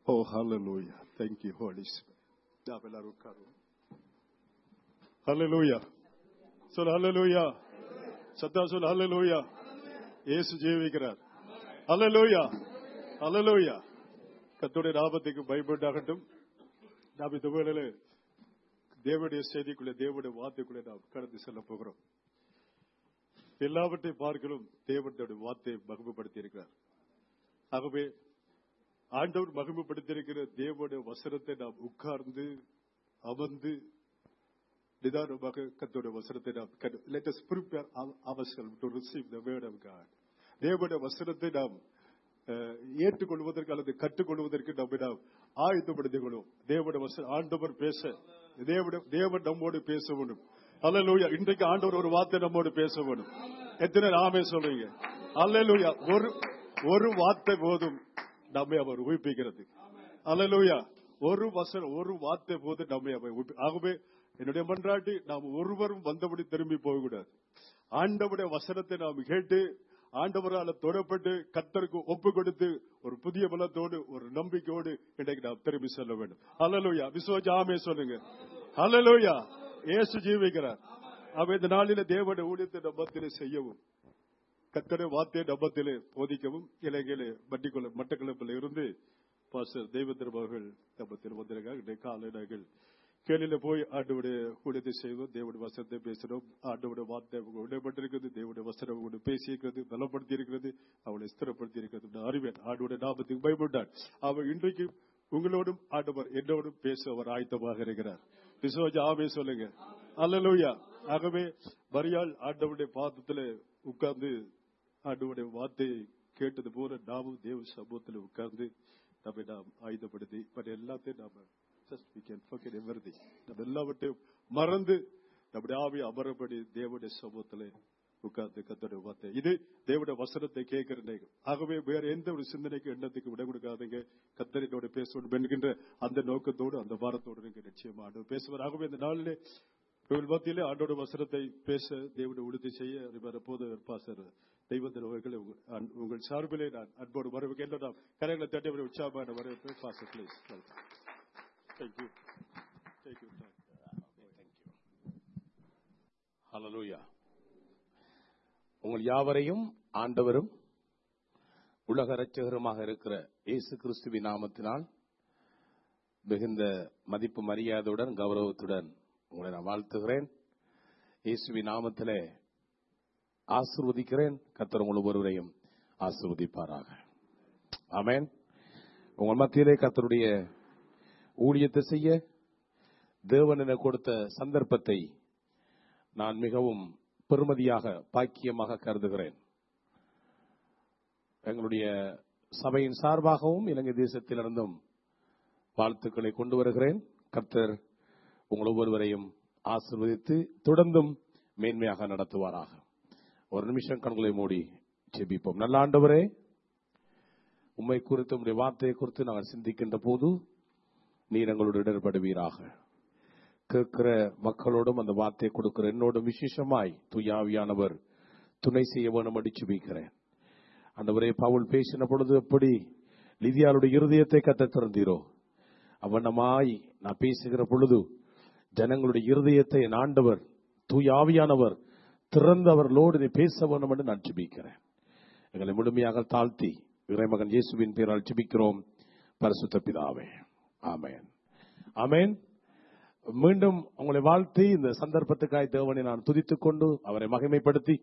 Oh, hallelujah. Thank you, Holy Spirit. நாம் எல்லாரும் உட்காருவோம். Hallelujah. சொல் hallelujah. சத்தா சொல் hallelujah. இயேசு ஜீவிக்கிறார். Hallelujah. Hallelujah. கர்த்தருடைய நாமத்துக்கு பயப்பட்டாகட்டும் நாம் இந்த வேளையில தேவனுடைய செய்திக்குள்ளே தேவனுடைய வார்த்தைக்குள்ளே நாம் கடந்து செல்ல போகிறோம் எல்லாவற்றையும் பார்க்கலும் தேவனுடைய வார்த்தையை மகிமைப்படுத்தி இருக்கிறார் ஆகவே ஆண்டவர் மகிமைப்படுத்தியிருக்கிற தேவனுடைய வசனத்தை நாம் உட்கார்ந்து அமர்ந்து நிதானமாக கத்தோட வசனத்தை நாம் let us prepare our- ourselves to receive the word of God தேவனுடைய வசனத்தை நாம் அஹ், ஏற்றுக்கொள்வதற்கு அல்லது கற்றுக்கொள்வதற்கு நம்மை நாம் ஆயத்தப்படுத்திக் கொள்வோம் தேவனுடைய வசனம் ஆண்டவர் பேச தேவனுடைய தேவன் நம்மோடு பேச வேண்டும் அல்லேலூயா இன்றைக்கு ஆண்டவர் ஒரு வார்த்தை நம்மோடு பேச வேண்டும் எத்தனை நாமே சொல்றீங்க அல்லேலூயா ஒரு ஒரு வார்த்தை போதும் நம்மை அவர் உயிர்ப்பிக்கிறது அல்லேலூயா ஒரு வசனம் ஒரு வார்த்தை போது நம்மை அவர் உயிர்ப்பி- ஆகவே என்னுடைய மன்றாட்டி நாம் ஒருவரும் வந்தபடி திரும்பி போகக்கூடாது ஆண்டவருடைய வசனத்தை நாம் கேட்டு ஆண்டவரால் தொடப்பட்டு கத்தருக்கு ஒப்பு கொடுத்து ஒரு புதிய பலத்தோடு ஒரு நம்பிக்கையோடு இன்றைக்கு நாம் திரும்பி செல்ல வேண்டும் அல்லேலூயா விசுவாஜ ஆமே சொல்லுங்க அல்லேலூயா இயேசு ஜீவிக்கிறார் அவ இந்த நாளில தேவனுடைய ஊழியத்தை நம்பத்திலே செய்யவும் கத்தரை வார்த்தையை நம்பத்திலே போதிக்கவும் இலங்கையிலே மட்டிக்குள்ள மட்டக்களப்பில் இருந்து பாஸ்டர் தெய்வத்திரம் அவர்கள் நம்பத்தில் வந்திருக்காங்க இன்றைக்கு காலை நாங்கள் கேளில போய் ஆண்டவுடைய ஊழியத்தை செய்வோம் தேவனுடைய வசனத்தை பேசுறோம் ஆண்டவுடைய வார்த்தை அவங்க உடைப்பட்டிருக்கிறது தேவனுடைய வசனம் அவங்க பேசியிருக்கிறது பலப்படுத்தி இருக்கிறது அவளை ஸ்திரப்படுத்தி இருக்கிறது நான் அறிவேன் ஆண்டோட நாமத்துக்கு பயப்பட்டான் அவர் இன்றைக்கு உங்களோடும் ஆண்டவர் என்னோடும் பேச அவர் ஆயத்தமாக இருக்கிறார் விசுவாஜ ஆமே சொல்லுங்க அல்லலூயா ஆகவே மரியாள் ஆண்டவருடைய பாதத்துல உட்கார்ந்து ஆண்டவருடைய வார்த்தையை கேட்டது போல நாமும் தேவ சமூகத்தில் உட்கார்ந்து நம்மை நாம் ஆயுதப்படுத்தி பட் எல்லாத்தையும் நாம just we can forget everything நம்ம எல்லாவற்றையும் மறந்து நம்முடைய ஆவி அமரப்படி தேவனுடைய சமூகத்திலே உட்கார்ந்து கத்தோட வார்த்தை இது தேவனுடைய வசனத்தை கேட்கிற நேரம் ஆகவே வேற எந்த ஒரு சிந்தனைக்கு எண்ணத்துக்கு விட கொடுக்காதீங்க கத்தரினோட பேசணும் என்கின்ற அந்த நோக்கத்தோடு அந்த வாரத்தோடு நீங்க நிச்சயமா ஆண்டு பேசுவார் ஆகவே இந்த நாளிலே உங்கள் மத்தியிலே ஆண்டோட வசனத்தை பேச தேவனுடைய உறுதி செய்ய அறிவார் போது பாசர் தெய்வத்தின் அவர்களை உங்க- அன்- உங்கள் சார்பிலே நான் அன்போடு வரவேற்க எல்லாம் கரைகளை தட்டி அவரை உற்சாகமான வரவேற்பு பாசர் பிளீஸ் தேங்க்யூ தேங்க்யூ ஹalleluya உங்கள் யாவரையும் ஆண்டவரும் உலக இரட்சகருமாக இருக்கிற இயேசு கிறிஸ்துவின் நாமத்தினால் மிகுந்த மதிப்பு மரியாதையுடன் கௌரவத்துடன் உங்களை நான் வாழ்த்துகிறேன் இயேசுவின் நாமத்திலே ஆசிர்வதிக்கிறேன் கத்தர் உங்கள் ஒவ்வொருவரையும் ஆசிர்வதிப்பாராக ஆமென் உங்கள் மத்தியிலே கத்தருடைய ஊழியத்தை செய்ய தேவன் எனக்கு கொடுத்த சந்தர்ப்பத்தை நான் மிகவும் பெருமதியாக பாக்கியமாக கருதுகிறேன் எங்களுடைய சபையின் சார்பாகவும் இலங்கை தேசத்திலிருந்தும் வாழ்த்துக்களை கொண்டு வருகிறேன் கர்த்தர் உங்கள் ஒவ்வொருவரையும் ஆசிர்வதித்து தொடர்ந்தும் மேன்மையாக நடத்துவாராக ஒரு நிமிஷம் கண்களை மூடி ஜெபிப்போம் நல்ல ஆண்டவரே உம்மை குறித்து உம்முடைய வார்த்தையை குறித்து நாங்கள் சிந்திக்கின்ற போது நீர் எங்களோடு இடர்படுவீராக கேட்கிற மக்களோடும் அந்த வார்த்தையை கொடுக்கிற என்னோடும் விசேஷமாய் துயாவியானவர் துணை செய்ய வேணும் அடிச்சு வைக்கிறேன் ஆண்டவரே பவுல் பேசின பொழுது எப்படி லிதியாளுடைய இருதயத்தை கத்த திறந்தீரோ அவனமாய் நான் பேசுகிற பொழுது ஜனங்களுடைய இருதயத்தை என் ஆண்டவர் தூயாவியானவர் திறந்து அவர்களோடு நீ பேச வேண்டும் என்று நான் ஜெபிக்கிறேன் எங்களை முழுமையாக தாழ்த்தி இறைமகன் இயேசுவின் பேரால் ஜெபிக்கிறோம் பரிசுத்த பிதாவே ஆமென் ஆமென் மீண்டும் உங்களை வாழ்த்தி இந்த சந்தர்ப்பத்துக்காய் தேவனை நான் துதித்துக் கொண்டு அவரை மகிமைப்படுத்தி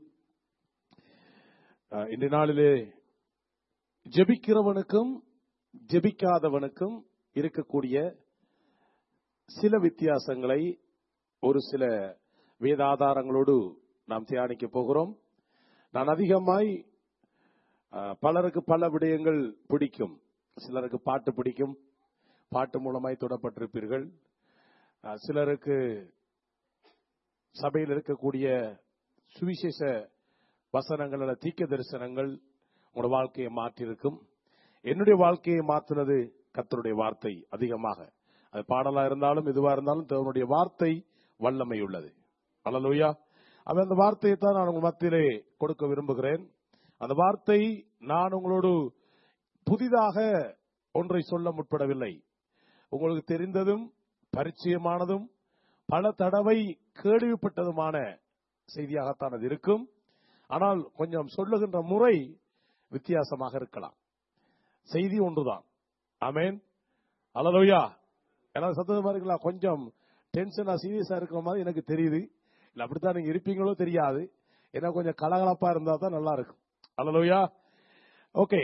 அஹ், இன்றைய நாளிலே ஜெபிக்கிறவனுக்கும் ஜெபிக்காதவனுக்கும் இருக்கக்கூடிய சில வித்தியாசங்களை ஒரு சில வேதாதாரங்களோடு நாம் தியானிக்க போகிறோம் நான் அதிகமாய் அஹ், பலருக்கு பல விடயங்கள் பிடிக்கும் சிலருக்கு பாட்டு பிடிக்கும் பாட்டு மூலமாய் தொடப்பட்டிருப்பீர்கள் அஹ், சிலருக்கு சபையில் இருக்கக்கூடிய சுவிசேஷ வசனங்கள் அல்ல தீக்க தரிசனங்கள் உங்களோட வாழ்க்கையை மாற்றியிருக்கும் என்னுடைய வாழ்க்கையை மாற்றினது கர்த்தருடைய வார்த்தை அதிகமாக அது பாடலா இருந்தாலும் இதுவா இருந்தாலும் தேவனுடைய வார்த்தை வல்லமை உள்ளது அல்லலூயா அவன் அந்த வார்த்தையை தான் நான் உங்கள் மத்தியிலே கொடுக்க விரும்புகிறேன் அந்த வார்த்தை நான் உங்களோடு புதிதாக ஒன்றை சொல்ல முற்படவில்லை உங்களுக்கு தெரிந்ததும் பரிச்சயமானதும் பல தடவை கேள்விப்பட்டதுமான செய்தியாகத்தான் அது இருக்கும் ஆனால் கொஞ்சம் சொல்லுகின்ற முறை வித்தியாசமாக இருக்கலாம் செய்தி ஒன்றுதான் ஆமேன் அலலோயா எல்லாம் சத்தமா இருக்கலாம் கொஞ்சம் டென்ஷனா சீரியஸா இருக்கிற மாதிரி எனக்கு தெரியுது இல்ல அப்படித்தான் நீங்க இருப்பீங்களோ தெரியாது ஏன்னா கொஞ்சம் கலகலப்பா இருந்தா தான் நல்லா இருக்கும் அலலோயா ஓகே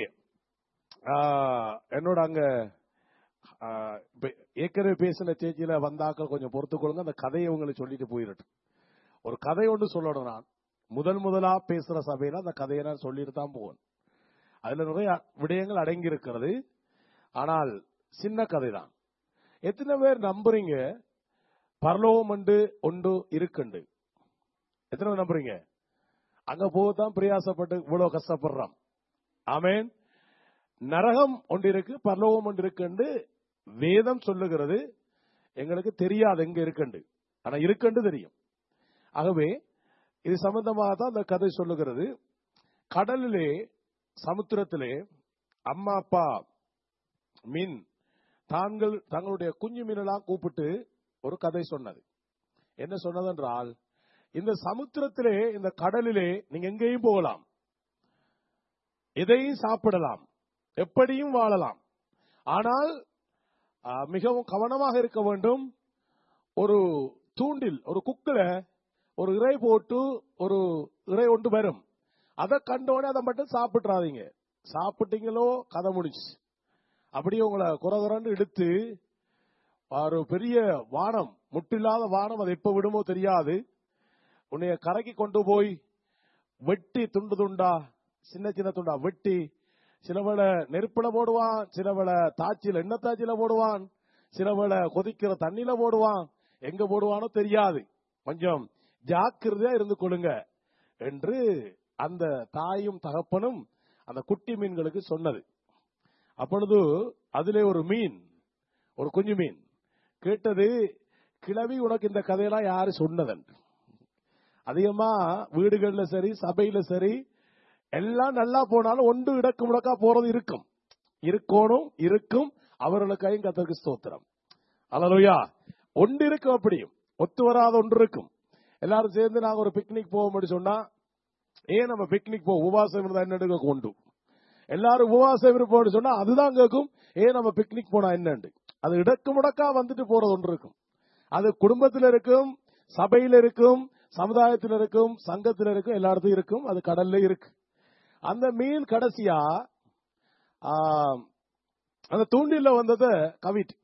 என்னோட அங்க ஆ, இப்ப ஏற்கனவே பேசின சேச்சியில வந்தாக்கள் கொஞ்சம் பொறுத்துக் கொள்ளுங்க அந்த கதையை உங்களுக்கு சொல்லிட்டு போயிடட்டும் ஒரு கதை ஒன்று சொல்லணும் நான் முதல் முதலா பேசுற சபையில அந்த கதையை நான் சொல்லிட்டு தான் போவேன் அதுல நிறைய விடயங்கள் அடங்கி இருக்கிறது ஆனால் சின்ன கதை தான் எத்தனை பேர் நம்புறீங்க பரலோகம் உண்டு ஒன்று இருக்குண்டு எத்தனை பேர் நம்புறீங்க அங்க போகத்தான் பிரயாசப்பட்டு இவ்வளவு கஷ்டப்படுறோம் ஆமேன் நரகம் ஒன்று இருக்கு பரலோகம் ஒன்று இருக்குண்டு வேதம் சொல்லுகிறது எங்களுக்கு தெரியாது எங்க இருக்குண்டு ஆனா இருக்குண்டு தெரியும் ஆகவே இது சம்பந்தமாக தான் அந்த கதை சொல்லுகிறது கடலிலே சமுத்திரத்திலே அம்மா அப்பா மீன் தாங்கள் தங்களுடைய குஞ்சு மீனெல்லாம் கூப்பிட்டு ஒரு கதை சொன்னது என்ன சொன்னதென்றால் இந்த சமுத்திரத்திலே இந்த கடலிலே நீங்க எங்கேயும் போகலாம் எதையும் சாப்பிடலாம் எப்படியும் வாழலாம் ஆனால் ஆ, மிகவும் கவனமாக இருக்க வேண்டும் ஒரு தூண்டில் ஒரு குக்கில ஒரு இறை போட்டு ஒரு இறை ஒன்று வரும் அதை கண்டோடனே அதை மட்டும் சாப்பிட்றாதீங்க சாப்பிட்டீங்களோ கதை முடிச்சு அப்படியே உங்களை குறகுறன்னு எடுத்து ஒரு பெரிய வானம் முட்டில்லாத வானம் அது எப்ப விடுமோ தெரியாது உன்னைய கரைக்கு கொண்டு போய் வெட்டி துண்டு துண்டா சின்ன சின்ன துண்டா வெட்டி சிலவளை நெருப்புல போடுவான் சிலவளை தாச்சில எண்ணெய் தாச்சில போடுவான் சிலவளை கொதிக்கிற தண்ணியில போடுவான் எங்க போடுவானோ தெரியாது கொஞ்சம் ஜாக்கிரதையா இருந்து கொள்ளுங்க என்று அந்த தாயும் தகப்பனும் அந்த குட்டி மீன்களுக்கு சொன்னது அப்பொழுது அதிலே ஒரு மீன் ஒரு குஞ்சு மீன் கேட்டது கிழவி உனக்கு இந்த கதையெல்லாம் யாரு சொன்னதன் அதிகமா வீடுகள்ல சரி சபையில சரி எல்லாம் நல்லா போனாலும் ஒன்று இடக்கு முடக்கா போறது இருக்கும் இருக்கணும் இருக்கும் அவர்களுக்காயும் கத்தருக்கு ஸ்தோத்திரம் அலலுயா ஒன்று இருக்கும் அப்படியும் ஒத்து வராத ஒன்று இருக்கும் எல்லாரும் சேர்ந்து நாங்க ஒரு பிக்னிக் போக முடியும் சொன்னா ஏன் நம்ம பிக்னிக் போ உபவாசம் இருந்தா என்ன எடுக்க கொண்டு எல்லாரும் உபவாசம் இருப்போம்னு சொன்னா அதுதான் கேட்கும் ஏன் நம்ம பிக்னிக் போனா என்னண்டு அது இடக்கு முடக்கா வந்துட்டு போறது ஒன்று இருக்கும் அது குடும்பத்தில் இருக்கும் சபையில இருக்கும் சமுதாயத்தில் இருக்கும் சங்கத்தில் இருக்கும் எல்லா இடத்துலயும் இருக்கும் அது கடல்ல இருக்கு அந்த மீன் கடைசியா ஆ, அந்த தூண்டில வந்தத கவிட்டு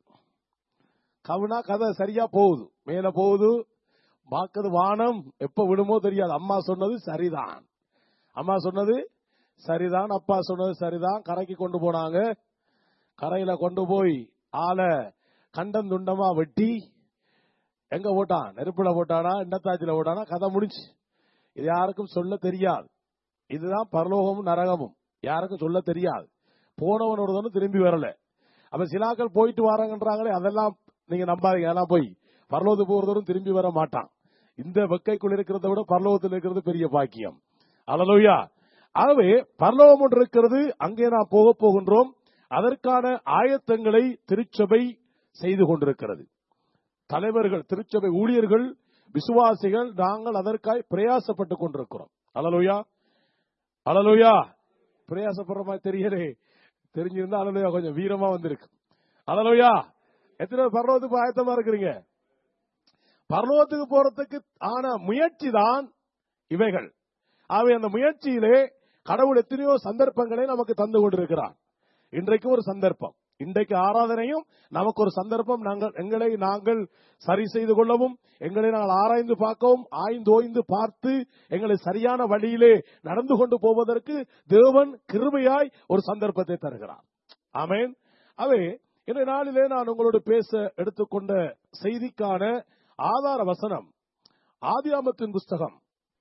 கவுனா கதை சரியா போகுது மேல போகுது பாக்குது வானம் எப்ப விடுமோ தெரியாது அம்மா சொன்னது சரிதான் அம்மா சொன்னது சரிதான் அப்பா சொன்னது சரிதான் கரைக்கு கொண்டு போனாங்க கரையில கொண்டு போய் ஆளை கண்டம் துண்டமா வெட்டி எங்க போட்டான் நெருப்புல போட்டானா எண்ணத்தாச்சில போட்டானா கதை முடிஞ்சு இது யாருக்கும் சொல்ல தெரியாது இதுதான் பரலோகமும் நரகமும் யாருக்கும் சொல்ல தெரியாது போனவன் ஒருத்தனும் திரும்பி வரல அப்ப சிலாக்கள் போயிட்டு வராங்கன்றாங்களே அதெல்லாம் நீங்க நம்பாதீங்க அதெல்லாம் போய் பரலோகத்துக்கு போறதோடும் திரும்பி வர மாட்டான் இந்த வெக்கைக்குள் இருக்கிறத விட பரலோகத்தில் இருக்கிறது பெரிய பாக்கியம் அலலோயா ஆகவே பரலோகம் ஒன்று இருக்கிறது அங்கே நாம் போக போகின்றோம் அதற்கான ஆயத்தங்களை திருச்சபை செய்து கொண்டிருக்கிறது தலைவர்கள் திருச்சபை ஊழியர்கள் விசுவாசிகள் நாங்கள் அதற்காய் பிரயாசப்பட்டுக் கொண்டிருக்கிறோம் அலலோயா அலலோயா பிரயாசப்படுற மாதிரி தெரியலே தெரிஞ்சிருந்தா அலலோயா கொஞ்சம் வீரமா வந்திருக்கு அலலோயா எத்தனை பேர் பரலோகத்துக்கு ஆயத்தமா இருக்கிறீங்க பரலோகத்துக்கு போறதுக்கு ஆன முயற்சி தான் இவைகள் ஆகவே அந்த முயற்சியிலே கடவுள் எத்தனையோ சந்தர்ப்பங்களை நமக்கு தந்து கொண்டிருக்கிறார் இன்றைக்கு ஒரு சந்தர்ப்பம் இன்றைக்கு ஆராதனையும் நமக்கு ஒரு சந்தர்ப்பம் நாங்கள் எங்களை நாங்கள் சரி செய்து கொள்ளவும் எங்களை நாங்கள் ஆராய்ந்து பார்க்கவும் ஆய்ந்து ஓய்ந்து பார்த்து எங்களை சரியான வழியிலே நடந்து கொண்டு போவதற்கு தேவன் கிருபையாய் ஒரு சந்தர்ப்பத்தை தருகிறார் ஆமென் அவே இந்த நாளிலே நான் உங்களோடு பேச எடுத்துக்கொண்ட செய்திக்கான ஆதார வசனம் ஆதியாமத்தின் புஸ்தகம்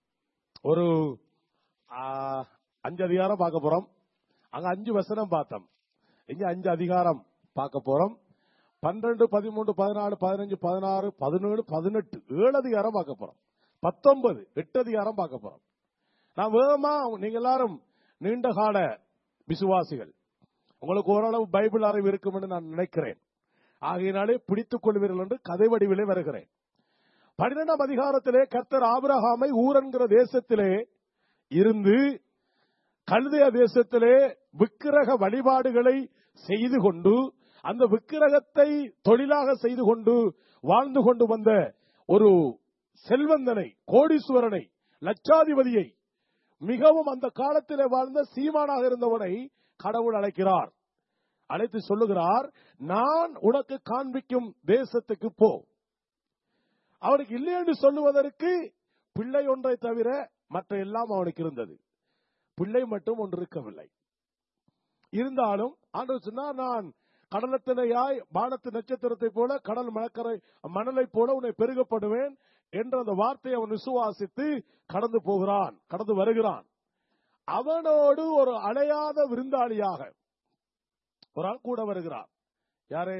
ஒரு ஆ, அஞ்சு அதிகாரம் பார்க்க போறோம் அங்க அஞ்சு வசனம் பார்த்தோம் இங்க அஞ்சு அதிகாரம் பார்க்க போறோம் பன்னெண்டு பதிமூன்று பதினாலு பதினஞ்சு பதினாறு பதினேழு பதினெட்டு ஏழு அதிகாரம் பார்க்க போறோம் பத்தொன்பது எட்டு அதிகாரம் பார்க்க போறோம் நான் வேகமா நீங்க எல்லாரும் நீண்ட கால விசுவாசிகள் உங்களுக்கு ஓரளவு பைபிள் அறிவு இருக்கும் என்று நான் நினைக்கிறேன் ஆகையினாலே பிடித்துக் கொள்வீர்கள் என்று கதை வடிவிலே வருகிறேன் பன்னிரெண்டாம் அதிகாரத்திலே கர்த்தர் ஆபிரகாமை ஊர் என்கிற தேசத்திலே இருந்து கல்தைய தேசத்திலே விக்கிரக வழிபாடுகளை செய்து கொண்டு அந்த விக்கிரகத்தை தொழிலாக செய்து கொண்டு வாழ்ந்து கொண்டு வந்த ஒரு செல்வந்தனை கோடீஸ்வரனை லட்சாதிபதியை மிகவும் அந்த காலத்திலே வாழ்ந்த சீமானாக இருந்தவனை கடவுள் அழைக்கிறார் அழைத்து சொல்லுகிறார் நான் உனக்கு காண்பிக்கும் தேசத்துக்கு போ அவனுக்கு இல்லை என்று சொல்லுவதற்கு பிள்ளை ஒன்றை தவிர மற்ற எல்லாம் அவனுக்கு இருந்தது பிள்ளை மட்டும் ஒன்று இருக்கவில்லை இருந்தாலும் ஆண்டவர் சொன்னார் நான் கடலத்தினையாய் வானத்து நட்சத்திரத்தை போல கடல் மணக்கரை மணலை போல உன்னை பெருகப்படுவேன் என்ற அந்த வார்த்தையை அவன் விசுவாசித்து கடந்து போகிறான் கடந்து வருகிறான் அவனோடு ஒரு அடையாத விருந்தாளியாக ஒரு ஆள் கூட வருகிறான் யாரு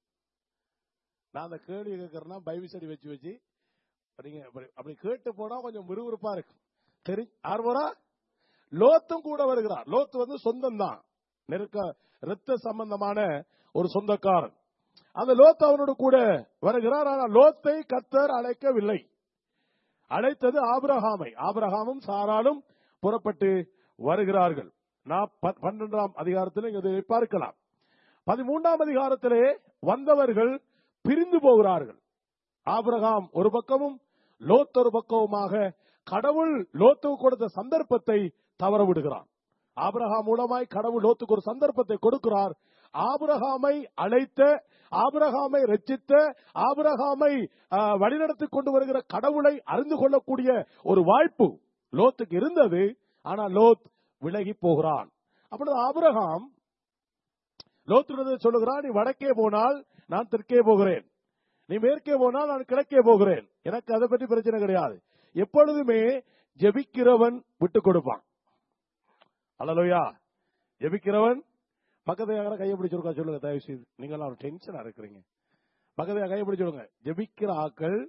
நான் அந்த கேள்வி கேட்கறேன்னா பைபிள் ஸ்டடி வச்சு வச்சு நீங்க அப்படி- அப்படி கேட்டு போனா கொஞ்சம் விறுவிறுப்பா இருக்கும் தெரி யார் போறா லோத்தும் கூட வருகிறார் லோத்து வந்து சொந்தம் தான் நெருக்க ரத்த சம்பந்தமான ஒரு சொந்தக்காரன் அந்த லோத் அவனோடு கூட வருகிறார் ஆனால் லோத்தை கத்தர் அழைக்கவில்லை அழைத்தது ஆபிரகாமை ஆபிரகாமும் சாராலும் புறப்பட்டு வருகிறார்கள் நான் ப- பன்னிரண்டாம் அதிகாரத்தில் இதை பார்க்கலாம் பதிமூன்றாம் அதிகாரத்திலே வந்தவர்கள் பிரிந்து போகிறார்கள் ஆபிரகாம் ஒரு பக்கமும் லோத் ஒரு பக்கமுமாக கடவுள் லோத்துக்கு கொடுத்த சந்தர்ப்பத்தை தவற விடுகிறான் ஆபிரகாம் மூலமாய் கடவுள் லோத்துக்கு ஒரு சந்தர்ப்பத்தை கொடுக்கிறார் ஆபிரகாமை அழைத்த ஆபிரகாமை ரச்சித்த ஆபிரகாமை ஆ, வழிநடத்திக் கொண்டு வருகிற கடவுளை அறிந்து கொள்ளக்கூடிய ஒரு வாய்ப்பு லோத்துக்கு இருந்தது ஆனால் லோத் விலகி போகிறான் அப்பொழுது ஆபிரகாம் லோத்துடன் சொல்லுகிறான் நீ வடக்கே போனால் நான் தெற்கே போகிறேன் நீ மேற்கே போனால் நான் கிழக்கே போகிறேன் எனக்கு அதை பற்றி பிரச்சனை கிடையாது எப்பொழுதுமே ஜெபிக்கிறவன் விட்டு கொடுப்பான் அல்லலோயா ஜெபிக்கிறவன் பக்கத்துல யாராவது கையை பிடிச்சிருக்கா சொல்லுங்க தயவு செய்து நீங்க ஒரு டென்ஷனா இருக்கிறீங்க பக்கத்துல கையை பிடிச்சு சொல்லுங்க ஜெபிக்கிற ஆக்கள்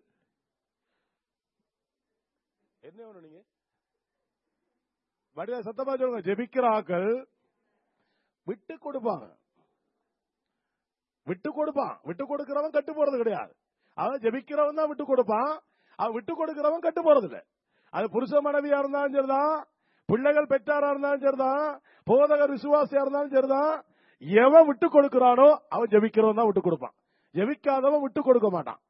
என்ன வேணும் நீங்க வடிவா சத்தமா சொல்லுங்க ஜெபிக்கிற ஆக்கள் விட்டு கொடுப்பாங்க விட்டு கொடுப்பான் விட்டு கொடுக்கிறவன் கட்டு போறது கிடையாது அவன் ஜெபிக்கிறவன் தான் விட்டு கொடுப்பான் அவன் விட்டு கொடுக்கிறவன் கட்டு போறது இல்ல அது புருஷ மனைவியா இருந்தாலும் சரிதான் பிள்ளைகள் பெற்றாரா இருந்தாலும் சரிதான் போதகர் விசுவாசியா இருந்தாலும் சரிதான் எவன் விட்டு கொடுக்கிறானோ அவன் ஜெபிக்கிறவன் தான் விட்டு கொடுப்பான் ஜெபிக்காதவன் விட்டு கொடுக்க மாட்டான்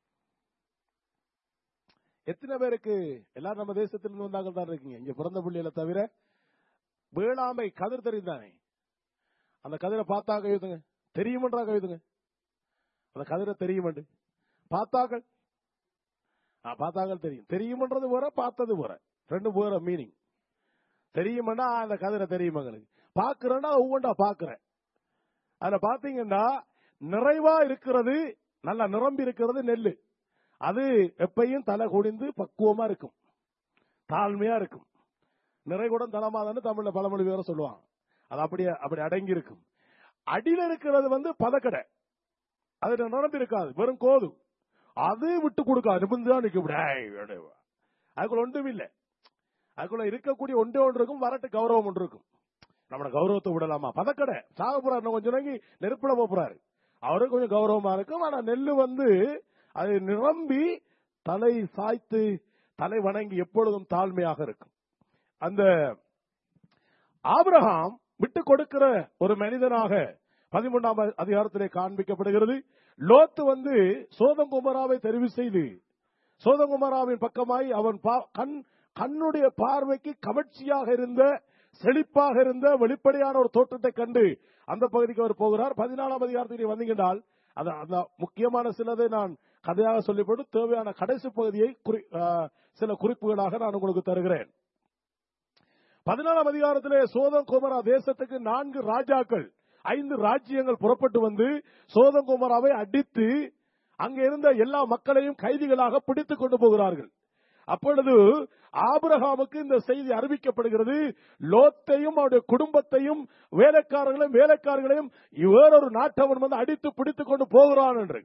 எத்தனை பேருக்கு எல்லாரும் நம்ம தேசத்திலிருந்து வந்தாங்க தான் இருக்கீங்க இங்க பிறந்த பிள்ளைகளை தவிர வேளாமை கதிர் தெரிந்தானே அந்த கதிரை பார்த்தா கையுதுங்க தெரியுமன்றா கையுதுங்க அந்த கதிரை தெரியுமண்டு பார்த்தாக்கள் ஆ, பார்த்தாக்கள் தெரியும் தெரியுமன்றது போற பார்த்தது போற ரெண்டு போற மீனிங் தெரியுமண்டா அந்த கதிரை தெரியும் எங்களுக்கு பாக்குறேன்னா ஒவ்வொன்றா பாக்குறேன் அதுல பாத்தீங்கன்னா நிறைவா இருக்கிறது நல்லா நிரம்பி இருக்கிறது நெல்லு அது எப்பையும் தலை குனிந்து பக்குவமா இருக்கும் தாழ்மையா இருக்கும் நிறைகுடம் தலமாதன்னு தமிழ்ல பழமொழி வேற சொல்லுவாங்க அது அப்படியே அப்படி அடங்கி இருக்கும் அடியில இருக்கிறது வந்து பதக்கடை அது நிரம்பி இருக்காது வெறும் கோது அது விட்டு கொடுக்காது நிமிந்துதான் நிற்கும் இப்படி, ஏய், ஏய், ஏய். அதுக்குள்ள ஒன்றும் இல்லை அதுக்குள்ள இருக்கக்கூடிய ஒன்றே ஒன்று இருக்கும் வரட்டு கௌரவம் ஒன்று இருக்கும் நம்மளோட கௌரவத்தை விடலாமா பதக்கடை சாக போறாரு இன்னும் கொஞ்சம் நாளைக்கு நெருப்புல போப் போறாரு அவருக்கு கொஞ்சம் கௌரவமா இருக்கும் ஆனா நெல்லு வந்து அது நிரம்பி தலை சாய்த்து தலை வணங்கி எப்பொழுதும் தாழ்மையாக இருக்கும் அந்த ஆபிரகாம் விட்டு கொடுக்கிற ஒரு மனிதனாக பதிமூன்றாம் அதிகாரத்திலே காண்பிக்கப்படுகிறது லோத்து வந்து சோதம் குமராவை தெரிவு செய்து சோதம் குமராவின் பக்கமாய் அவன் பா- கண் கண்ணுடைய பார்வைக்கு கவர்ச்சியாக இருந்த செழிப்பாக இருந்த வெளிப்படையான ஒரு தோற்றத்தை கண்டு அந்த பகுதிக்கு அவர் போகிறார் பதினாலாம் அதிகாரத்தில் வந்தீங்கன்றால் அந்த அந்த முக்கியமான சிலதை நான் கதையாக சொல்லிப்போட்டு தேவையான கடைசி பகுதியை குறி- ஆ, சில குறிப்புகளாக நான் உங்களுக்கு தருகிறேன் பதினாலாம் அதிகாரத்திலே சோதம் குமரா தேசத்துக்கு நான்கு ராஜாக்கள் ஐந்து ராஜ்யங்கள் புறப்பட்டு வந்து சோதம் குமராவை அடித்து அங்க இருந்த எல்லா மக்களையும் கைதிகளாக பிடித்துக் கொண்டு போகிறார்கள் அப்பொழுது ஆபிரகாமுக்கு இந்த செய்தி அறிவிக்கப்படுகிறது லோத்தையும் அவருடைய குடும்பத்தையும் வேலைக்காரர்களையும் வேலைக்காரர்களையும் வேறொரு நாட்டவன் வந்து அடித்து பிடித்துக் கொண்டு போகிறான் என்று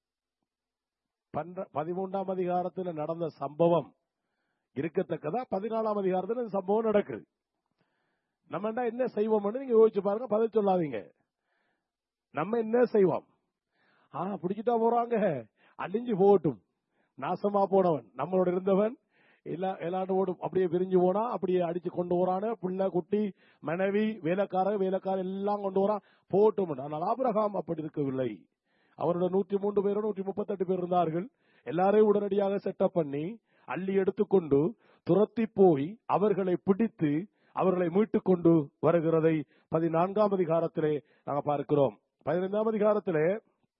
பன்ற- பதிமூன்றாம் அதிகாரத்தில் நடந்த சம்பவம் இருக்கத்தக்கதா பதினாலாம் அதிகாரத்தில் இந்த சம்பவம் நடக்குது நம்ம என்ன செய்வோம்னு நீங்க யோசிச்சு பாருங்க பதில் சொல்லாதீங்க நம்ம என்ன செய்வோம் ஆ பிடிச்சிட்டா போறாங்க அழிஞ்சு போகட்டும் நாசமா போனவன் நம்மளோட இருந்தவன் எல்லா எல்லாரோடும் அப்படியே பிரிஞ்சு போனா அப்படியே அடிச்சு கொண்டு வரானு பிள்ளை குட்டி மனைவி வேலைக்கார வேலைக்கார எல்லாம் கொண்டு வரான் போட்டும் ஆனால் ஆபிரகாம் அப்படி இருக்கவில்லை அவரோட நூற்றி மூன்று பேரும் நூற்றி முப்பத்தெட்டு பேர் இருந்தார்கள் எல்லாரையும் உடனடியாக செட்டப் பண்ணி அள்ளி எடுத்துக்கொண்டு துரத்தி போய் அவர்களை பிடித்து அவர்களை மீட்டுக் கொண்டு வருகிறதை பதினான்காம் அதிகாரத்திலே நாங்க பார்க்கிறோம் பதினைந்தாம் அதிகாரத்திலே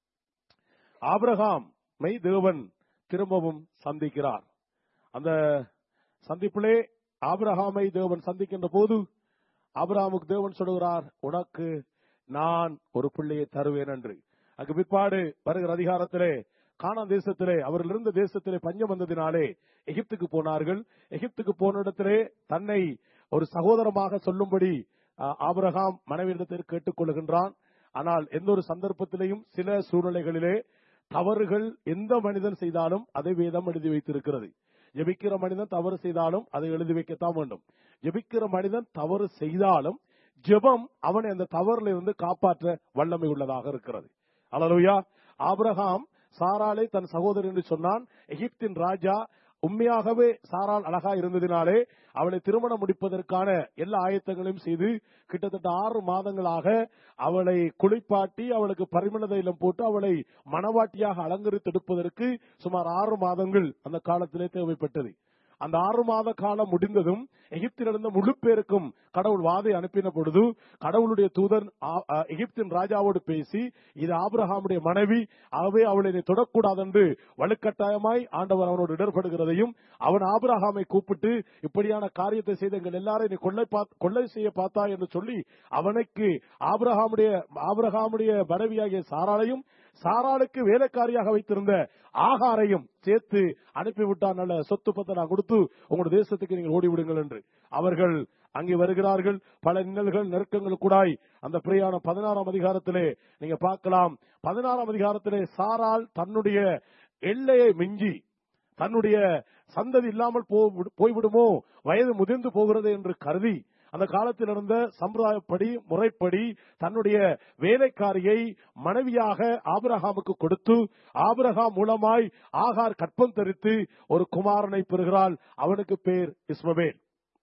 ஆபிரகாம் மெய் தேவன் திரும்பவும் சந்திக்கிறார் அந்த சந்திப்பிலே ஆபிரகாமை தேவன் சந்திக்கின்ற போது ஆபிரகாமுக்கு தேவன் சொல்லுகிறார் உனக்கு நான் ஒரு பிள்ளையை தருவேன் என்று அதுக்கு பிற்பாடு வருகிற அதிகாரத்திலே கானா தேசத்திலே அவர்கள் இருந்த தேசத்திலே பஞ்சம் வந்ததினாலே எகிப்துக்கு போனார்கள் எகிப்துக்கு போன இடத்திலே தன்னை ஒரு சகோதரமாக சொல்லும்படி ஆ- ஆபிரகாம் மனைவியிடத்தில் கேட்டுக்கொள்கின்றான் ஆனால் எந்த ஒரு சந்தர்ப்பத்திலையும் சில சூழ்நிலைகளிலே தவறுகள் எந்த மனிதன் செய்தாலும் அதை வேதம் எழுதி வைத்திருக்கிறது ஜெபிக்கிற மனிதன் தவறு செய்தாலும் அதை எழுதி வைக்கத்தான் வேண்டும் ஜெபிக்கிற மனிதன் தவறு செய்தாலும் ஜெபம் அவனை அந்த தவறிலிருந்து இருந்து காப்பாற்ற வல்லமை உள்ளதாக இருக்கிறது அல்லலுயா ஆபிரகாம் சாராளை தன் சகோதரி என்று சொன்னான் எகிப்தின் ராஜா உண்மையாகவே சாராள் அழகா இருந்ததினாலே அவளை திருமணம் முடிப்பதற்கான எல்லா ஆயத்தங்களையும் செய்து கிட்டத்தட்ட ஆறு மாதங்களாக அவளை குளிப்பாட்டி அவளுக்கு பரிமள தைலம் போட்டு அவளை மணவாட்டியாக அலங்கரித்து எடுப்பதற்கு சுமார் ஆறு மாதங்கள் அந்த காலத்திலே தேவைப்பட்டது அந்த ஆறு மாத காலம் முடிந்ததும் எகிப்திலிருந்த முழு பேருக்கும் கடவுள் வாதை அனுப்பின பொழுது கடவுளுடைய தூதன் ஆ- ஆ, எகிப்தின் ராஜாவோடு பேசி இது ஆபிரகாமுடைய மனைவி ஆகவே அவளை நீ தொடக்கூடாது என்று வலுக்கட்டாயமாய் ஆண்டவர் அவனோடு இடர்படுகிறதையும் அவன் ஆபிரகாமை கூப்பிட்டு இப்படியான காரியத்தை செய்த எங்கள் எல்லாரையும் நீ கொள்ளை பாத்- கொள்ளை செய்ய பார்த்தா என்று சொல்லி அவனுக்கு ஆபிரகாமுடைய ஆபிரகாமுடைய மனைவியாகிய சாராளையும் சாராளுக்கு வேலைக்காரியாக வைத்திருந்த ஆகாரையும் சேர்த்து அனுப்பிவிட்டான் நல்ல சொத்து பத்தை நான் கொடுத்து உங்களுடைய தேசத்துக்கு நீங்கள் ஓடிவிடுங்கள் என்று அவர்கள் அங்கே வருகிறார்கள் பல இன்னல்கள் நெருக்கங்கள் கூடாய் அந்த பிரயாணம் பதினாறாம் அதிகாரத்திலே நீங்க பார்க்கலாம் பதினாறாம் அதிகாரத்திலே சாரால் தன்னுடைய எல்லையை மிஞ்சி தன்னுடைய சந்ததி இல்லாமல் போ- போய்விடுமோ வயது முதிர்ந்து போகிறது என்று கருதி அந்த காலத்தில் இருந்த சம்பிரதாயப்படி முறைப்படி தன்னுடைய வேலைக்காரியை மனைவியாக ஆபிரகாமுக்கு கொடுத்து ஆபிரகாம் மூலமாய் ஆகார் கற்பம் தரித்து ஒரு குமாரனை பெறுகிறாள் அவனுக்கு பேர் இஸ்மவேல்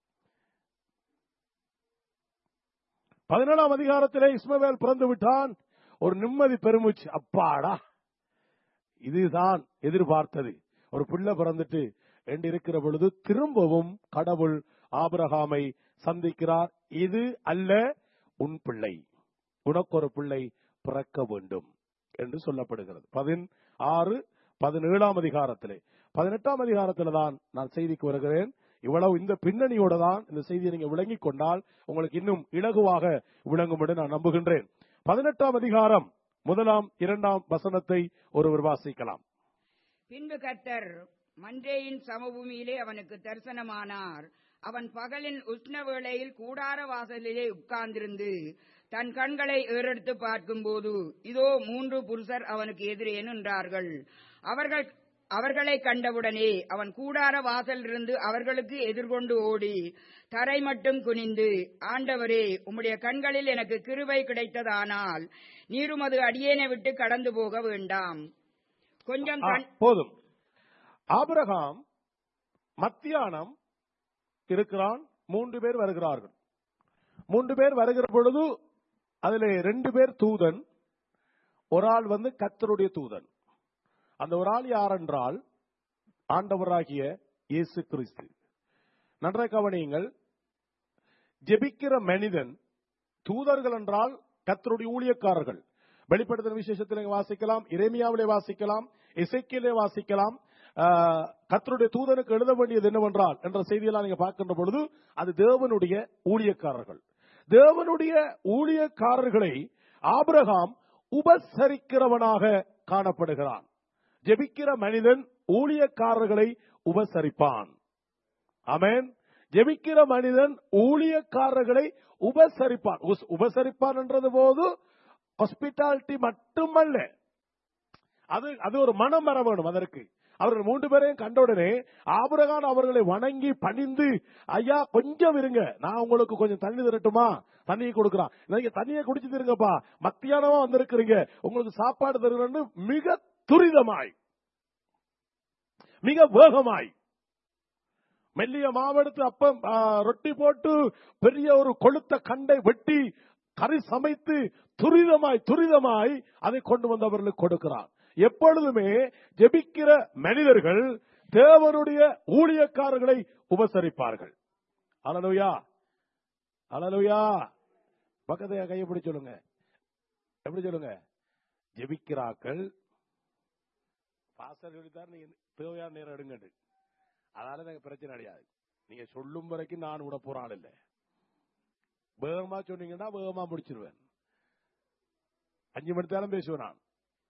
பதினேழாம் அதிகாரத்திலே இஸ்மவேல் பிறந்து விட்டான் ஒரு நிம்மதி பெருமூச்சு அப்பாடா இதுதான் எதிர்பார்த்தது ஒரு பிள்ளை பிறந்துட்டு என்று இருக்கிற பொழுது திரும்பவும் கடவுள் ஆபிரகாமை சந்திக்கிறார் இது அல்ல உன் பிள்ளை உனக்கு ஒரு பிள்ளை பிறக்க வேண்டும் என்று சொல்லப்படுகிறது பதினாறு பதினேழாம் அதிகாரத்திலே பதினெட்டாம் அதிகாரத்தில தான் நான் செய்திக்கு வருகிறேன் இவ்வளவு இந்த பின்னணியோட தான் இந்த செய்தியை நீங்க விளங்கிக் கொண்டால் உங்களுக்கு இன்னும் இலகுவாக விளங்கும் என்று நான் நம்புகின்றேன் பதினெட்டாம் அதிகாரம் முதலாம் இரண்டாம் வசனத்தை ஒருவர் வாசிக்கலாம் பின்பு கர்த்தர் மன்றேயின் சமபூமியிலே அவனுக்கு தரிசனமானார் அவன் பகலின் உஷ்ண வேளையில் கூடார வாசலிலே உட்கார்ந்திருந்து தன் கண்களை ஏறெடுத்து பார்க்கும்போது இதோ மூன்று புருஷர் அவனுக்கு எதிரே நின்றார்கள் அவர்கள் அவர்களை கண்டவுடனே அவன் கூடார வாசலிலிருந்து அவர்களுக்கு எதிர்கொண்டு ஓடி தரை மட்டும் குனிந்து ஆண்டவரே உம்முடைய கண்களில் எனக்கு கிருபை கிடைத்ததானால் நீருமது அடியேனை விட்டு கடந்து போக வேண்டாம் கொஞ்சம் ஆ, கண் போதும் ஆபிரகாம் மத்தியானம் இருக்கிறான் மூன்று பேர் வருகிறார்கள் மூன்று பேர் வருகிற பொழுது அதிலே ரெண்டு பேர் தூதன் ஒரு ஆள் வந்து கத்தருடைய தூதன் அந்த ஒரு ஆள் யார் என்றால் ஆண்டவராகிய இயேசு கிறிஸ்து நன்றாக கவனியுங்கள் ஜெபிக்கிற மனிதன் தூதர்கள் என்றால் கத்தருடைய ஊழியக்காரர்கள் வெளிப்படுத்தின விசேஷத்தில் நீங்க வாசிக்கலாம் இறைமியாவிலே வாசிக்கலாம் இசைக்கிலே வாசிக்கலாம் ஆஹ், கர்த்தருடைய தூதனுக்கு எழுத வேண்டியது என்னவென்றால் என்ற செய்தியெல்லாம் நீங்க பார்க்கின்ற பொழுது அது தேவனுடைய ஊழியக்காரர்கள் தேவனுடைய ஊழியக்காரர்களை ஆபிரகாம் உபசரிக்கிறவனாக காணப்படுகிறான் ஜெபிக்கிற மனிதன் ஊழியக்காரர்களை உபசரிப்பான் ஆமென் ஜெபிக்கிற மனிதன் ஊழியக்காரர்களை உபசரிப்பான் உஸ்- உபசரிப்பான் என்றது போது ஹாஸ்பிட்டாலிட்டி மட்டுமல்ல அது அது ஒரு மனம் வர வேணும் அதற்கு அவர்கள் மூன்று பேரையும் கண்ட உடனே ஆபிரகாம் அவர்களை வணங்கி பணிந்து ஐயா கொஞ்சம் இருங்க நான் உங்களுக்கு கொஞ்சம் தண்ணி தரட்டுமா தண்ணியை கொடுக்குறான் நீங்க தண்ணியை குடிச்சு இருங்கப்பா மத்தியானமா வந்திருக்கிறீங்க உங்களுக்கு சாப்பாடு தருகிறேன்னு மிக துரிதமாய் மிக வேகமாய் மெல்லிய மாவெடுத்து அப்பம் ஆ, ரொட்டி போட்டு பெரிய ஒரு கொளுத்த கண்டை வெட்டி கறி சமைத்து துரிதமாய் துரிதமாய் அதை கொண்டு வந்து அவர்களுக்கு கொடுக்கிறார் எப்பொழுதுமே ஜெபிக்கிற மனிதர்கள் தேவனுடைய ஊழியக்காரர்களை உபசரிப்பார்கள் அலலுயா அலலுயா பக்கத்தையா கையை பிடி சொல்லுங்க எப்படி சொல்லுங்க ஜெபிக்கிறாக்கள் பாஸ்டர் சொல்லித்தார் நீங்க தேவையான நேரம் எடுங்கட்டு அதனால எனக்கு பிரச்சனை கிடையாது நீங்க சொல்லும் வரைக்கும் நான் விட போற ஆள் இல்ல வேகமா சொன்னீங்கன்னா வேகமா முடிச்சிருவேன் அஞ்சு மணி நேரம் பேசுவேன் நான்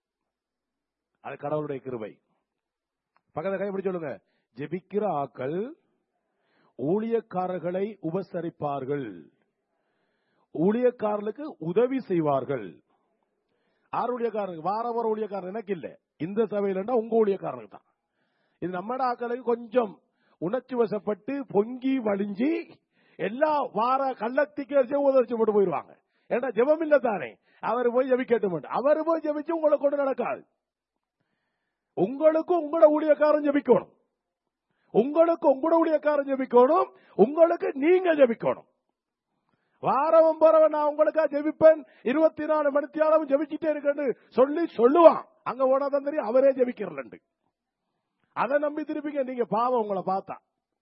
அது கடவுளுடைய கிருபை பக்கத்துல கைப்பிடி சொல்லுங்க ஜெபிக்கிற ஆக்கள் ஊழியக்காரர்களை உபசரிப்பார்கள் ஊழியக்காரர்களுக்கு உதவி செய்வார்கள் ஆறு ஊழியக்காரருக்கு வார வார ஊழியக்காரர் எனக்கு இல்ல இந்த சபையிலன்னா உங்க ஊழியக்காரனுக்கு தான் இது நம்மட ஆக்களுக்கு கொஞ்சம் உணர்ச்சி வசப்பட்டு பொங்கி வழிஞ்சி எல்லா வார கள்ளத்திக்கு உதவிச்சு போட்டு போயிருவாங்க ஏன்னா ஜெபம் இல்ல தானே அவர் போய் ஜெபிக்கட்ட மாட்டார் அவர் போய் ஜெபிச்சு உங்களை கொண்டு நடக்காது உங்களுக்கும் உங்களோட ஊழியக்காரன் ஜெபிக்கணும் உங்களுக்கு உங்களோட ஊழியக்காரன் ஜெபிக்கணும் உங்களுக்கு நீங்க ஜெபிக்கணும் வாரவன் போறவன் நான் உங்களுக்கா ஜெபிப்பேன் இருபத்தி நாலு மணித்தியாலும் ஜெபிச்சுட்டே இருக்கேன்னு சொல்லி சொல்லுவான் அங்க போனாதான் தெரியும் அவரே ஜெபிக்கிறலண்டு அதை நம்பி திருப்பிங்க நீங்க பாவம் உங்களை பார்த்தா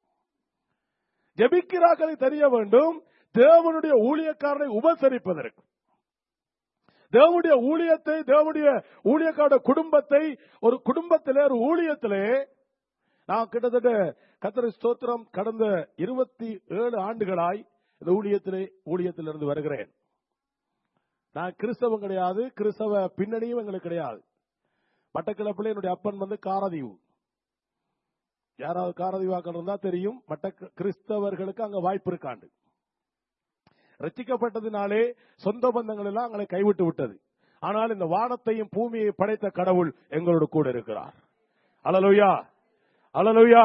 ஜெபிக்கிறாக்களை தெரிய வேண்டும் தேவனுடைய ஊழியக்காரனை உபசரிப்பதற்கு தேவனுடைய ஊழியத்தை தேவனுடைய ஊழியக்காரோட குடும்பத்தை ஒரு குடும்பத்திலே ஒரு ஊழியத்திலே நான் கிட்டத்தட்ட கத்திர ஸ்தோத்திரம் கடந்த இருபத்தி ஏழு ஆண்டுகளாய் இந்த ஊழியத்திலே ஊழியத்திலிருந்து வருகிறேன் நான் கிறிஸ்தவம் கிடையாது கிறிஸ்தவ பின்னணியும் எங்களுக்கு கிடையாது மட்டக்கிழப்பில் என்னுடைய அப்பன் வந்து காரதீவு யாராவது காரதீவாக்கள் இருந்தா தெரியும் மட்ட கிறிஸ்தவர்களுக்கு அங்க வாய்ப்பு இருக்காண்டு ரச்சிக்கப்பட்டதினாலே சொந்த பந்தங்கள் எல்லாம் எங்களை கைவிட்டு விட்டது ஆனால் இந்த வானத்தையும் பூமியை படைத்த கடவுள் எங்களோடு கூட இருக்கிறார் அலலுயா அலலுயா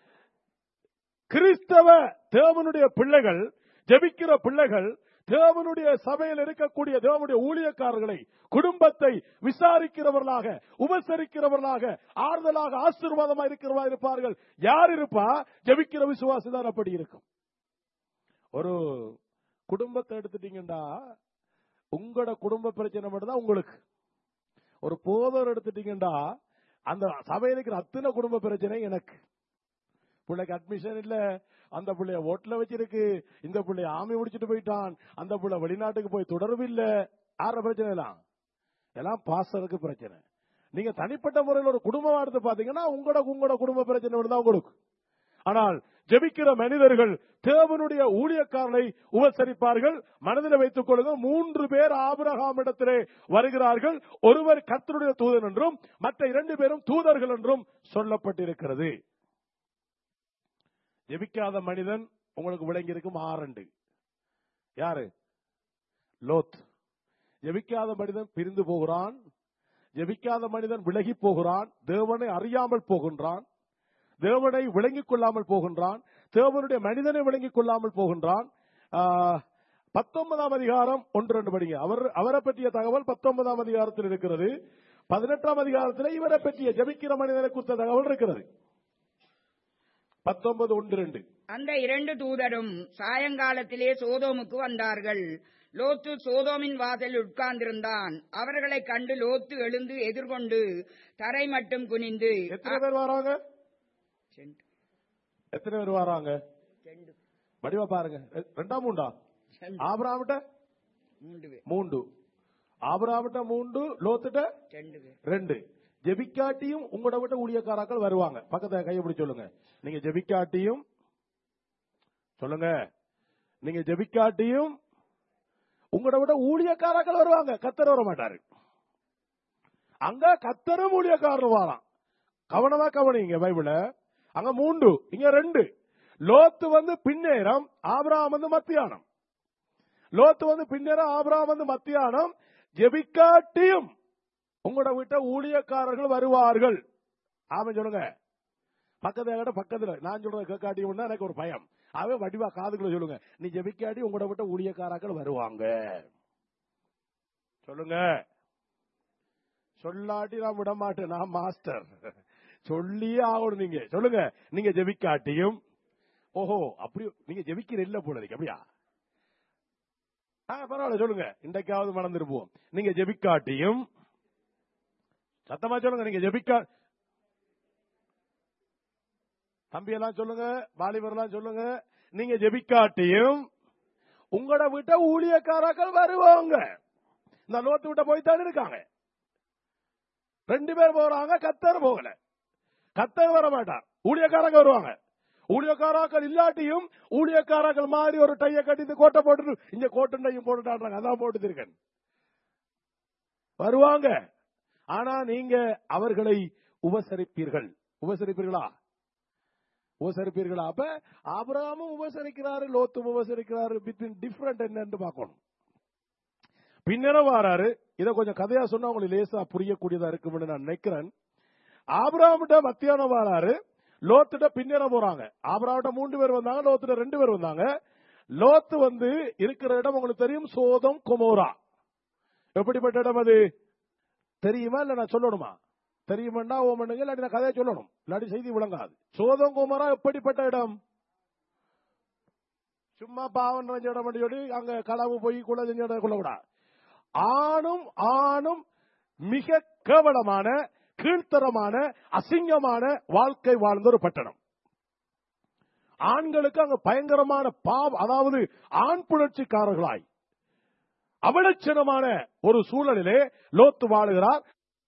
கிறிஸ்தவ தேவனுடைய பிள்ளைகள் ஜெபிக்கிற பிள்ளைகள் தேவனுடைய சபையில் இருக்கக்கூடிய தேவனுடைய ஊழியக்காரர்களை குடும்பத்தை விசாரிக்கிறவர்களாக உபசரிக்கிறவர்களாக ஆறுதலாக ஆசீர்வாதமாக இருக்கிறவா இருப்பார்கள் யார் இருப்பா ஜெபிக்கிற விசுவாசி தான் அப்படி இருக்கும் ஒரு குடும்பத்தை எடுத்துட்டீங்கன்னா உங்களோட குடும்ப பிரச்சனை மட்டும்தான் உங்களுக்கு ஒரு போதர் எடுத்துட்டீங்கன்னா அந்த சபையில் இருக்கிற அத்தனை குடும்ப பிரச்சனை எனக்கு பிள்ளைக்கு அட்மிஷன் இல்ல அந்த பிள்ளைய ஓட்டுல வச்சிருக்கு இந்த பிள்ளைய ஆமி முடிச்சிட்டு போயிட்டான் அந்த பிள்ளை வெளிநாட்டுக்கு போய் தொடர்பு இல்ல யார பிரச்சனை எல்லாம் எல்லாம் பாசருக்கு பிரச்சனை நீங்க தனிப்பட்ட முறையில் ஒரு குடும்பம் எடுத்து பாத்தீங்கன்னா உங்களோட உங்களோட குடும்ப பிரச்சனை தான் உங்களுக்கு ஆனால் ஜெபிக்கிற மனிதர்கள் தேவனுடைய ஊழியக்காரனை உபசரிப்பார்கள் மனதில் வைத்துக் கொள்ளுங்கள் மூன்று பேர் ஆபிரகாம் இடத்திலே வருகிறார்கள் ஒருவர் கர்த்தருடைய தூதன் என்றும் மற்ற இரண்டு பேரும் தூதர்கள் என்றும் சொல்லப்பட்டிருக்கிறது ஜெபிக்காத மனிதன் உங்களுக்கு விளங்கி இருக்கும் ஆரண்டு யாரு லோத் ஜெபிக்காத மனிதன் பிரிந்து போகிறான் ஜெபிக்காத மனிதன் விலகி போகிறான் தேவனை அறியாமல் போகின்றான் தேவனை விளங்கிக் கொள்ளாமல் போகின்றான் தேவனுடைய மனிதனை விளங்கிக் கொள்ளாமல் போகின்றான் ஆஹ், பத்தொன்பதாம் அதிகாரம் ஒன்று ரெண்டு படிங்க அவர் அவரை பற்றிய தகவல் பத்தொன்பதாம் அதிகாரத்தில் இருக்கிறது பதினெட்டாம் அதிகாரத்தில் இவரை பற்றிய ஜெபிக்கிற மனிதனை குறித்த தகவல் இருக்கிறது பத்தொன்பது ஒன்று ரெண்டு அந்த இரண்டு தூதரும் சாயங்காலத்திலே சோதோமுக்கு வந்தார்கள் லோத்து சோதோமின் வாசலில் உட்கார்ந்திருந்தான் அவர்களை கண்டு லோத்து எழுந்து எதிர்கொண்டு தரை மட்டும் குனிந்து எத்தனை பேர் வராங்க செண்டு, எத்தனை பேர் வராங்க செண்டு, வடிவா பாருங்க எ- ரெண்டா மூண்டா செண்டு. ஆபராமிட்ட மூன்று பேர் மூண்டு ஆபராமிட்ட மூண்டு லோத்துட்ட ரெண்டு பேர் ரெண்டு ஜெபிக்காட்டியும் உங்களோட விட்ட ஊழியக்காராக்கள் வருவாங்க பக்கத்தை கையை பிடி சொல்லுங்க நீங்க ஜெபிக்காட்டியும் சொல்லுங்க நீங்க ஜெபிக்காட்டியும் உங்களோட விட ஊழியக்காராக்கள் வருவாங்க கத்தர் வர மாட்டாரு அங்க கத்தரும் ஊழியக்காரர் வாராம் கவனமா கவனிங்க பைபிள அங்க மூண்டு இங்க ரெண்டு லோத்து வந்து பின்னேரம் ஆபிரகாம் வந்து மத்தியானம் லோத்து வந்து பின்னேரம் ஆபிரகாம் வந்து மத்தியானம் ஜெபிக்காட்டியும் உங்களோட விட்ட ஊழியக்காரர்கள் வருவார்கள் ஆமாம் சொல்லுங்க பக்கத்துல கேட்ட பக்கத்துல நான் சொல்றத கேட்காட்டியும்னா எனக்கு ஒரு பயம் அவன் வடிவா காதுக்குள்ள சொல்லுங்க நீ ஜெபிக்காட்டி உங்களோட விட்ட ஊழியக்காராக்கள் வருவாங்க சொல்லுங்க சொல்லாட்டி நான் விட மாட்டேன் நான் மாஸ்டர் சொல்லியே ஆகணும் நீங்க சொல்லுங்க நீங்க ஜெபிக்காட்டியும் ஓஹோ அப்படி நீங்க ஜெபிக்கிற இல்ல போல இருக்கு அப்படியா ஆ, பரவாயில்ல சொல்லுங்க இன்றைக்காவது மறந்துருப்போம் நீங்க ஜெபிக்காட்டியும் சத்தமா சொல்லுங்க நீங்க ஜெபிக்கா தம்பி எல்லாம் சொல்லுங்க வாலிபர் எல்லாம் சொல்லுங்க நீங்க ஜெபிக்காட்டியும் உங்களோட விட்ட ஊழியக்காரர்கள் வருவாங்க இந்த லோத்து விட்ட போய் தான் இருக்காங்க ரெண்டு பேர் போறாங்க கத்தர் போகல கத்தர் வர மாட்டார் ஊழியக்காரங்க வருவாங்க ஊழியக்காராக்கள் இல்லாட்டியும் ஊழியக்காரர்கள் மாதிரி ஒரு டைய கட்டி இந்த கோட்டை போட்டு இங்க கோட்டை டையும் போட்டுட்டாங்க அதான் போட்டு இருக்கேன் வருவாங்க ஆனா நீங்க அவர்களை உபசரிப்பீர்கள் உபசரிப்பீர்களா உபசரிப்பீர்களா அப்ப ஆபிரகாமும் உபசரிக்கிறாரு லோத்தும் உபசரிக்கிறாரு பிட்வீன் டிஃபரெண்ட் என்னன்னு பார்க்கணும் பின்னர வாராரு இத கொஞ்சம் கதையா சொன்னா உங்களுக்கு லேசா புரியக்கூடியதா இருக்கும்னு நான் நினைக்கிறேன் ஆபிரகாமிட்ட மத்தியானம் வாராரு லோத்துட்ட பின்னர போறாங்க ஆபிரகாமிட்ட மூன்று பேர் வந்தாங்க லோத்துட்ட ரெண்டு பேர் வந்தாங்க லோத்து வந்து இருக்கிற இடம் உங்களுக்கு தெரியும் சோதம் குமோரா எப்படிப்பட்ட இடம் அது தெரியுமா இல்ல நான் சொல்லணுமா தெரியுமாண்டா ஓ பண்ணுங்க இல்லாட்டி நான் கதையை சொல்லணும் இல்லாட்டி செய்தி விளங்காது சோதம் குமரா எப்படிப்பட்ட இடம் சும்மா பாவம் நிறைஞ்ச இடம் சொல்லி அங்க களவு போய் குள்ள செஞ்ச இடம் கொள்ளக்கூடாது ஆணும் ஆணும் மிக கேவலமான கீழ்த்தரமான அசிங்கமான வாழ்க்கை வாழ்ந்த ஒரு பட்டணம் ஆண்களுக்கு அங்க பயங்கரமான பாவம் அதாவது ஆண் புணர்ச்சிக்காரர்களாய் அவலட்சணமான ஒரு சூழலிலே லோத்து வாழுகிறார்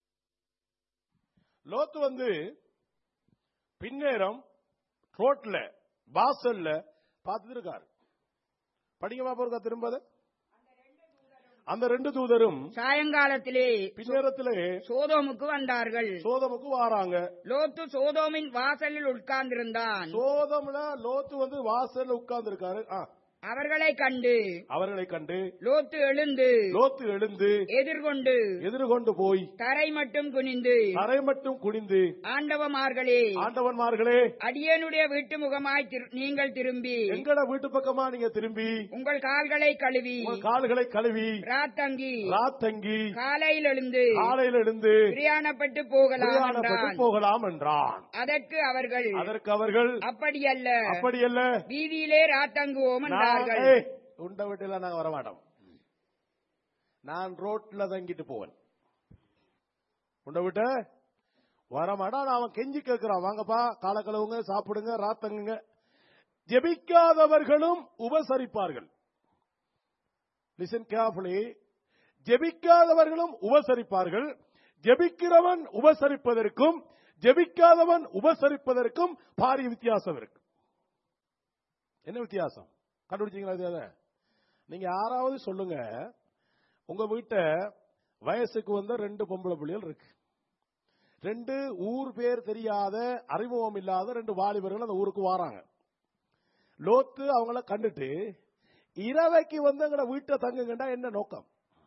லோத்து வந்து பின்னேரம் ரோட்ல வாசல்ல பார்த்துட்டு இருக்காரு படிங்க பாப்பா திரும்ப அதை. அந்த ரெண்டு தூதரும் சாயங்காலத்திலே பின்னேரத்திலே சோதோமுக்கு வந்தார்கள் சோதமுக்கு வாராங்க லோத்து சோதோமின் வாசலில் உட்கார்ந்திருந்தான் சோதம்ல லோத்து வந்து வாசல்ல உட்கார்ந்து இருக்காரு அவர்களை கண்டு அவர்களை கண்டு லோத்து எழுந்து லோத்து எழுந்து எதிர்கொண்டு எதிர்கொண்டு போய் தரை மட்டும் குனிந்து தரை மட்டும் குனிந்து ஆண்டவமார்களே ஆண்டவன்மார்களே அடியனுடைய வீட்டு முகமாய் திரு- நீங்கள் திரும்பி எங்கட வீட்டு பக்கமா நீங்க திரும்பி உங்கள் கால்களை கழுவி உங்கள் கால்களை கழுவி ராத்தங்கி ராத்தங்கி காலையில் எழுந்து காலையில் எழுந்து பிரயாணப்பட்டு போகலாம் பிரயாணப்பட்டு என்றான் போகலாம் என்றான் அதற்கு அவர்கள் அதற்கு அவர்கள் அப்படியல்ல அப்படியல்ல வீதியிலே ராத்தங்குவோம் நான், என்றார்கள் ஏய், உண்ட வீட்டுல நாங்க வரமாட்டோம் நான் ரோட்ல தங்கிட்டு போவேன் உண்ட விட்ட வரமாட்டான் ஆனா அவன் கெஞ்சி கேட்கிறான் வாங்கப்பா கால கழுவுங்க சாப்பிடுங்க ராத்தங்குங்க ஜெபிக்காதவர்களும் உபசரிப்பார்கள் லிசன் கேர்ஃபுல்லி ஜெபிக்காதவர்களும் உபசரிப்பார்கள் ஜெபிக்கிறவன் உபசரிப்பதற்கும் ஜெபிக்காதவன் உபசரிப்பதற்கும் பாரிய வித்தியாசம் இருக்கு என்ன வித்தியாசம் கண்டுபிடிச்சீங்களா இது அதை? நீங்க யாராவது சொல்லுங்க உங்க வீட்டை வயசுக்கு வந்த ரெண்டு பொம்பளை பிள்ளைகள் இருக்கு ரெண்டு ஊர் பேர் தெரியாத அறிமுகம் இல்லாத ரெண்டு வாலிபர்கள் அந்த ஊருக்கு வராங்க லோத்து அவங்கள கண்டுட்டு இரவைக்கு வந்து எங்கட வீட்டை தங்குங்கண்டா என்ன நோக்கம்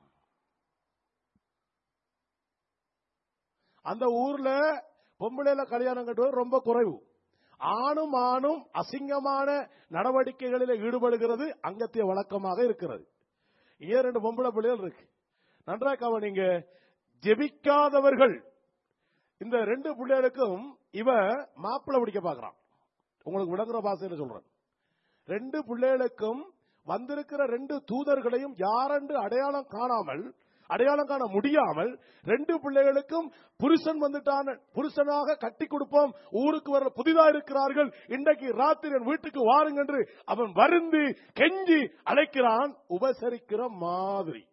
அந்த ஊர்ல பொம்பளையில கல்யாணம் கட்டுவது ரொம்ப குறைவு ஆணும் ஆணும் அசிங்கமான நடவடிக்கைகளில் ஈடுபடுகிறது அங்கத்திய வழக்கமாக இருக்கிறது ஏன் ரெண்டு பொம்பளை பிள்ளைகள் இருக்கு நன்றா கவனிங்க ஜெபிக்காதவர்கள் இந்த ரெண்டு பிள்ளைகளுக்கும் இவன் மாப்பிள்ளை பிடிக்க பார்க்கறான் உங்களுக்கு விளங்குற பாசையில சொல்றேன் ரெண்டு பிள்ளைகளுக்கும் வந்திருக்கிற ரெண்டு தூதர்களையும் யாரென்று அடையாளம் காணாமல் அடையாளம் காண முடியாமல் ரெண்டு பிள்ளைகளுக்கும் புருஷன் வந்துட்டான புருஷனாக கட்டி கொடுப்போம் ஊருக்கு வர புதிதா இருக்கிறார்கள் இன்றைக்கு ராத்திரி என் வீட்டுக்கு வாருங்க என்று அவன் வருந்தி கெஞ்சி அழைக்கிறான் உபசரிக்கிற மாதிரி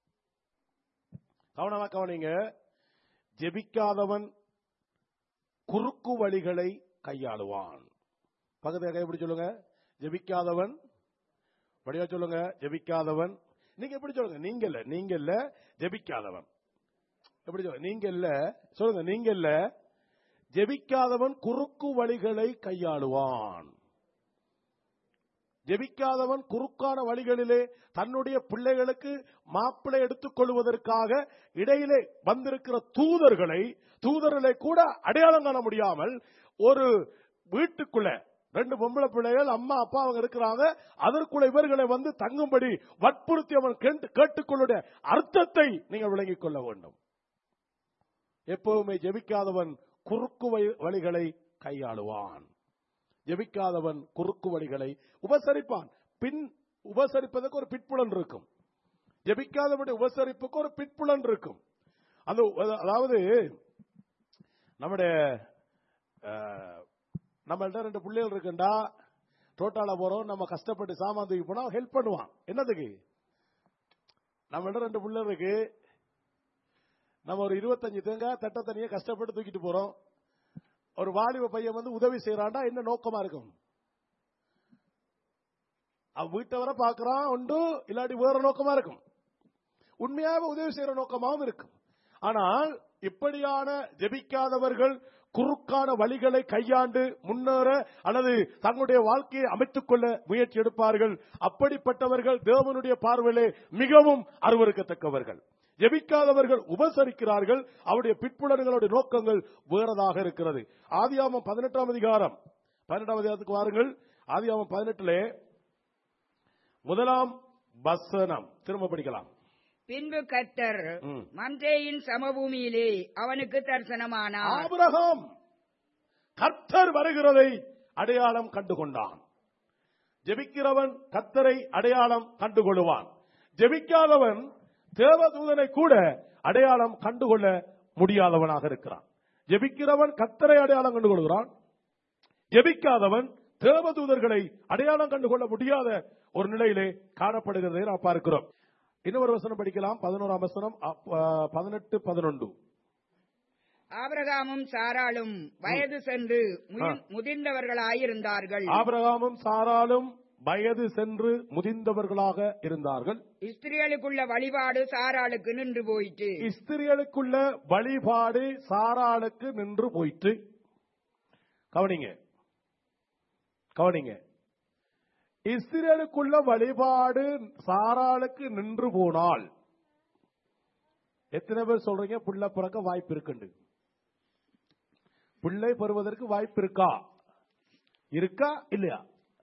கவனமா கவனிங்க ஜெபிக்காதவன் குறுக்கு வழிகளை கையாளுவான் பக்கத்துல கை எப்படி சொல்லுங்க ஜெபிக்காதவன் வடிவா சொல்லுங்க ஜெபிக்காதவன் நீங்க எப்படி சொல்லுங்க நீங்க இல்ல நீங்க இல்ல ஜெபிக்காதவன் எப்படி சொல்லுங்க நீங்க இல்ல சொல்லுங்க நீங்க இல்ல ஜெபிக்காதவன் குறுக்கு வழிகளை கையாளுவான் ஜெபிக்காதவன் குறுக்கான வழிகளிலே தன்னுடைய பிள்ளைகளுக்கு மாப்பிளை எடுத்துக் கொள்வதற்காக இடையிலே வந்திருக்கிற தூதர்களை தூதர்களை கூட அடையாளம் காண முடியாமல் ஒரு வீட்டுக்குள்ள ரெண்டு பொம்பளை பிள்ளைகள் அம்மா அப்பா அவங்க இருக்கிறாங்க அதற்குள்ள இவர்களை வந்து தங்கும்படி வற்புறுத்தி அவன் கேட்டு- கேட்டுக்கொள்ளுடைய அர்த்தத்தை நீங்கள் விளங்கிக் கொள்ள வேண்டும் எப்பவுமே ஜெபிக்காதவன் குறுக்கு வழி- வழிகளை கையாளுவான் ஜெபிக்காதவன் குறுக்கு வழிகளை உபசரிப்பான் பின் உபசரிப்பதற்கு ஒரு பிற்புலன் இருக்கும் ஜெபிக்காதவனுடைய உபசரிப்புக்கு ஒரு பிற்புலன் இருக்கும் அந்த அதாவது நம்முடைய அஹ், நம்மள்ட்ட ரெண்டு பிள்ளைகள் இருக்குண்டா டோட்டால போறோம் நம்ம கஷ்டப்பட்டு சாமான் தூக்கி போனா ஹெல்ப் பண்ணுவான் என்னதுக்கு நம்மள்ட்ட ரெண்டு பிள்ளைகள் இருக்கு நம்ம ஒரு இருபத்தஞ்சு தேங்காய் தட்ட தனியா கஷ்டப்பட்டு தூக்கிட்டு போறோம் ஒரு வாலிப பையன் வந்து உதவி செய்யறான்டா என்ன நோக்கமா இருக்கும் அவன் வீட்டை வர பாக்குறான் உண்டு இல்லாட்டி வேற நோக்கமா இருக்கும் உண்மையாக உதவி செய்யற நோக்கமாகவும் இருக்கும் ஆனால் இப்படியான ஜெபிக்காதவர்கள் குறுக்கான வழிகளை கையாண்டு முன்னேற அல்லது தங்களுடைய வாழ்க்கையை அமைத்துக் கொள்ள முயற்சி எடுப்பார்கள் அப்படிப்பட்டவர்கள் தேவனுடைய பார்வையிலே மிகவும் அருவருக்கத்தக்கவர்கள் ஜெபிக்காதவர்கள் உபசரிக்கிறார்கள் அவருடைய பிற்புலன்களுடைய நோக்கங்கள் வேறதாக இருக்கிறது ஆதியாமம் பதினெட்டாம் அதிகாரம் பதினெட்டாம் அதிகாரத்துக்கு வாருங்கள் ஆதியாமம் பதினெட்டுலே முதலாம் வசனம் திரும்ப படிக்கலாம் பின்பு கர்த்தர் ம். மன்றேயின் சமபூமியிலே அவனுக்கு தரிசனமானார் ஆபிரகாம் கர்த்தர் வருகிறதை அடையாளம் கண்டுகொண்டான் ஜெபிக்கிறவன் கர்த்தரை அடையாளம் கண்டுகொள்ளுவான் ஜெபிக்காதவன் தேவதூதனை கூட அடையாளம் கண்டுகொள்ள முடியாதவனாக இருக்கிறான் ஜெபிக்கிறவன் கர்த்தரை அடையாளம் கண்டுகொள்கிறான் ஜெபிக்காதவன் தேவதூதர்களை அடையாளம் கண்டுகொள்ள முடியாத ஒரு நிலையிலே காணப்படுகிறதை நாம் பார்க்கிறோம் இன்னொரு வசனம் படிக்கலாம் பதினோராம் வசனம் அப்ப, பதினெட்டு பதினொன்று ஆபிரகாமும் சாராளும் வயது சென்று முதி- முதிர்ந்தவர்களாயிருந்தார்கள் ஆபிரகாமும் சாராலும் வயது சென்று முதிர்ந்தவர்களாக இருந்தார்கள் இஸ்திரியலுக்குள்ள வழிபாடு சாராளுக்கு நின்று போயிற்று இஸ்திரியலுக்குள்ள வழிபாடு சாராளுக்கு நின்று போயிற்று கவனிங்க கவனிங்க இஸ்திரியலுக்குள்ள வழிபாடு சாராளுக்கு நின்று போனால் எத்தனை பேர் சொல்றீங்க புள்ள பிறக்க வாய்ப்பு இருக்குண்டு பிள்ளை பெறுவதற்கு வாய்ப்பு இருக்கா இருக்கா இல்லையா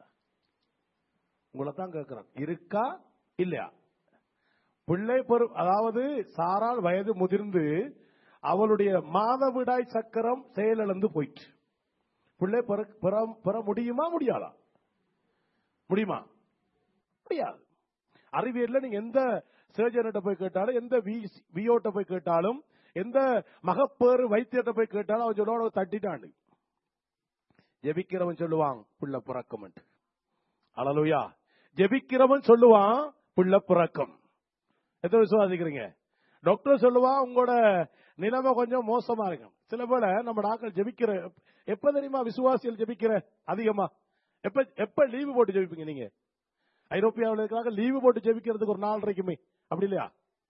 உங்களை தான் கேட்கிறேன் இருக்கா இல்லையா பிள்ளை பெரு அதாவது சாரால் வயது முதிர்ந்து அவளுடைய மாதவிடாய் சக்கரம் செயலிழந்து போயிற்று பிள்ளை பெற- பெற- பெற முடியுமா முடியாதா முடியுமா முடியாது அறிவியல்ல நீங்க எந்த சர்ஜன்கிட்ட போய் கேட்டாலும் எந்த விஓட்ட போய் கேட்டாலும் எந்த மகப்பேறு வைத்தியத்தை போய் கேட்டாலும் அவன் சொல்லோட தட்டிட்டாண்டு ஜெபிக்கிறவன் சொல்லுவான் புள்ள பிறக்கம் அலலுயா ஜெபிக்கிறவன் சொல்லுவான் புள்ள பிறக்கம் எத்தனை விசுவாசிக்கிறீங்க டாக்டர் சொல்லுவான் உங்களோட நிலைமை கொஞ்சம் மோசமா இருக்கும் சில பேர் நம்ம டாக்டர் ஜெபிக்கிற எப்ப தெரியுமா விசுவாசிகள் ஜெபிக்கிற அதிகமா எப்ப எப்ப லீவு போட்டு ஜெபிப்பீங்க நீங்க ஐரோப்பியாவில் இருக்கிறாங்க லீவு போட்டு ஜெபிக்கிறதுக்கு ஒரு நாள் வரைக்குமே அப்படி இல்லையா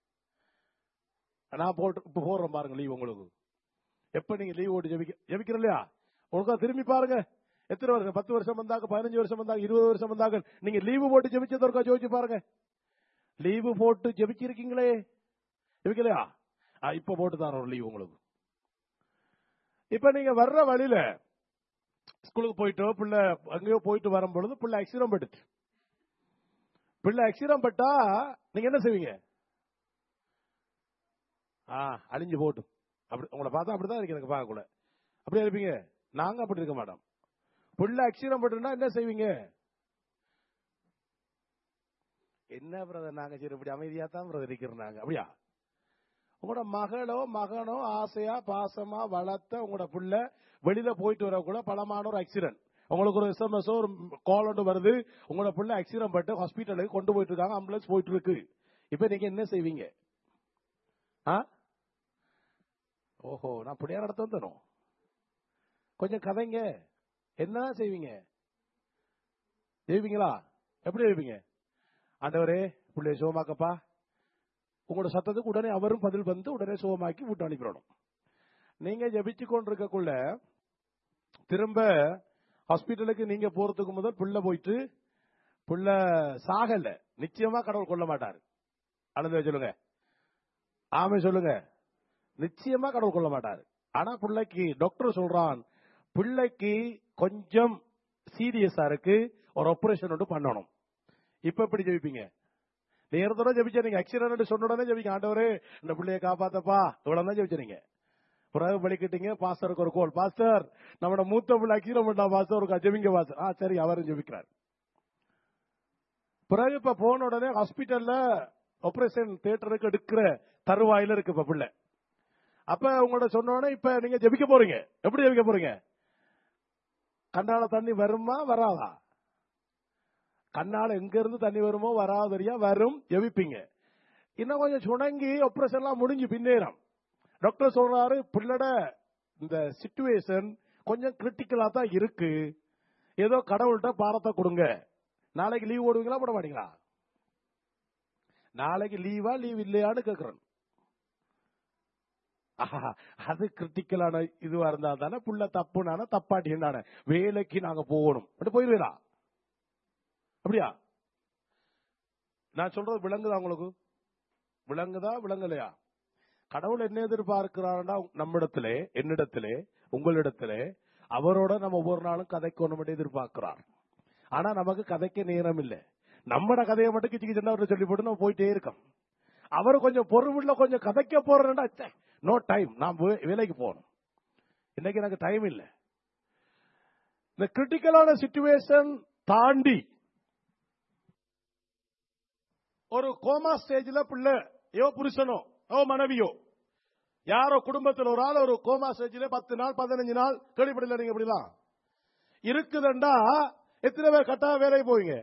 நான் போட்டு இப்ப போடுறேன் பாருங்க லீவ் உங்களுக்கு எப்ப நீங்க லீவ் போட்டு ஜெபிக்க ஜெபிக்கிற இல்லையா ஒழுங்கா திரும்பி பாருங்க எத்தனை வருஷம் பத்து வருஷம் வந்தாங்க பதினஞ்சு வருஷம் வந்தாங்க இருபது வருஷம் வந்தாங்க நீங்க லீவு போட்டு ஜெபிச்சது ஒருக்கா ஜோதிச்சு பாருங்க லீவு போட்டு ஜெபிச்சிருக்கீங்களே ஜெபிக்கலையா ஆ, இப்ப போட்டு தரோம் ஒரு லீவ் உங்களுக்கு இப்ப நீங்க வர்ற வழியில ஸ்கூலுக்கு போயிட்டோ பிள்ளை அங்கேயோ போயிட்டு வரும் பொழுது பிள்ளை ஆக்சிடென்ட் பட்டுச்சு பிள்ளை ஆக்சிடென்ட் பட்டா நீங்க என்ன செய்வீங்க ஆ அழிஞ்சு போட்டும் அப்படி உங்களை பார்த்தா அப்படிதான் இருக்கு எனக்கு பார்க்க கூட அப்படியே இருப்பீங்க நாங்க அப்படி இருக்க மாட்டோம் புள்ள அக்ஷரம் பட்டுனா என்ன செய்வீங்க என்ன பிரதர் நாங்க சரி இப்படி அமைதியா தான் பிரதர் இருக்கிறோம் நாங்க அப்படியா உங்களோட மகளோ மகனோ ஆசையா பாசமா வளர்த்த உங்களோட புள்ள வெளியில போயிட்டு வரக்குள்ள பலமான ஒரு ஆக்சிடென்ட் உங்களுக்கு ஒரு எஸ்எம்எஸ் ஒரு கால் ஒன்று வருது உங்களோட புள்ள ஆக்சிடென்ட் பட்டு ஹாஸ்பிட்டலுக்கு கொண்டு போயிட்டு இருக்காங்க ஆம்புலன்ஸ் போயிட்டு இருக்கு இப்ப நீங்க என்ன செய்வீங்க ஆ ஓஹோ நான் புடியா நடத்த தரும் கொஞ்சம் கதைங்க என்ன செய்வீங்க செய்வீங்களா எப்படி செய்வீங்க ஆண்டவரே பிள்ளைய சுகமாக்கப்பா உங்களோட சத்தத்துக்கு உடனே அவரும் பதில் வந்து உடனே சுகமாக்கி விட்டு அனுப்பிடணும் நீங்க ஜபிச்சு கொண்டிருக்கக்குள்ள திரும்ப ஹாஸ்பிட்டலுக்கு நீங்க போறதுக்கு முதல் பிள்ளை போயிட்டு புள்ள சாகல நிச்சயமா கடவுள் கொல்ல மாட்டாரு அழுத சொல்லுங்க ஆமை சொல்லுங்க நிச்சயமா கடவுள் கொல்ல மாட்டாரு ஆனா பிள்ளைக்கு டாக்டர் சொல்றான் பிள்ளைக்கு கொஞ்சம் சீரியஸா இருக்கு ஒரு ஆபரேஷன் ஒன்று பண்ணணும் இப்ப எப்படி ஜெபிப்பீங்க நேரத்தோட ஜெபிச்சா நீங்க ஆக்சிடென்ட் சொன்ன உடனே ஜெபிக்க ஆண்டவரே இந்த பிள்ளைய காப்பாத்தப்பா இவ்வளவு தான் ஜெபிச்சீங்க பிறகு பலிக்கிட்டீங்க பாஸ்டருக்கு ஒரு கோல் பாஸ்டர் நம்மளோட மூத்த பிள்ளை ஆக்சிடென்ட் பண்ணா பாஸ்டர் ஒரு ஜெபிங்க பாஸ்டர் ஆ சரி அவரும் ஜெபிக்கிறார் பிறகு இப்ப போன உடனே ஹாஸ்பிட்டல்ல ஆபரேஷன் தியேட்டருக்கு எடுக்கிற தருவாயில இருக்கு இப்ப பிள்ளை அப்ப உங்களோட சொன்ன உடனே இப்ப நீங்க ஜெபிக்க போறீங்க எப்படி ஜெபிக்க போறீங்க கண்ணால தண்ணி வருமா வராதா கண்ணால எங்க இருந்து தண்ணி வருமோ வராதரியா வரும் ஜெபிப்பீங்க இன்னும் கொஞ்சம் சுணங்கி ஆபரேஷன் எல்லாம் முடிஞ்சு பின்னேறம் டாக்டர் சொல்றாரு பிள்ளட இந்த சிச்சுவேஷன் கொஞ்சம் கிரிட்டிக்கலா தான் இருக்கு ஏதோ கடவுள்கிட்ட பாரத்தை கொடுங்க நாளைக்கு லீவ் போடுவீங்களா போட மாட்டீங்களா நாளைக்கு லீவா லீவ் இல்லையான்னு கேக்குறேன் ஆஹா, அது கிரிட்டிக்கலான இதுவா இருந்தா தானே புள்ள தப்புனான தப்பாட்டினான வேலைக்கு நாங்க போகணும் அப்படி போயிருவீரா அப்படியா நான் சொல்றது விளங்குதா உங்களுக்கு விளங்குதா விளங்கலையா கடவுள் என்ன எதிர்பார்க்கிறாருன்னா நம்மிடத்திலே என்னிடத்திலே உங்களிடத்திலே அவரோட நம்ம ஒவ்வொரு நாளும் கதைக்கணும் எதிர்பார்க்கிறார் ஆனா நமக்கு கதைக்க நேரம் இல்லை நம்மட கதையை மட்டும் கிச்சு கிச்சு அவர்கிட்ட சொல்லி போட்டு நம்ம போயிட்டே இருக்கோம் அவர் கொஞ்சம் பொறுப்புள்ள கொஞ்சம் கதைக்க போறேன்னா நோ டைம் நான் வே- வேலைக்கு போகணும் இன்னைக்கு எனக்கு டைம் இல்லை இந்த கிரிட்டிக்கலான சிச்சுவேஷன் தாண்டி ஒரு கோமா ஸ்டேஜ்ல பிள்ளை ஏதோ புருஷனோ ஓ மனைவியோ யாரோ குடும்பத்தில் ஒரு ஆள் ஒரு கோமா ஸ்டேஜ்ல பத்து நாள் பதினஞ்சு நாள் கேள்விப்படல நீங்க இப்படிலாம் இருக்குதுண்டா எத்தனை பேர் கட்டாய வேலைக்கு போவீங்க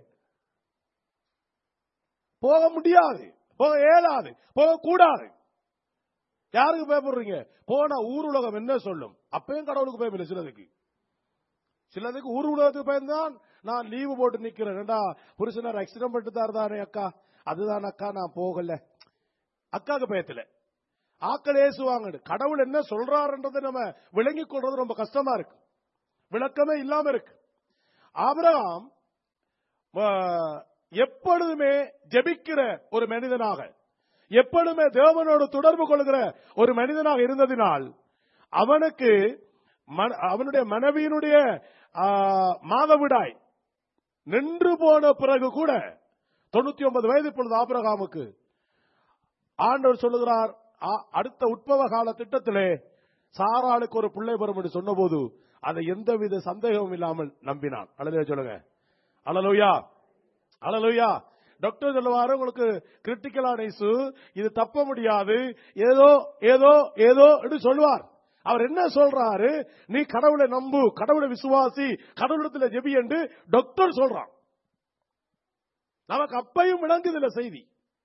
போக முடியாது போக இயலாது போக கூடாது யாருக்கு பயப்படுறீங்க போனா ஊர் உலகம் என்ன சொல்லும் அப்பயும் கடவுளுக்கு பயமில்லை சிலதுக்கு சிலதுக்கு ஊர் உலகத்துக்கு பயந்தான் நான் லீவு போட்டு நிக்கிறேன் ஏண்டா புருஷனார் ஆக்சிடென்ட் பண்ணிட்டு தான் இருந்தானே அக்கா அதுதான் அக்கா நான் போகல அக்காக்கு பயத்துல ஆக்கள் ஏசுவாங்க கடவுள் என்ன சொல்றாருன்றதை நம்ம விளங்கிக் கொள்றது ரொம்ப கஷ்டமா இருக்கு விளக்கமே இல்லாம இருக்கு ஆபிரகாம் ஆஹ், எப்பொழுதுமே ஜெபிக்கிற ஒரு மனிதனாக எப்பொழுதுமே தேவனோடு தொடர்பு கொள்கிற ஒரு மனிதனாக இருந்ததினால் அவனுக்கு மன- அவனுடைய மனைவியினுடைய ஆஹ், மாதவிடாய் நின்று போன பிறகு கூட தொண்ணூத்தி ஒன்பது வயது இப்பொழுது ஆபிரகாமுக்கு ஆண்டவர் சொல்லுகிறார் "ஆ- அடுத்த உட்பவ கால திட்டத்திலே சாராளுக்கு ஒரு பிள்ளை வரும் என்று சொன்னபோது அதை எந்தவித சந்தேகமும் இல்லாமல் நம்பினான் அழலையா சொல்லுங்க அழலுயா அழலுயா டாக்டர் சொல்லுவாரு உங்களுக்கு கிரிட்டிக்கலான இசு இது தப்ப முடியாது ஏதோ ஏதோ ஏதோ என்று சொல்லுவார் அவர் என்ன சொல்றாரு நீ கடவுளை நம்பு கடவுளை விசுவாசி கடவுளத்துல ஜெபி என்று டாக்டர் சொல்றான் நமக்கு அப்பையும் விளங்குதில்ல செய்தி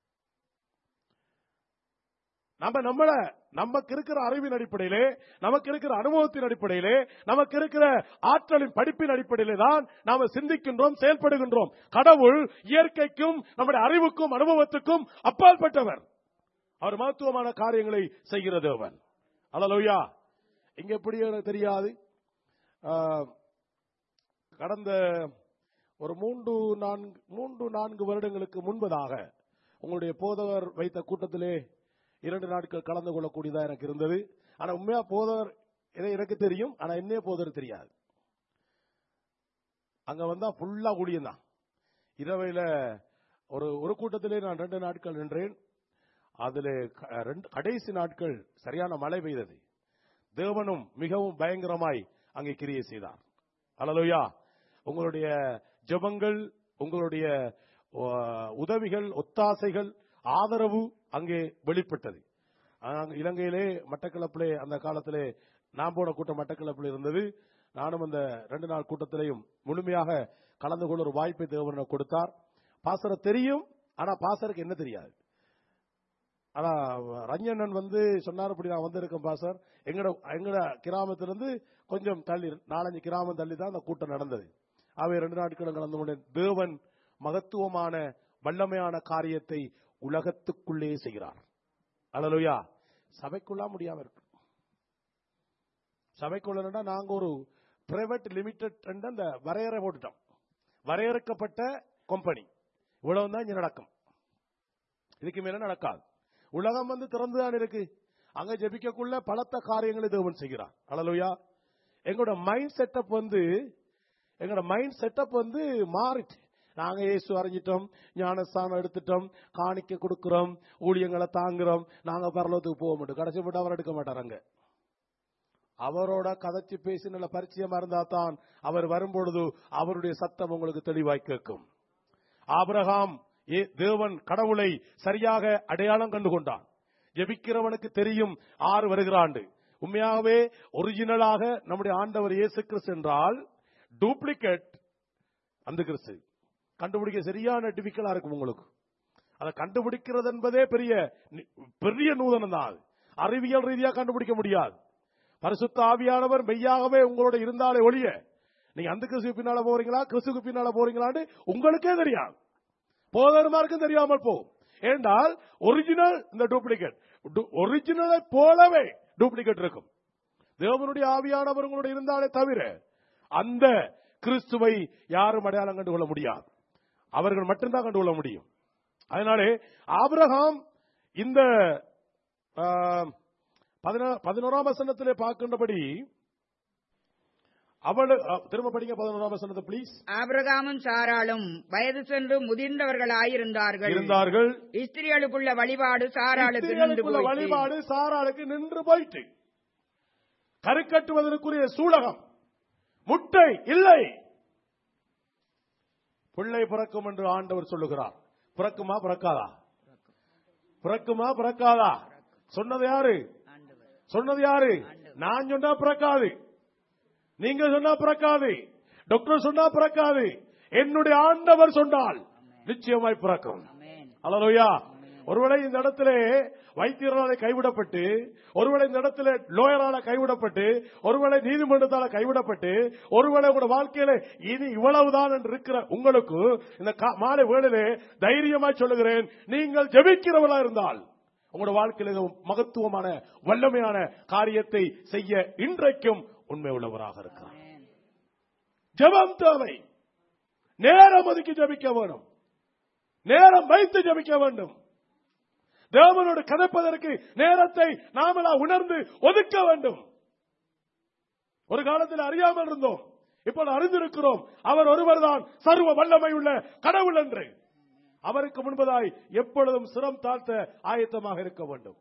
நம்ம நம்மள நமக்கு இருக்கிற அறிவின் அடிப்படையிலே நமக்கு இருக்கிற அனுபவத்தின் அடிப்படையிலே நமக்கு இருக்கிற ஆற்றலின் படிப்பின் அடிப்படையிலே தான் நாம சிந்திக்கின்றோம் செயல்படுகின்றோம் கடவுள் இயற்கைக்கும் நம்முடைய அறிவுக்கும் அனுபவத்துக்கும் அப்பாற்பட்டவர் அவர் மகத்துவமான காரியங்களை செய்கிற தேவன் அல்லலோயா இங்க எப்படி எனக்கு தெரியாது ஆஹ், கடந்த ஒரு மூன்று நான்கு மூன்று நான்கு வருடங்களுக்கு முன்பதாக உங்களுடைய போதவர் வைத்த கூட்டத்திலே இரண்டு நாட்கள் கலந்து கொள்ளக்கூடியதா எனக்கு இருந்தது ஆனா உண்மையா போதவர் இதை எனக்கு தெரியும் ஆனா என்னைய போதவர் தெரியாது அங்க வந்தா ஃபுல்லா ஊழியம் தான் இரவையில ஒரு ஒரு கூட்டத்திலே நான் ரெண்டு நாட்கள் நின்றேன் அதுல க- ரெண்டு கடைசி நாட்கள் சரியான மழை பெய்தது தேவனும் மிகவும் பயங்கரமாய் அங்கே கிரியை செய்தார் அல்லலுயா உங்களுடைய ஜெபங்கள் உங்களுடைய அஹ், உதவிகள் ஒத்தாசைகள் ஆதரவு அங்கே வெளிப்பட்டது அங்க இலங்கையிலே மட்டக்களப்பிலே அந்த காலத்திலே நான் போன கூட்டம் மட்டக்களப்பில் இருந்தது நானும் அந்த ரெண்டு நாள் கூட்டத்திலையும் முழுமையாக கலந்து கொள்ள ஒரு வாய்ப்பை தேவன் எனக்கு கொடுத்தார் பாசர தெரியும் ஆனா பாசருக்கு என்ன தெரியாது ஆனா ரஞ்சனன் வந்து சொன்னார் இப்படி நான் வந்திருக்கேன் பாசர் எங்கட எங்கட கிராமத்திலிருந்து கொஞ்சம் தள்ளி நாலஞ்சு கிராமம் தள்ளி தான் அந்த கூட்டம் நடந்தது அவை ரெண்டு நாட்களும் கலந்து கொண்டேன் தேவன் மகத்துவமான வல்லமையான காரியத்தை உலகத்துக்குள்ளே செய்கிறார் அலலுயா சபைக்குள்ளா முடியாம இருக்கு சபைக்குள்ளா நாங்க ஒரு பிரைவேட் லிமிடெட் அந்த வரையறை போட்டுட்டோம் வரையறுக்கப்பட்ட கம்பெனி இவ்வளவு தான் இங்க நடக்கும் இதுக்கு மேல நடக்காது உலகம் வந்து திறந்துதான் இருக்கு அங்க ஜெபிக்கக்குள்ள பலத்த காரியங்களை தேவன் செய்கிறார் அழலுயா எங்களோட மைண்ட் செட்டப் வந்து எங்களோட மைண்ட் செட்டப் வந்து மாறிட்டு நாங்க இயேசு அறிஞ்சிட்டோம் ஞானஸ்தானம் எடுத்துட்டோம் காணிக்க கொடுக்கிறோம் ஊழியங்களை தாங்குறோம் நாங்க பரலோகத்துக்கு போக மாட்டோம் கடைசி போட்டு அவர் எடுக்க மாட்டார் அங்க அவரோட கதைச்சு பேசி நல்ல பரிச்சயமா இருந்தா தான் அவர் வரும்பொழுது அவருடைய சத்தம் உங்களுக்கு தெளிவாய் கேட்கும் ஆபிரகாம் ஏ- தேவன் கடவுளை சரியாக அடையாளம் கண்டு கொண்டான் ஜெபிக்கிறவனுக்கு தெரியும் ஆறு வருகிறாண்டு உண்மையாகவே ஒரிஜினலாக நம்முடைய ஆண்டவர் இயேசு கிறிஸ்து என்றால் டூப்ளிகேட் அந்த கிறிஸ்து கண்டுபிடிக்க சரியான டிபிக்கலா இருக்கும் உங்களுக்கு அதை கண்டுபிடிக்கிறது என்பதே பெரிய நி- பெரிய நூதனம் தான் அது. அறிவியல் ரீதியா கண்டுபிடிக்க முடியாது பரிசுத்த ஆவியானவர் மெய்யாகவே உங்களோட இருந்தாலே ஒழிய நீங்க அந்த கிறிஸ்து பின்னால போறீங்களா கிறிஸ்துக்கு பின்னால போறீங்களான்னு உங்களுக்கே தெரியாது போதருமாருக்கும் தெரியாமல் போகும் ஏண்டால் ஒரிஜினல் இந்த டூப்ளிகேட் ஒரிஜினலை போலவே டூப்ளிகேட் இருக்கும் தேவனுடைய ஆவியானவர் உங்களோட இருந்தாலே தவிர அந்த கிறிஸ்துவை யாரும் அடையாளம் கண்டுகொள்ள முடியாது அவர்கள் மட்டும்தான் கண்டுகொள்ள முடியும் அதனாலே ஆபிரகாம் இந்த ஆ, பதினா- பதினோராம் வசனத்திலே பார்க்கின்றபடி அவள் அ, திரும்ப படிங்க பதினோராம் வசனத்தை ப்ளீஸ் ஆபிரகாமும் சாராளும் வயது சென்று முதிர்ந்தவர்களாயிருந்தார்கள் இருந்தார்கள் ஸ்திரிகளுக்குள்ள வழிபாடு சாராளுக்கு நின்று இஸ்ரவேலுக்குள்ள போயிற்று. வழிபாடு சாராளுக்கு நின்று போயிட்டு கருக்கட்டுவதற்குரிய சூலகம் முட்டை இல்லை பிள்ளை பிறக்கும் என்று ஆண்டவர் சொல்லுகிறார் பிறக்குமா பிறக்காதா பிறக்குமா பிறக்காதா சொன்னது யாரு சொன்னது யாரு நான் சொன்னா பிறக்காது நீங்க சொன்னா பிறக்காது டாக்டர் சொன்னா பிறக்காது என்னுடைய ஆண்டவர் சொன்னால் நிச்சயமாய் பிறக்கும் ஆமென். அல்லா ஒருவேளை இந்த இடத்துல வைத்தியரால கைவிடப்பட்டு ஒருவேளை இந்த இடத்துல லோயரால கைவிடப்பட்டு ஒருவேளை நீதிமன்றத்தால கைவிடப்பட்டு ஒருவேளை உங்களோட வாழ்க்கையில இது இவ்வளவுதான் என்று இருக்கிற உங்களுக்கு இந்த கா- மாலை வேளையிலே தைரியமாய் சொல்லுகிறேன் நீங்கள் ஜெபிக்கிறவர்களா இருந்தால் உங்களோட வாழ்க்கையில இது மகத்துவமான வல்லமையான காரியத்தை செய்ய இன்றைக்கும் உண்மை உள்ளவராக இருக்கிறார் ஆமென். ஜெபம் தேவை நேரம் ஒதுக்கி ஜெபிக்க வேணும் நேரம் வைத்து ஜெபிக்க வேண்டும் தேவனோடு கதைப்பதற்கு நேரத்தை நாமளா உணர்ந்து ஒதுக்க வேண்டும் ஒரு காலத்தில் அறியாமல் இருந்தோம் இப்போது அறிந்திருக்கிறோம் அவர் ஒருவர்தான் சர்வ வல்லமை உள்ள கடவுள் என்று அவருக்கு முன்பதாய் எப்பொழுதும் சிரம் தாழ்த்த ஆயத்தமாக இருக்க வேண்டும்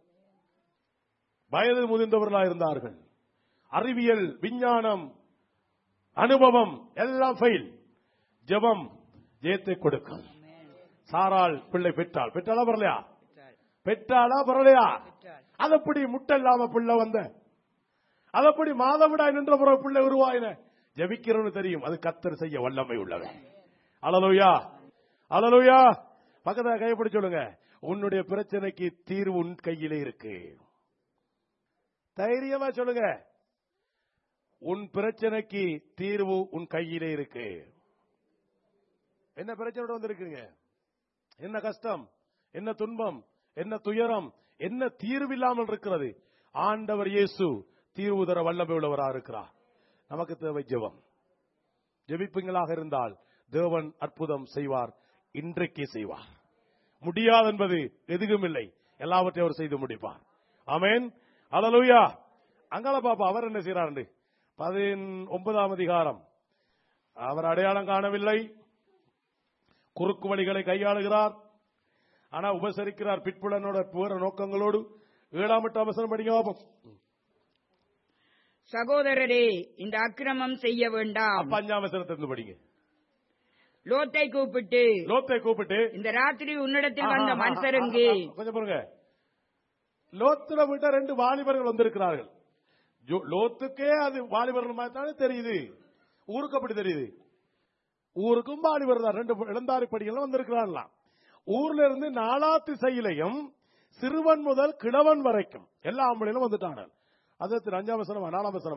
வயது முதிர்ந்தவர்களாக இருந்தார்கள் அறிவியல் விஞ்ஞானம் அனுபவம் எல்லாம் ஃபெயில் ஜெபம் ஜெயத்தை கொடுக்கும் ஆமென். சாராள் பிள்ளை பெற்றாள் பெற்றாளா வரலையா பெற்றாள். பெற்றாளா வரலையா பெற்றாள். அதப்படி முட்டை இல்லாம பிள்ளை வந்த அதப்படி மாதவிடாய் நின்ற பிறகு பிள்ளை உருவாயின ஜெபிக்கிறவனு தெரியும் அது கத்தர் செய்ய வல்லமை உள்ளவன் அலலுயா அலலுயா பக்கத்துல கைப்படி சொல்லுங்க உன்னுடைய பிரச்சனைக்கு தீர்வு உன் கையிலே இருக்கு தைரியமா சொல்லுங்க உன் பிரச்சனைக்கு தீர்வு உன் கையிலே இருக்கு என்ன பிரச்சனை வந்திருக்கீங்க என்ன கஷ்டம் என்ன துன்பம் என்ன துயரம் என்ன தீர்வு இல்லாமல் இருக்கிறது ஆண்டவர் இயேசு தீர்வு தர வல்லமை உள்ளவராக இருக்கிறார் நமக்கு தேவை ஜெபம் ஜெபிப்புங்களாக இருந்தால் தேவன் அற்புதம் செய்வார் இன்றைக்கே செய்வார் முடியாது என்பது எதுவும் இல்லை எல்லாவற்றையும் அவர் செய்து முடிப்பார் ஆமென் அல்லேலூயா அங்கால பாப்பா அவர் என்ன செய்யறாரு பதின் ஒன்பதாம் அதிகாரம் அவர் அடையாளம் காணவில்லை குறுக்கு வழிகளை கையாளுகிறார் ஆனா உபசரிக்கிறார் பிற்புலனோட புற நோக்கங்களோடு ஏழாம் எட்டு அவசரம் படிங்க பாப்போம். சகோதரரே இந்த அக்கிரமம் செய்ய வேண்டாம் அப்ப அஞ்சாம் அவசரத்திலிருந்து படிங்க லோத்தை கூப்பிட்டு லோத்தை கூப்பிட்டு இந்த ராத்திரி உன்னிடத்தில் வந்த ஆஹா, மனுஷருங்கே ஆஹா, கொஞ்சம் பாருங்க லோத்துல விட்ட ரெண்டு வாலிபர்கள் வந்திருக்கிறார்கள் ஜோ- லோத்துக்கே அது வாலிபர்கள் மாதிரி தானே தெரியுது ஊருக்கு அப்படி தெரியுது ஊருக்கும் வாலிபர் தான் ரெண்டு இளந்தாரி படிகள் வந்திருக்கிறார்களாம் ஊர்ல இருந்து நாலா திசையிலையும் சிறுவன் முதல் கிழவன் வரைக்கும் எல்லா ஆம்பளையிலும் வந்துட்டாங்க அது அஞ்சாம் வசனமா நாலாம் வசனமா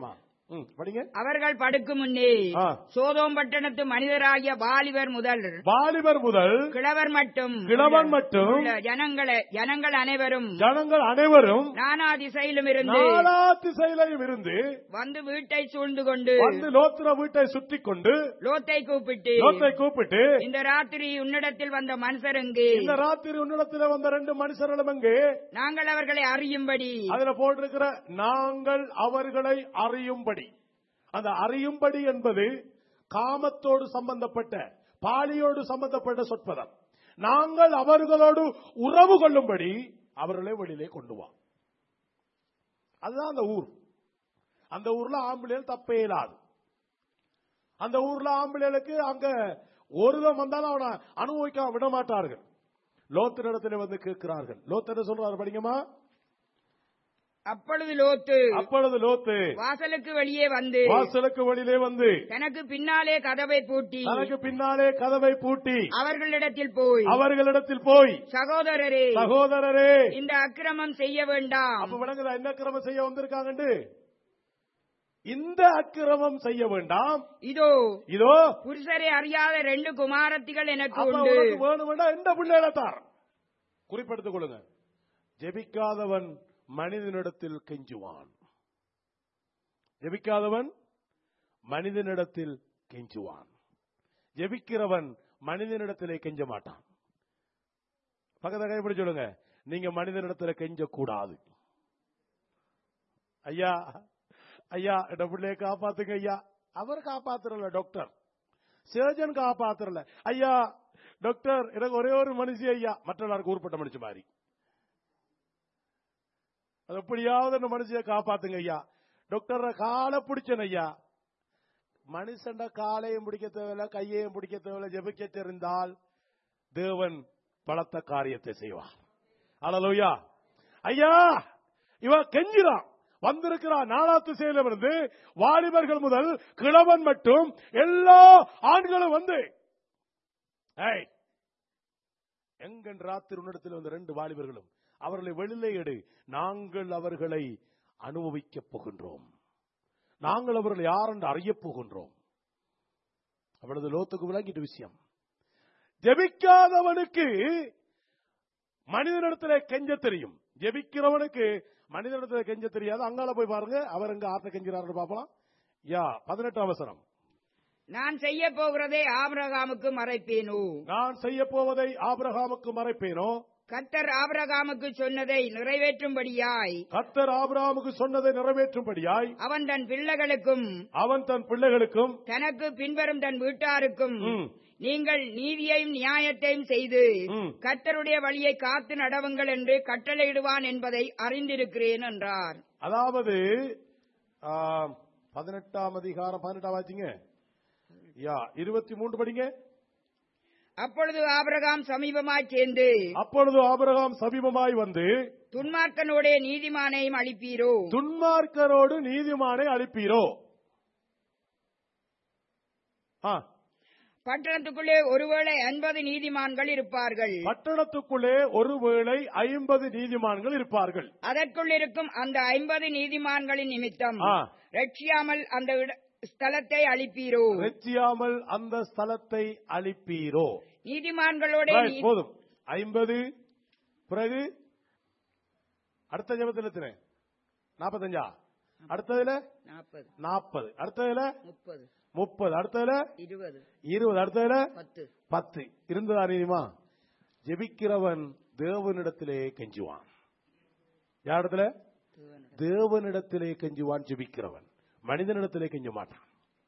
ம், படிங்க அவர்கள் படுக்கும் முன்னே ஆ. சோதோம் பட்டணத்து மனிதராகிய வாலிபர் முதல் வாலிபர் முதல் கிழவர் மட்டும் கிழவன் மட்டும் உள்ள ஜனங்கள ஜனங்கள் அனைவரும் ஜனங்கள் அனைவரும் நானா திசையிலும் இருந்து நாலா திசையிலையும் இருந்து வந்து வீட்டை சூழ்ந்து கொண்டு வந்து லோத்திர வீட்டை சுற்றி கொண்டு லோத்தை கூப்பிட்டு லோத்தை கூப்பிட்டு இந்த ராத்திரி உன்னிடத்தில் வந்த மனுஷர் எங்கே இந்த ராத்திரி உன்னிடத்தில் வந்த ரெண்டு மனுஷர்களும் எங்கே நாங்கள் அவர்களை அறியும்படி அதுல போட்டிருக்கிற நாங்கள் அவர்களை அறியும்படி அந்த அறியும்படி என்பது காமத்தோடு சம்பந்தப்பட்ட பாலியோடு சம்பந்தப்பட்ட சொற்பதம் நாங்கள் அவர்களோடு உறவு கொள்ளும்படி அவர்களை வெளியிலே கொண்டு வா அதுதான் அந்த ஊர் அந்த ஊர்ல ஆம்பளைகள் தப்பே இல்லாது அந்த ஊர்ல ஆம்பளைகளுக்கு அங்க ஒருவன் வந்தாலும் அவனை அனுபவிக்க விட மாட்டார்கள் லோத்தினிடத்தில் வந்து கேட்கிறார்கள் லோத்தன சொல்றாரு படிங்கம்மா அப்பொழுது லோத்து அப்பொழுது லோத்து வாசலுக்கு வெளியே வந்து வாசலுக்கு வழியிலே வந்து தனக்கு பின்னாலே கதவை பூட்டி தனக்கு பின்னாலே கதவை பூட்டி அவர்களிடத்தில் போய் அவர்களிடத்தில் போய் சகோதரரே சகோதரரே இந்த அக்கிரமம் செய்ய வேண்டாம் அப்ப விளங்குதா என்ன அக்கிரமம் செய்ய வந்திருக்காங்கண்டு இந்த அக்கிரமம் செய்ய வேண்டாம் இதோ இதோ புருஷரை அறியாத ரெண்டு குமாரத்திகள் எனக்கு அப்ப உண்டு உனக்கு வேணுமெண்டா இந்த பிள்ளைகளை தார் குறிப்பெடுத்துக் கொள்ளுங்க ஜெபிக்காதவன் மனிதனிடத்தில் கெஞ்சுவான் ஜெபிக்காதவன் மனிதனிடத்தில் கெஞ்சுவான் ஜெபிக்கிறவன் மனிதனிடத்திலே கெஞ்ச மாட்டான் பக்கத்தை கைப்பிடி சொல்லுங்க நீங்க மனிதனிடத்துல கெஞ்ச கூடாது ஐயா ஐயா என் பிள்ளைய காப்பாத்துங்க ஐயா அவர் காப்பாத்துறல டாக்டர் சர்ஜன் காப்பாத்துறல ஐயா டாக்டர் எனக்கு ஒரே ஒரு மனுஷி ஐயா மற்ற எல்லாருக்கும் ஊர்பட்ட மனுஷன் மாதிரி அது எப்படியாவது அந்த மனுஷிய காப்பாத்துங்க ஐயா டாக்டர் காலை பிடிச்சன் ஐயா மனுஷன்ட காலையும் பிடிக்க தேவையில்ல கையையும் பிடிக்க தேவையில்ல ஜெபிக்க தெரிந்தால் தேவன் பலத்த காரியத்தை செய்வார் அலலோயா ஐயா இவ கெஞ்சிரான் வந்திருக்கிறான் நாலாத்து இருந்து வாலிபர்கள் முதல் கிழவன் மட்டும் எல்லா ஆண்களும் வந்து ஏய் எங்கன் ராத்திரி உன்னிடத்தில் வந்த ரெண்டு வாலிபர்களும் அவர்களை வெளியிலே எடு நாங்கள் அவர்களை அனுபவிக்கப் போகின்றோம் நாங்கள் அவர்களை யார் என்று அறியப் போகின்றோம் அவளது லோத்துக்கு விளங்கிட்ட விஷயம் ஜெபிக்காதவனுக்கு மனிதனிடத்துல கெஞ்ச தெரியும் ஜெபிக்கிறவனுக்கு மனிதனிடத்துல கெஞ்ச தெரியாது அங்கால போய் பாருங்க அவர் எங்க ஆத்த கெஞ்சிறாரு பாப்பலாம் யா பதினெட்டு அவசரம் நான் செய்ய போகிறதை ஆபிரகாமுக்கு மறைப்பேனோ நான் செய்ய போவதை ஆபிரகாமுக்கு மறைப்பேனோ கர்த்தர் ஆபிரகாமுக்கு சொன்னதை நிறைவேற்றும்படியாய் கர்த்தர் ஆபிரகாமுக்கு சொன்னதை நிறைவேற்றும்படியாய் அவன் தன் பிள்ளைகளுக்கும் அவன் தன் பிள்ளைகளுக்கும் தனக்கு பின்வரும் தன் வீட்டாருக்கும் ம். நீங்கள் நீதியையும் நியாயத்தையும் செய்து ம். கர்த்தருடைய வழியை காத்து நடவுங்கள் என்று கட்டளையிடுவான் என்பதை அறிந்திருக்கிறேன் என்றார் அதாவது ஆ, பதினெட்டாம் அதிகாரம் பதினெட்டாம் வாசிங்க யா இருபத்தி மூன்று படிங்க அப்பொழுது ஆபிரகாம் சமீபமாய் சேர்ந்து அப்பொழுது ஆபிரகாம் சமீபமாய் வந்து துன்மார்க்கனோடே நீதிமானையும் அளிப்பீரோ துன்மார்க்கரோடு நீதிமானை அளிப்பீரோ ஆ, பட்டணத்துக்குள்ளே ஒருவேளை ஐம்பது நீதிமான்கள் இருப்பார்கள் பட்டணத்துக்குள்ளே ஒருவேளை ஐம்பது நீதிமான்கள் இருப்பார்கள் அதற்குள் இருக்கும் அந்த ஐம்பது நீதிமான்களின் நிமித்தம் ஆ. ரட்சியாமல் அந்த இட- ஸ்தலத்தை அளிப்பீரோ வெற்றியாமல் அந்த ஸ்தலத்தை அளிப்பீரோ நீதிமான்களோட Right, போதும் ஐம்பது பிறகு அடுத்த ஜபத்தில் எத்தனை நாற்பத்தஞ்சா அடுத்ததுல நாற்பது நாற்பது அடுத்ததுல முப்பது முப்பது அடுத்ததுல இருபது இருபது அடுத்ததுல பத்து பத்து இருந்ததா நீதிமா ஜெபிக்கிறவன் தேவனிடத்திலே கெஞ்சுவான் யாரிடத்துல தேவனிடத்திலே கெஞ்சுவான் ஜெபிக்கிறவன் மனிதனிடத்திலே கெஞ்ச மாட்டான்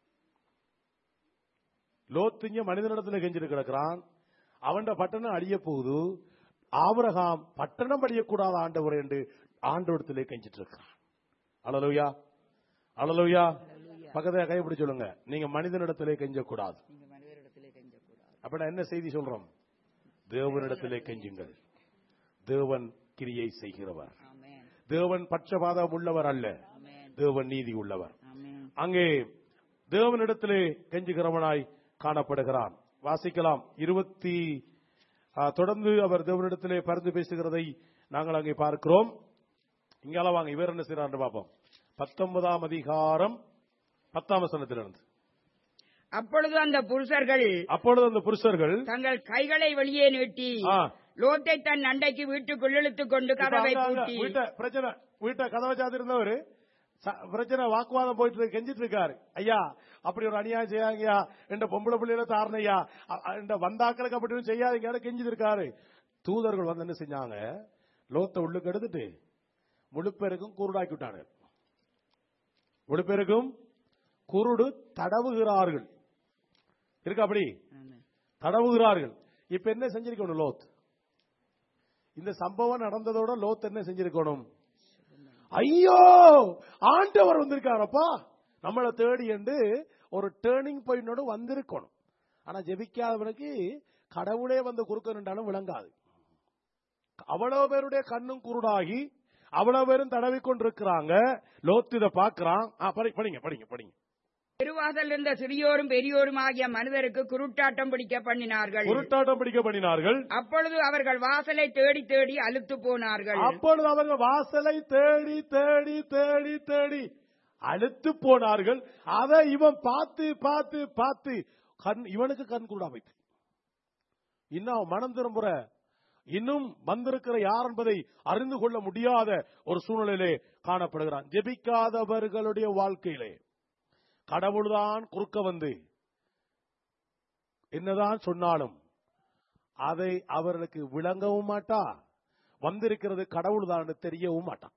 லோத்துங்க மனிதனிடத்திலே கெஞ்சிட்டு கிடக்கிறான் அவன்ட பட்டணம் அழிய போகுது ஆபிரகாம் பட்டணம் அழியக்கூடாத ஆண்டவர் என்று ஆண்டவரத்திலே கெஞ்சிட்டு இருக்கிறான் அலலுயா அலலுயா பக்கத்துல கைப்பிடி சொல்லுங்க நீங்க மனிதனிடத்திலே கெஞ்சக்கூடாது நீங்க மனிதரிடத்திலே கெஞ்சக்கூடாது அப்ப என்ன செய்தி சொல்றோம் தேவனிடத்திலே கெஞ்சுங்கள் தேவன் கிரியை செய்கிறவர் ஆமென் தேவன் பட்சபாதம் உள்ளவர் அல்ல ஆமென் தேவன் நீதி உள்ளவர் ஆமென் அங்கே தேவனிடத்திலே கெஞ்சுகிறவனாய் காணப்படுகிறான் வாசிக்கலாம் இருபத்தி ஆ, தொடர்ந்து அவர் தேவனிடத்திலே பரிந்து பேசுகிறதை நாங்கள் அங்கே பார்க்கிறோம் இங்கால வாங்க இவர் என்ன செய்யறாரு பார்ப்போம் பத்தொன்பதாம் அதிகாரம் பத்தாம் வசனத்திலிருந்து அப்பொழுது அந்த புருஷர்கள் அப்பொழுது அந்த புருஷர்கள் தங்கள் கைகளை வெளியே நீட்டி ஆ, லோத்தை தன் அண்டைக்கு வீட்டுக்குள் இழுத்துக் கொண்டு இப்ப கதவை அங்க, அங்க பூட்டி வீட்டை பிரச்சனை வீட்டை கதவை சாத்திருந்தவர் பிரச்சனை வாக்குவாதம் போயிட்டு இருக்கு, கெஞ்சிட்டு இருக்காரு ஐயா அப்படி ஒரு அநியாயம் செய்யாங்கய்யா என்ற பொம்பளை பிள்ளையில தாரணையா என்ற வந்தாக்களுக்கு அப்படி ஒண்ணும் செய்யாதீங்க கெஞ்சிட்டு இருக்காரு தூதர்கள் வந்து என்ன செஞ்சாங்க லோத்தை உள்ளுக்கு எடுத்துட்டு முழு பேருக்கும் குருடாக்கி விட்டாங்க முழு பேருக்கும் குருடு தடவுகிறார்கள் இருக்கு அப்படி தடவுகிறார்கள் இப்ப என்ன செஞ்சிருக்கணும் லோத் இந்த சம்பவம் நடந்ததோட லோத் என்ன செஞ்சிருக்கணும் ஐயோ ஆண்டவர் வந்திருக்காரப்பா நம்மளை தேடி என்று ஒரு டேர்னிங் பாயிண்டோட வந்திருக்கணும் ஆனா ஜெபிக்காதவனுக்கு கடவுளே வந்து குறுக்க நின்றாலும் விளங்காது அவ்வளவு பேருடைய கண்ணும் குருடாகி அவ்வளவு பேரும் தடவி கொண்டிருக்கிறாங்க லோத் இதை பாக்குறான் ஆ, படி- படிங்க படிங்க படிங்க திருவாசல் இருந்த சிறியோரும் பெரியோரும் ஆகிய மனிதருக்கு குருட்டாட்டம் பிடிக்க பண்ணினார்கள் குருட்டாட்டம் பிடிக்க பண்ணினார்கள் அப்பொழுது அவர்கள் வாசலை தேடி தேடி அலுத்து போனார்கள் அப்பொழுது அவர்கள் வாசலை தேடி தேடி தேடி தேடி அழுத்து போனார்கள் அதை இவன் பார்த்து பார்த்து பார்த்து கண் இவனுக்கு கண் குருடா வைத்து இன்னும் அவன் மனம் திரும்புற இன்னும் வந்திருக்கிற யார் என்பதை அறிந்து கொள்ள முடியாத ஒரு சூழ்நிலையிலே காணப்படுகிறான் ஜெபிக்காதவர்களுடைய வாழ்க்கையிலே கடவுள்தான் குறுக்க வந்து என்னதான் சொன்னாலும் அதை அவர்களுக்கு விளங்கவும் மாட்டா வந்திருக்கிறது கடவுள் தான் தெரியவும் மாட்டான்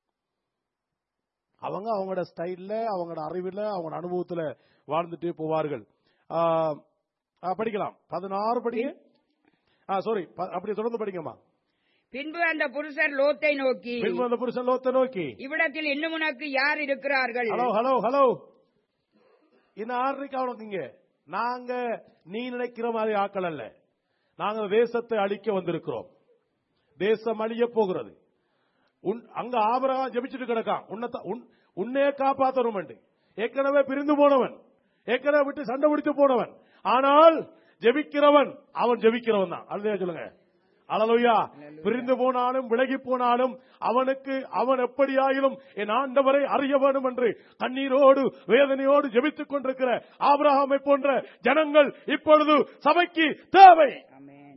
அவங்க அவங்களோட ஸ்டைல்ல அவங்களோட அறிவுல அவங்களோட அனுபவத்துல வாழ்ந்துட்டே போவார்கள் ஆ, ஆ, படிக்கலாம் பதினாறு படிங்க ஆ சாரி அப்படி தொடர்ந்து படிங்கம்மா பின்பு அந்த புருஷர் லோத்தை நோக்கி பின்பு அந்த புருஷன் லோத்தை நோக்கி இவ்விடத்தில் இன்னும் உனக்கு யார் இருக்கிறார்கள் ஹலோ ஹலோ ஹலோ இன்னும் ஆறு இருக்கு அவனுக்கு இங்க நாங்க நீ நினைக்கிற மாதிரி ஆக்கள் அல்ல நாங்க தேசத்தை அழிக்க வந்திருக்கிறோம் தேசம் அழிய போகிறது உன் அங்க ஆபரகம் ஜெபிச்சுட்டு கிடக்கான் உன்னை த- உன்- உன்னையே காப்பாத்தணும் ஏற்கனவே பிரிந்து போனவன் ஏற்கனவே விட்டு சண்டை பிடித்து போனவன் ஆனால் ஜெபிக்கிறவன் அவன் ஜெபிக்கிறவன் தான் அல்லையா சொல்லுங்க அலலுயா பிரிந்து போனாலும் விலகி போனாலும் அவனுக்கு அவன் எப்படியாயிலும் என் ஆண்டவரை அறிய வேண்டும் என்று கண்ணீரோடு வேதனையோடு ஜெபித்துக் கொண்டிருக்கிற ஆபிரகாமை போன்ற ஜனங்கள் இப்பொழுது சபைக்கு தேவை ஆமென்.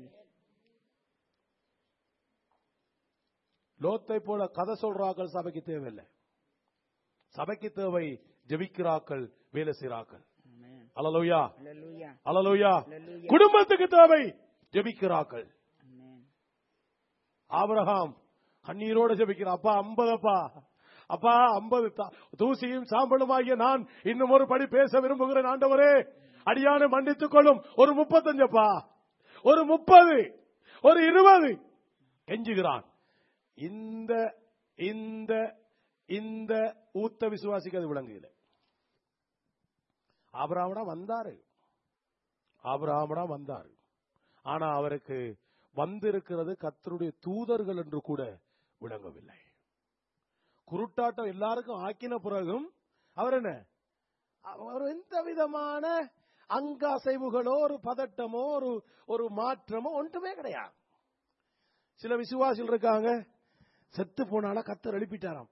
லோத்தை போல கதை சொல்றாக்கள் சபைக்கு தேவையில்லை சபைக்கு தேவை ஜெபிக்கிறாக்கள் வேலை செய்கிறாக்கள் ஆமென். அலலுயா அல்லேலூயா. அலலுயா அல்லேலூயா. குடும்பத்துக்கு தேவை ஜெபிக்கிறாக்கள் ஆமென். ஆபிரகாம் கண்ணீரோட ஜெபிக்கிறான் அப்பா ஐம்பதப்பா அப்பா ஐம்பது தூசியும் சாம்பலுமாகிய நான் இன்னும் ஒரு படி பேச விரும்புகிறேன் ஆண்டவரே அடியான மன்னித்துக் கொள்ளும் ஒரு முப்பத்தஞ்சப்பா ஒரு முப்பது ஒரு இருபது கெஞ்சுகிறான் இந்த இந்த இந்த ஊத்த விசுவாசிக்கு அது விளங்குகிறது ஆபிரகாமடா வந்தாரு ஆபிரகாமடா வந்தாரு ஆனா அவருக்கு வந்திருக்கிறது கர்த்தருடைய தூதர்கள் என்று கூட விளங்கவில்லை குருட்டாட்டம் எல்லாருக்கும் ஆக்கின பிறகும் அவர் என்ன அவர் எந்த விதமான அங்க அசைவுகளோ ஒரு பதட்டமோ ஒரு ஒரு மாற்றமோ ஒன்றுமே கிடையாது சில விசுவாசிகள் இருக்காங்க செத்து போனால கத்தர் எழுப்பிட்டாராம்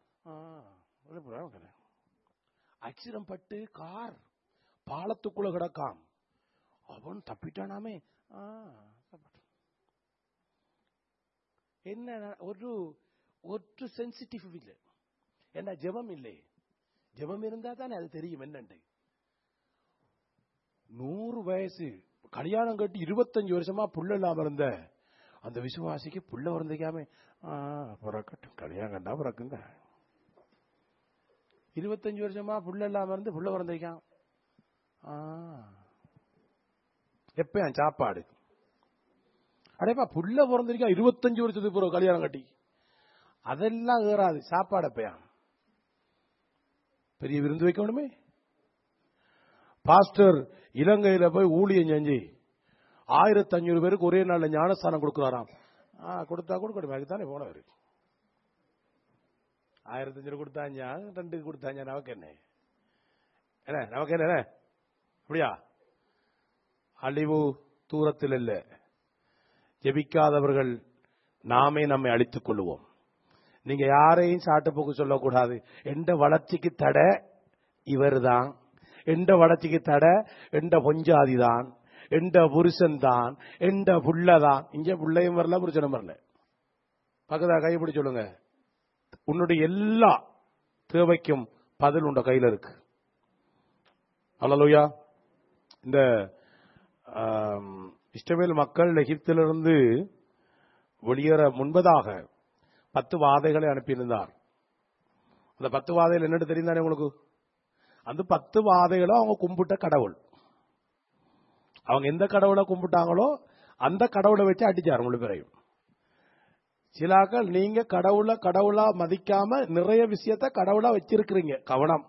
ஆக்சிடென்ட் பட்டு கார் பாலத்துக்குள்ள கிடக்காம் அவன் தப்பிட்டானாமே ஆ, தப்பிட்டான். என்ன ந- ஒரு ஒரு சென்சிட்டிவ் இல்லை என்ன ஜெபம் இல்லை ஜெபம் இருந்தா தானே அது தெரியும் என்னண்டு நூறு வயசு கல்யாணம் கட்டி இருபத்தஞ்சு வருஷமா புள்ள இல்லாம இருந்த அந்த விசுவாசிக்கு புள்ள பிறந்திக்காம ஆ, பிறக்கட்டும் கல்யாணம் கண்டா பிறக்குங்க இருபத்தஞ்சு வருஷமா புள்ள இல்லாம இருந்து புள்ள பிறந்திருக்கான் ஆ. எப்பயான் சாப்பாடு அடேப்பா புள்ள பிறந்திருக்கா இருபத்தஞ்சு வருஷத்துக்கு பிறகு கல்யாணம் கட்டி அதெல்லாம் ஏறாது சாப்பாடு எப்பயா பெரிய விருந்து வைக்கணுமே பாஸ்டர் இலங்கையில போய் ஊழியம் செஞ்சு ஆயிரத்தி அஞ்சூறு பேருக்கு ஒரே நாள்ல ஞானஸ்தானம் கொடுக்குறாராம் ஆ கொடுத்தா கொடுக்கணும் அதுக்கு தானே போனவர் ஆயிரத்தி அஞ்சூறு கொடுத்தாஞ்சா ரெண்டுக்கு கொடுத்தாஞ்சா நமக்கு என்ன என்ன நமக்கு என்ன என்ன? அப்படியா அழிவு தூரத்தில் இல்லை ஜெபிக்காதவர்கள் நாமே நம்மை அழித்துக் கொள்வோம் நீங்க யாரையும் சாட்டு போக்கு சொல்லக்கூடாது எந்த வளர்ச்சிக்கு தடை இவர்தான் எந்த வளர்ச்சிக்கு தட எந்த பொஞ்சாதி தான் எந்த புருஷன் தான் எந்த புள்ளதான் இங்க புள்ளையும் வரல புருஷனும் வரல பக்கதா கைப்பிடி சொல்லுங்க உன்னுடைய எல்லா தேவைக்கும் பதில் உண்ட கையில இருக்கு அல்லலுயா இந்த ஆம், இஸ்ரவேல் மக்கள் எகிப்திலிருந்து வெளியேற முன்பதாக பத்து வாதைகளை அனுப்பியிருந்தார் அந்த பத்து வாதைகள் என்னன்னு தெரிந்தானே உங்களுக்கு அந்த பத்து வாதைகளும் அவங்க கும்பிட்ட கடவுள் அவங்க எந்த கடவுளை கும்பிட்டாங்களோ அந்த கடவுளை வச்சு அடிச்சார் முழு பேரையும் சிலாக்கள் நீங்க கடவுளை கடவுளா மதிக்காம நிறைய விஷயத்த கடவுளா வச்சிருக்கிறீங்க கவனம்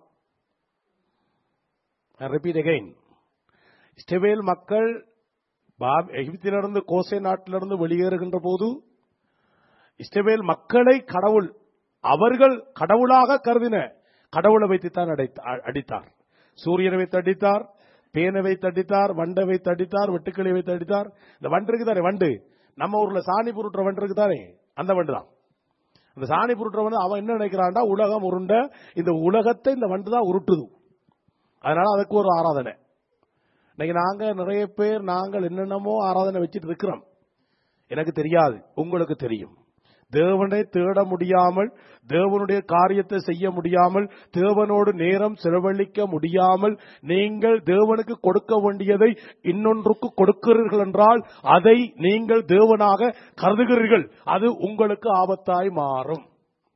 ரிப்பீட் அகைன் இஸ்ரவேல் மக்கள் பாப் எகிப்திலிருந்து கோசை நாட்டிலிருந்து வெளியேறுகின்ற போது இஸ்ரவேல் மக்களை கடவுள் அவர்கள் கடவுளாக கருதின கடவுளை வைத்துத்தான் அடைத்த- அ- அடித்தார் சூரியனை வைத்து அடித்தார் பேனை வைத்து அடித்தார் வண்டை வைத்து அடித்தார் வெட்டுக்கிளை வைத்து அடித்தார் இந்த வண்டு இருக்கு தானே வண்டு நம்ம ஊர்ல சாணி புருட்டுற வண்டு இருக்கு தானே அந்த வண்டு தான் அந்த சாணி புருட்டுறவன் அவன் என்ன நினைக்கிறான்டா உலகம் உருண்ட இந்த உலகத்தை இந்த வண்டு தான் உருட்டுது அதனால அதுக்கு ஒரு ஆராதனை இன்னைக்கு நாங்க நிறைய பேர் நாங்கள் என்னென்னமோ ஆராதனை வச்சிட்டு இருக்கிறோம் எனக்கு தெரியாது உங்களுக்கு தெரியும் தேவனை தேட முடியாமல் தேவனுடைய காரியத்தை செய்ய முடியாமல் தேவனோடு நேரம் செலவழிக்க முடியாமல் நீங்கள் தேவனுக்கு கொடுக்க வேண்டியதை இன்னொன்றுக்கு கொடுக்கிறீர்கள் என்றால் அதை நீங்கள் தேவனாக கருதுகிறீர்கள் அது உங்களுக்கு ஆபத்தாய் மாறும்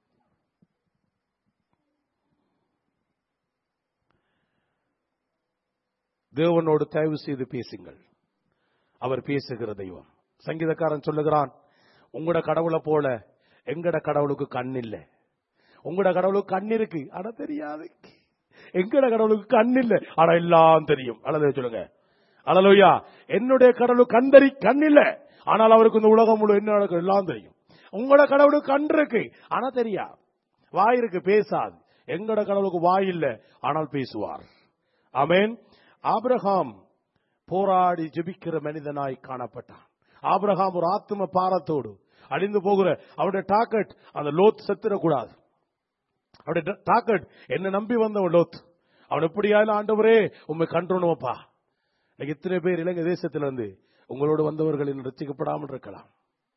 தேவனோடு தயவு செய்து பேசுங்கள் அவர் பேசுகிற தெய்வம் சங்கீதக்காரன் சொல்லுகிறான் உங்களோட கடவுளை போல எங்கட கடவுளுக்கு கண் இல்ல உங்களோட கடவுளுக்கு கண் இருக்கு ஆனா தெரியாது எங்கட கடவுளுக்கு கண் இல்ல ஆனா எல்லாம் தெரியும் அழகு சொல்லுங்க அழலோயா என்னுடைய கடவுளுக்கு கண் தெரி கண் இல்ல ஆனால் அவருக்கு இந்த உலகம் முழு என்ன நடக்கும் எல்லாம் தெரியும் உங்களோட கடவுளுக்கு கண் இருக்கு ஆனா தெரியா வாய் இருக்கு பேசாது எங்கட கடவுளுக்கு வாய் இல்ல ஆனால் பேசுவார் ஆமென் ஆபிரகாம் போராடி ஜெபிக்கிற மனிதனாய் காணப்பட்டான் ஆபிரகாம் ஒரு ஆத்தும பாரத்தோடு அழிந்து போகிற அவருடைய டாக்கெட் அந்த லோத் செத்துடக்கூடாது அவருடைய டாக்கெட் என்ன நம்பி வந்தவன் லோத் அவன் எப்படியாலும் ஆண்டவரே உண்மை கண்டோணுவப்பா இன்னைக்கு இத்தனை பேர் இலங்கை தேசத்திலிருந்து உங்களோடு வந்தவர்கள் இன்னும் ரசிக்கப்படாமல் இருக்கலாம்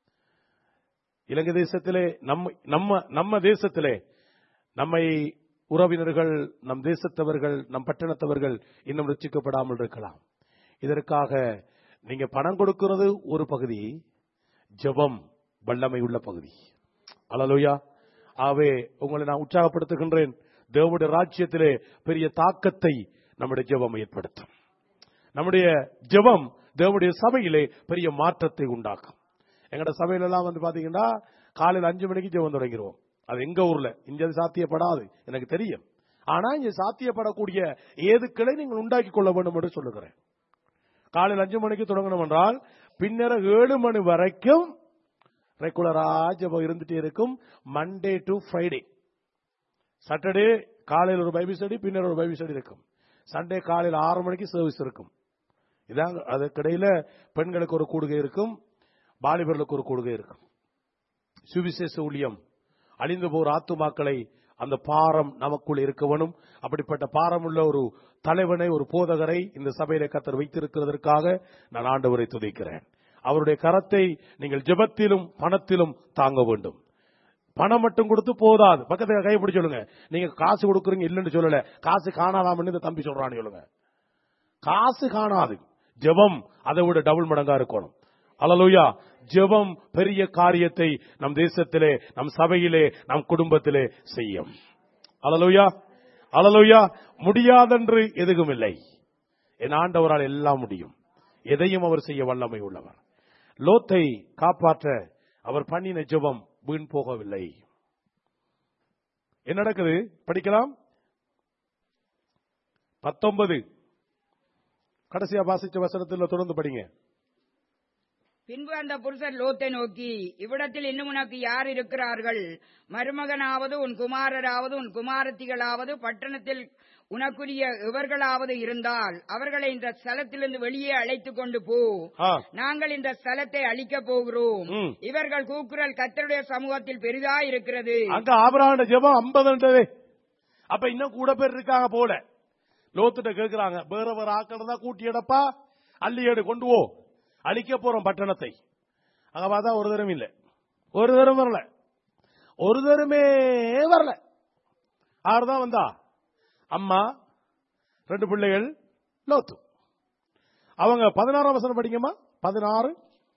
இலங்கை தேசத்திலே நம்ம நம்ம நம்ம தேசத்திலே நம்மை உறவினர்கள் நம் தேசத்தவர்கள் நம் பட்டணத்தவர்கள் இன்னும் ரட்சிக்கப்படாமல் இருக்கலாம் இதற்காக நீங்க பணம் கொடுக்கிறது ஒரு பகுதி ஜெபம் வல்லமை உள்ள பகுதி அலலோயா ஆவே உங்களை நான் உற்சாகப்படுத்துகின்றேன் தேவனுடைய ராஜ்யத்திலே பெரிய தாக்கத்தை நம்முடைய ஜெபம் ஏற்படுத்தும் நம்முடைய ஜெபம் தேவனுடைய சபையிலே பெரிய மாற்றத்தை உண்டாக்கும் எங்கட சபையில எல்லாம் வந்து பாத்தீங்கன்னா காலையில் அஞ்சு மணிக்கு ஜெபம் தொடங்கிடுவோம் அது எங்க ஊர்ல இங்க அது சாத்தியப்படாது எனக்கு தெரியும் ஆனா இங்க சாத்தியப்படக்கூடிய ஏதுக்களை நீங்கள் உண்டாக்கி கொள்ள வேண்டும் என்று சொல்லுகிறேன் காலையில் அஞ்சு மணிக்கு தொடங்கணும் என்றால் பின்னர ஏழு மணி வரைக்கும் ரெகுலரா ஜெபம் இருந்துட்டே இருக்கும் மண்டே டு ஃப்ரைடே சாட்டர்டே காலையில் ஒரு பைபிள் ஸ்டடி பின்னர் ஒரு பைபிள் ஸ்டடி இருக்கும் சண்டே காலையில் ஆறு மணிக்கு சர்வீஸ் இருக்கும் இதாங்க அதுக்கிடையில பெண்களுக்கு ஒரு கூடுகை இருக்கும் வாலிபர்களுக்கு ஒரு கூடுகை இருக்கும் சுவிசேஷ ஊழியம் அழிந்து போற ஆத்துமாக்களை அந்த பாரம் நமக்குள் இருக்க வேணும் அப்படிப்பட்ட பாரம் உள்ள ஒரு தலைவனை ஒரு போதகரை இந்த சபையில கத்தர் வைத்திருக்கிறதற்காக நான் ஆண்டவரை துதைக்கிறேன் அவருடைய கரத்தை நீங்கள் ஜெபத்திலும் பணத்திலும் தாங்க வேண்டும் பணம் மட்டும் கொடுத்து போதாது பக்கத்துல கைப்பிடி சொல்லுங்க நீங்க காசு கொடுக்குறீங்க இல்லைன்னு சொல்லல காசு காணாதாம்னு இந்த தம்பி சொல்றான்னு சொல்லுங்க காசு காணாது ஜெபம் அதை விட டபுள் மடங்கா இருக்கணும் அலலுயா ஜெபம் பெரிய காரியத்தை நம் தேசத்திலே நம் சபையிலே நம் குடும்பத்திலே செய்யும் அலலுயா அலலுயா முடியாதென்று எதுவும் இல்லை என் ஆண்டவரால் எல்லாம் முடியும் எதையும் அவர் செய்ய வல்லமை உள்ளவர் லோத்தை காப்பாற்ற அவர் பண்ணின ஜெபம் வீண் போகவில்லை என்ன நடக்குது படிக்கலாம் பத்தொன்பது கடைசியா வாசிச்ச வசனத்தில் தொடர்ந்து படிங்க பின்பு அந்த புருஷர் லோத்தை நோக்கி இவ்விடத்தில் இன்னும் உனக்கு யார் இருக்கிறார்கள் மருமகனாவது உன் குமாரராவது உன் குமாரத்திகளாவது பட்டணத்தில் உனக்குரிய இவர்களாவது இருந்தால் அவர்களை இந்த ஸ்தலத்திலிருந்து வெளியே அழைத்துக் கொண்டு போ ஆ, நாங்கள் இந்த ஸ்தலத்தை அழிக்கப் போகிறோம் ம். இவர்கள் கூக்குரல் கத்தருடைய சமூகத்தில் பெரிதா இருக்கிறது அங்க ஆபரான ஜெபம் ஐம்பதுன்றது அப்ப இன்னும் கூட பேர் இருக்காங்க போல லோத்துட்ட கேட்கிறாங்க வேற வேற ஆக்கள் தான் கூட்டி எடப்பா அள்ளி எடு கொண்டு போ அழிக்க போறோம் பட்டணத்தை அங்க பார்த்தா ஒரு தரம் இல்ல ஒரு தரம் வரல ஒரு தரமே வரல ஆறுதான் வந்தா அம்மா ரெண்டு பிள்ளைகள் லோத்து அவங்க பதினாறாம் வசனம் படிங்கம்மா பதினாறு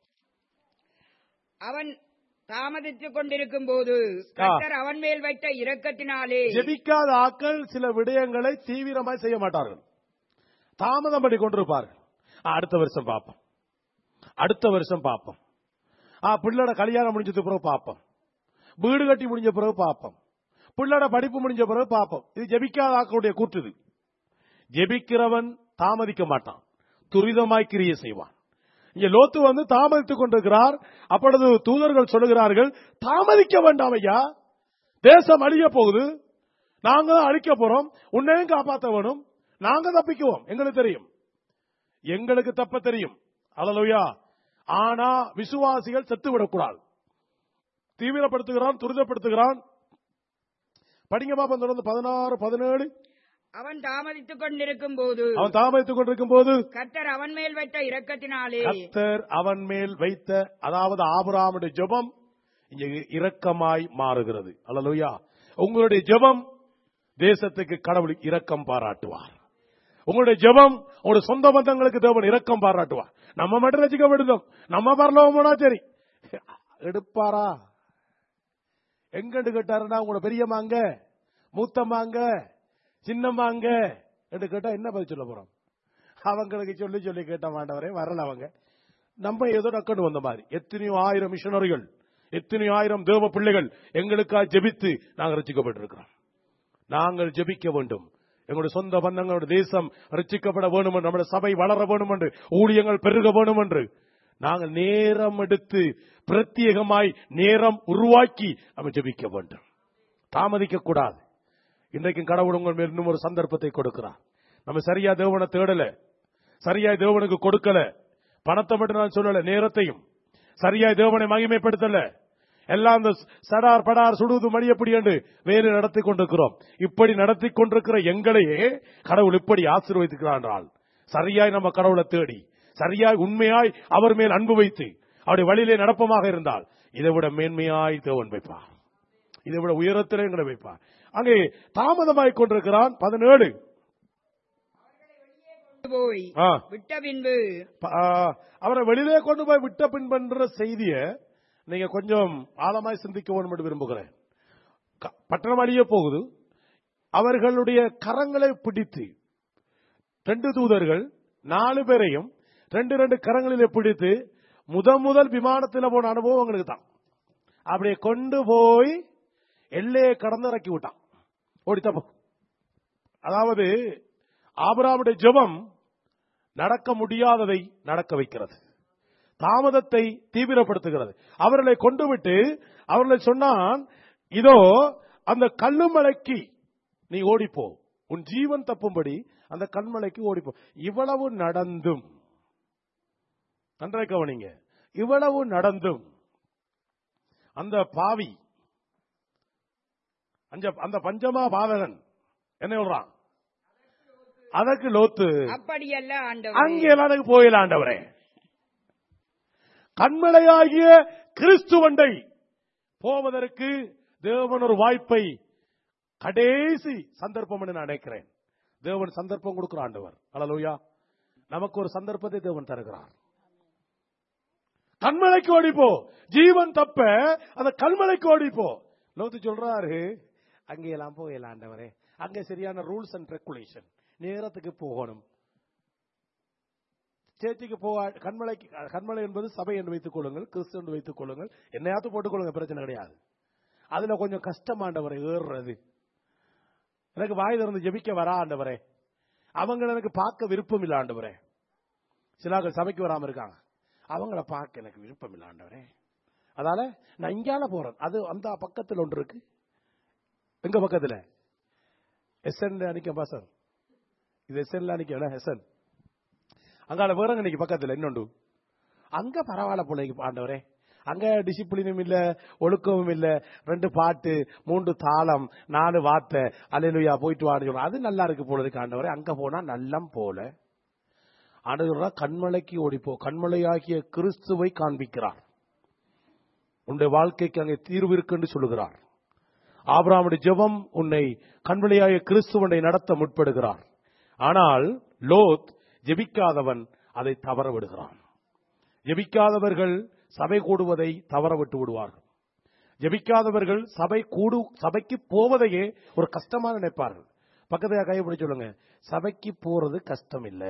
அவன் தாமதித்துக் கொண்டிருக்கும் போது கர்த்தர் அவன் மேல் வைத்த இரக்கத்தினாலே ஜெபிக்காத ஆக்கள் சில விடயங்களை தீவிரமாய் செய்ய மாட்டார்கள் தாமதம் பண்ணி கொண்டிருப்பார்கள் ஆ, அடுத்த வருஷம் பார்ப்போம் அடுத்த வருஷம் பார்ப்போம் ஆ பிள்ளோட கல்யாணம் முடிஞ்சது பிறகு பார்ப்போம் வீடு கட்டி முடிஞ்ச பிறகு பார்ப்போம் பிள்ளோட படிப்பு முடிஞ்ச பிறகு பார்ப்போம் இது ஜெபிக்காத ஆக்களுடைய கூற்று இது ஜெபிக்கிறவன் தாமதிக்க மாட்டான் துரிதமாய் கிரியை செய்வான் இங்க லோத்து வந்து தாமதித்துக் கொண்டிருக்கிறார் அப்பொழுது தூதர்கள் சொல்லுகிறார்கள் தாமதிக்க வேண்டாம் ஐயா தேசம் அழிய போகுது நாங்க தான் அழிக்க போறோம் உன்னையும் காப்பாத்த வேணும் நாங்க தப்பிக்குவோம் எங்களுக்கு தெரியும் எங்களுக்கு தப்ப தெரியும் அல்லலுயா ஆனா விசுவாசிகள் செத்து விடக்கூடாது தீவிரப்படுத்துகிறான் துரிதப்படுத்துகிறான் படிங்க பாப்பா தொடர்ந்து பதினாறு பதினேழு அவன் தாமதித்துக் கொண்டிருக்கும் போது அவன் தாமதித்துக் கொண்டிருக்கும் போது கர்த்தர் அவன் மேல் வைத்த இரக்கத்தினாலே கத்தர் அவன் மேல் வைத்த அதாவது ஆபிரகாமுடைய ஜெபம் இங்க இரக்கமாய் மாறுகிறது அல்லலுயா உங்களுடைய ஜெபம் தேசத்துக்கு கடவுள் இரக்கம் பாராட்டுவார் உங்களுடைய ஜெபம் உங்களுடைய சொந்த பந்தங்களுக்கு தேவன் இரக்கம் பாராட்டுவார் நம்ம மட்டும் ரசிக்கப்படுதோம் நம்ம பரலோகம் போனா சரி எடுப்பாரா எங்கண்டு கேட்டாருன்னா உங்களோட பெரியம்மாங்க மூத்தம்மாங்க சின்னம்மாங்க என்று கேட்டா என்ன பதில் சொல்ல போறோம் அவங்களுக்கு சொல்லி சொல்லி கேட்ட மாட்டவரே வரல அவங்க நம்ம ஏதோ டக்குன்னு வந்த மாதிரி எத்தனையோ ஆயிரம் மிஷனரிகள் எத்தனையோ ஆயிரம் தேவ பிள்ளைகள் எங்களுக்காக ஜெபித்து நாங்கள் ரசிக்கப்பட்டிருக்கிறோம் நாங்கள் ஜெபிக்க வேண்டும் எங்களுடைய சொந்த பந்தங்களோட தேசம் ரட்சிக்கப்பட வேண்டும் என்று நம்முடைய சபை வளர வேண்டும் என்று ஊழியங்கள் பெருக வேண்டும் என்று நாங்கள் நேரம் எடுத்து பிரத்யேகமாய் நேரம் உருவாக்கி நம்ம ஜெபிக்க வேண்டும் தாமதிக்க கூடாது இன்றைக்கும் கடவுள் உங்கள் மேல் இன்னும் ஒரு சந்தர்ப்பத்தை கொடுக்கிறார் நம்ம சரியா தேவனை தேடல சரியா தேவனுக்கு கொடுக்கல பணத்தை மட்டும் நான் சொல்லல நேரத்தையும் சரியாய் தேவனை மகிமைப்படுத்தல எல்லாம் அந்த சடார் படார் சுடுவது மணியப்படி என்று வேறு நடத்தி கொண்டிருக்கிறோம் இப்படி நடத்தி கொண்டிருக்கிற எங்களையே கடவுள் இப்படி ஆசீர்வதிக்கிறார் என்றால் சரியாய் நம்ம கடவுளை தேடி சரியாய் உண்மையாய் அவர் மேல் அன்பு வைத்து அவருடைய வழியிலே நடப்பமாக இருந்தால் இதை விட மேன்மையாய் தேவன் வைப்பார் இதை விட உயரத்திலே எங்களை வைப்பார் அங்கே தாமதமாய் கொண்டிருக்கிறான் பதினேழு போய் ஆ. விட்ட பின்பு ப- ஆ, அவரை வெளியிலே கொண்டு போய் விட்ட பின்பன்ற செய்திய நீங்க கொஞ்சம் ஆழமாய் சிந்திக்க வேண்டும் என்று விரும்புகிறேன் க- பட்டணம் அழிய போகுது அவர்களுடைய கரங்களை பிடித்து ரெண்டு தூதர்கள் நாலு பேரையும் ரெண்டு ரெண்டு கரங்களிலே பிடித்து முத முதல் விமானத்தில் போன அனுபவம் உங்களுக்கு தான் அப்படியே கொண்டு போய் எல்லையை கடந்து இறக்கி விட்டான் ஓடித்தப்போ அதாவது ஆபிரகாமுடைய ஜெபம் நடக்க முடியாததை நடக்க வைக்கிறது தாமதத்தை தீவிரப்படுத்துகிறது அவர்களை கொண்டு விட்டு அவர்களை சொன்னான் இதோ அந்த கல்லுமலைக்கு நீ ஓடிப்போ உன் ஜீவன் தப்பும்படி அந்த கண்மலைக்கு ஓடிப்போ இவ்வளவு நடந்தும் நன்றாய் கவனிங்க இவ்வளவு நடந்தும் அந்த பாவி அந்த- அந்த பஞ்சமா பாதகன் என்ன சொல்றான் அதற்கு லோத்து அப்படியல்ல அங்கே ஆண்டவரே எனக்கு போயில ஆண்டவரே கண்மலையாகிய கிறிஸ்துவண்டை போவதற்கு தேவன் ஒரு வாய்ப்பை கடைசி சந்தர்ப்பம் என்று நான் நினைக்கிறேன் தேவன் சந்தர்ப்பம் கொடுக்கிற ஆண்டவர் அல்லலூயா நமக்கு ஒரு சந்தர்ப்பத்தை தேவன் தருகிறார் கண்மலைக்கு ஓடிப்போ ஜீவன் தப்ப அந்த கல்மலைக்கு ஓடிப்போ லோத்து சொல்றாரு அங்கே எல்லாம் போகலாம் ஆண்டவரே அங்கே சரியான ரூல்ஸ் அண்ட் ரெகுலேஷன் நேரத்துக்கு போகணும் சேர்ச்சிக்கு போக கண்மலைக்கு கண்மலை என்பது சபை என்று வைத்துக் கொள்ளுங்கள் கிறிஸ்து என்று வைத்துக் கொள்ளுங்கள் என்னையாவது போட்டுக் கொள்ளுங்க பிரச்சனை கிடையாது அதுல கொஞ்சம் கஷ்டமாண்டவரை ஏறுறது எனக்கு வாய் திறந்து ஜெபிக்க வரா ஆண்டவரே அவங்க எனக்கு பார்க்க விருப்பம் இல்ல ஆண்டவரே சிலாக்கள் சபைக்கு வராம இருக்காங்க அவங்கள பார்க்க எனக்கு விருப்பம் இல்ல ஆண்டவரே அதால நான் இங்கால போறேன் அது அந்த பக்கத்தில் ஒன்று இருக்கு எங்க பக்கத்துல எஸ்என் அன்னைக்கு பாசர் இது எஸ்என்ல அன்னைக்கு எஸ்என் அங்கால வேறங்க இன்னைக்கு பக்கத்துல இன்னொண்டு அங்க பரவாயில்ல பிள்ளைக்கு ஆண்டவரே அங்க டிசிப்ளினும் இல்ல ஒழுக்கமும் இல்ல ரெண்டு பாட்டு மூன்று தாளம் நாலு வார்த்தை அலையிலுயா போயிட்டு வான்னு சொல்றோம் அது நல்லா இருக்கு போல இருக்கு ஆண்டவரே அங்க போனா நல்லம் போல ஆண்டவர் கண்மலைக்கு ஓடிப்போ கண்மலையாகிய கிறிஸ்துவை காண்பிக்கிறார் உன்னுடைய வாழ்க்கைக்கு அங்கே தீர்வு இருக்குன்னு சொல்லுகிறார் ஆபிரகாமுடைய ஜெபம் உன்னை கண்மலையாகிய கிறிஸ்து உன்னை நடத்த முற்படுகிறார் ஆனால் லோத் ஜெபிக்காதவன் அதை தவற விடுகிறான் ஜெபிக்காதவர்கள் சபை கூடுவதை தவற விட்டு விடுவார்கள் ஜெபிக்காதவர்கள் சபை கூடு சபைக்கு போவதையே ஒரு கஷ்டமா நினைப்பார்கள் பக்கத்துல கைப்பிடி சொல்லுங்க சபைக்கு போறது கஷ்டம் இல்ல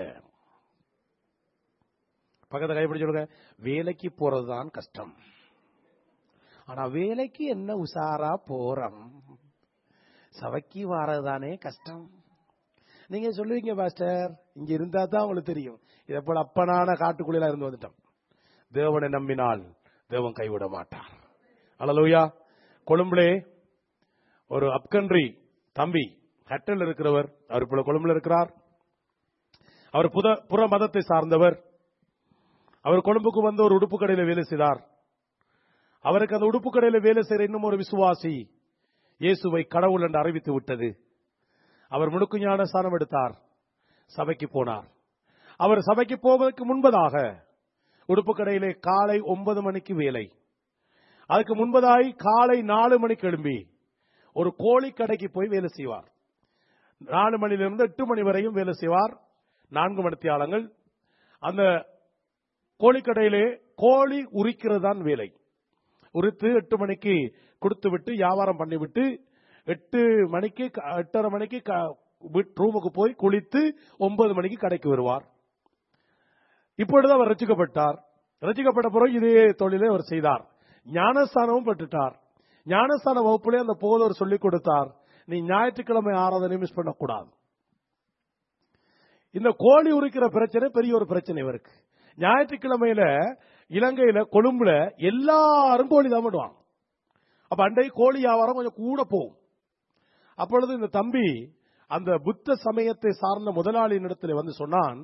பக்கத்துல கைப்பிடி சொல்லுங்க வேலைக்கு போறதுதான் கஷ்டம் ஆனா வேலைக்கு என்ன உஷாரா போறோம் சபைக்கு வாரதுதானே கஷ்டம் நீங்க சொல்லுவீங்க பாஸ்டர் இங்க இருந்தா தான் உங்களுக்கு தெரியும் இதை போல அப்பனான காட்டுக்குள்ள இருந்து வந்துட்டோம் தேவனை நம்பினால் தேவன் கைவிட மாட்டார் அலலூயா கொழும்புலே ஒரு அப்கன்றி தம்பி ஹட்டல் இருக்கிறவர் அவர் இப்ப கொழும்புல இருக்கிறார் அவர் புத புற மதத்தை சார்ந்தவர் அவர் கொழும்புக்கு வந்து ஒரு உடுப்பு கடையில வேலை செய்தார் அவருக்கு அந்த உடுப்பு கடையில வேலை செய்யற இன்னும் ஒரு விசுவாசி இயேசுவை கடவுள் என்று அறிவித்து விட்டது அவர் முழுக்கு ஞான ஸ்தானம் எடுத்தார் சபைக்கு போனார் அவர் சபைக்கு போவதற்கு முன்பதாக உடுப்பு கடையிலே காலை ஒன்பது மணிக்கு வேலை அதுக்கு முன்பதாய் காலை நாலு மணிக்கு எழும்பி ஒரு கோழி கடைக்கு போய் வேலை செய்வார் நாலு மணியிலிருந்து எட்டு மணி வரையும் வேலை செய்வார் நான்கு மணித்தியாலங்கள் அந்த கோழிக்கடையிலே கோழி உரிக்கிறது தான் வேலை உரித்து எட்டு மணிக்கு கொடுத்து விட்டு வியாபாரம் பண்ணிவிட்டு எட்டு மணிக்கு க- எட்டரை மணிக்கு க- வீட்- ரூமுக்கு போய் குளித்து ஒன்பது மணிக்கு கடைக்கு வருவார் இப்பொழுது அவர் ரசிக்கப்பட்டார் ரசிக்கப்பட்ட பிறகு இதே தொழிலை அவர் செய்தார் ஞானஸ்தானமும் பெற்றுட்டார் ஞானஸ்தான வகுப்பிலே அந்த போதவர் சொல்லிக் கொடுத்தார் நீ ஞாயிற்றுக்கிழமை ஆராதனை மிஸ் பண்ணக்கூடாது இந்த கோழி உரிக்கிற பிரச்சனை பெரிய ஒரு பிரச்சனை இவருக்கு ஞாயிற்றுக்கிழமையில இலங்கையில கொழும்புல எல்லாரும் கோழி தான் பண்ணுவாங்க அப்ப அண்டை கோழி வியாபாரம் கொஞ்சம் கூட போகும் அப்பொழுது இந்த தம்பி அந்த புத்த சமயத்தை சார்ந்த முதலாளியின் இடத்துல வந்து சொன்னான்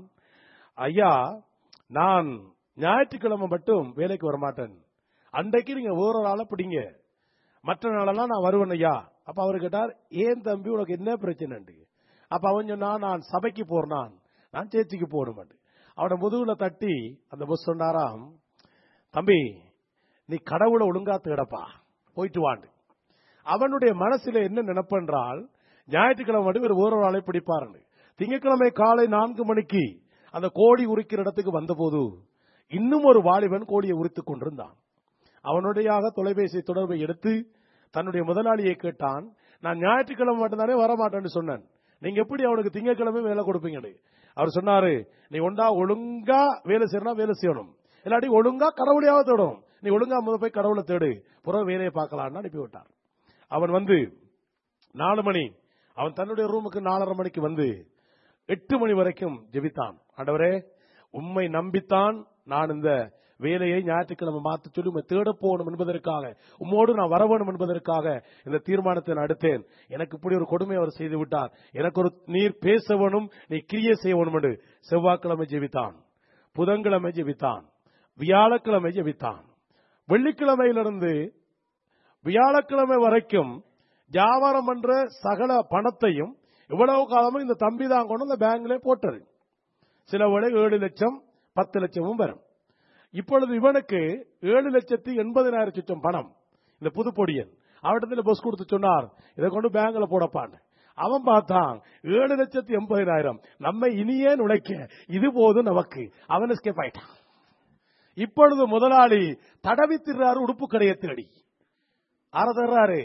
ஐயா நான் ஞாயிற்றுக்கிழமை மட்டும் வேலைக்கு வர மாட்டேன் அன்றைக்கு நீங்க வேறொரு ஆளை பிடிங்க மற்ற நாளெல்லாம் நான் வருவேன் ஐயா அப்ப அவர் கேட்டார் ஏன் தம்பி உனக்கு என்ன பிரச்சனை அப்ப அவன் சொன்னா நான் சபைக்கு போறேன் நான் சேர்ச்சிக்கு போகணும் அவன முதுகுல தட்டி அந்த புஷ் சொன்னாராம் தம்பி நீ கடவுளை ஒழுங்கா தேடப்பா போயிட்டு வாண்டு அவனுடைய மனசுல என்ன நினைப்பென்றால் ஞாயிற்றுக்கிழமை மட்டும் இவர் வேறொரு ஆளை பிடிப்பாருன்னு திங்கட்கிழமை காலை நான்கு மணிக்கு அந்த கோழி உரிக்கிற இடத்துக்கு வந்தபோது இன்னும் ஒரு வாலிபன் கோழியை உரித்துக் கொண்டிருந்தான் அவனுடையாக தொலைபேசி தொடர்பை எடுத்து தன்னுடைய முதலாளியை கேட்டான் நான் ஞாயிற்றுக்கிழமை மட்டும்தானே வரமாட்டேன்னு சொன்னேன் நீங்க எப்படி அவனுக்கு திங்கட்கிழமை வேலை கொடுப்பீங்க அவர் சொன்னாரு நீ ஒண்டா ஒழுங்கா வேலை செய்யணும் வேலை செய்யணும் இல்லாட்டி ஒழுங்கா கடவுளையாவது தேடணும் நீ ஒழுங்கா முத போய் கடவுளை தேடு புற வேலையை பார்க்கலாம்னு அனுப்பி விட்டார் அவன் வந்து நாலு மணி அவன் தன்னுடைய ரூமுக்கு நாலரை மணிக்கு வந்து எட்டு மணி வரைக்கும் ஜெபித்தான் ஆண்டவரே உம்மை நம்பித்தான் நான் இந்த வேலையை ஞாயிற்றுக்கிழமை மாத்த சொல்லி உம்மை தேட போகணும் என்பதற்காக உம்மோடு நான் வர வேணும் என்பதற்காக இந்த தீர்மானத்தை நான் எடுத்தேன் எனக்கு இப்படி ஒரு கொடுமை அவர் செய்து விட்டார் எனக்கு ஒரு நீர் பேச வேணும் நீ கிரியை செய்ய வேணும் என்று செவ்வாய்க்கிழமை ஜெபித்தான் புதன்கிழமை ஜெபித்தான் வியாழக்கிழமை ஜெபித்தான் வெள்ளிக்கிழமையிலிருந்து வியாழக்கிழமை வரைக்கும் வியாபாரம் பண்ற சகல பணத்தையும் இவ்வளவு காலமும் இந்த தம்பி தான் கொண்டு அந்த பேங்க்ல போட்டது சில வேளை ஏழு லட்சம் பத்து லட்சமும் வரும் இப்பொழுது இவனுக்கு ஏழு லட்சத்தி எண்பதினாயிரம் சுற்றம் பணம் இந்த புதுப்பொடியன் அவட்டத்தில் பஸ் கொடுத்து சொன்னார் இதை கொண்டு பேங்க்ல போடப்பான்னு அவன் பார்த்தான் ஏழு லட்சத்தி எண்பதினாயிரம் நம்ம இனியே நுழைக்க இது போதும் நமக்கு அவன் எஸ்கேப் ஆயிட்டான் இப்பொழுது முதலாளி தடவி திர்றாரு உடுப்பு கடையை தேடி ஆற தர்றாரு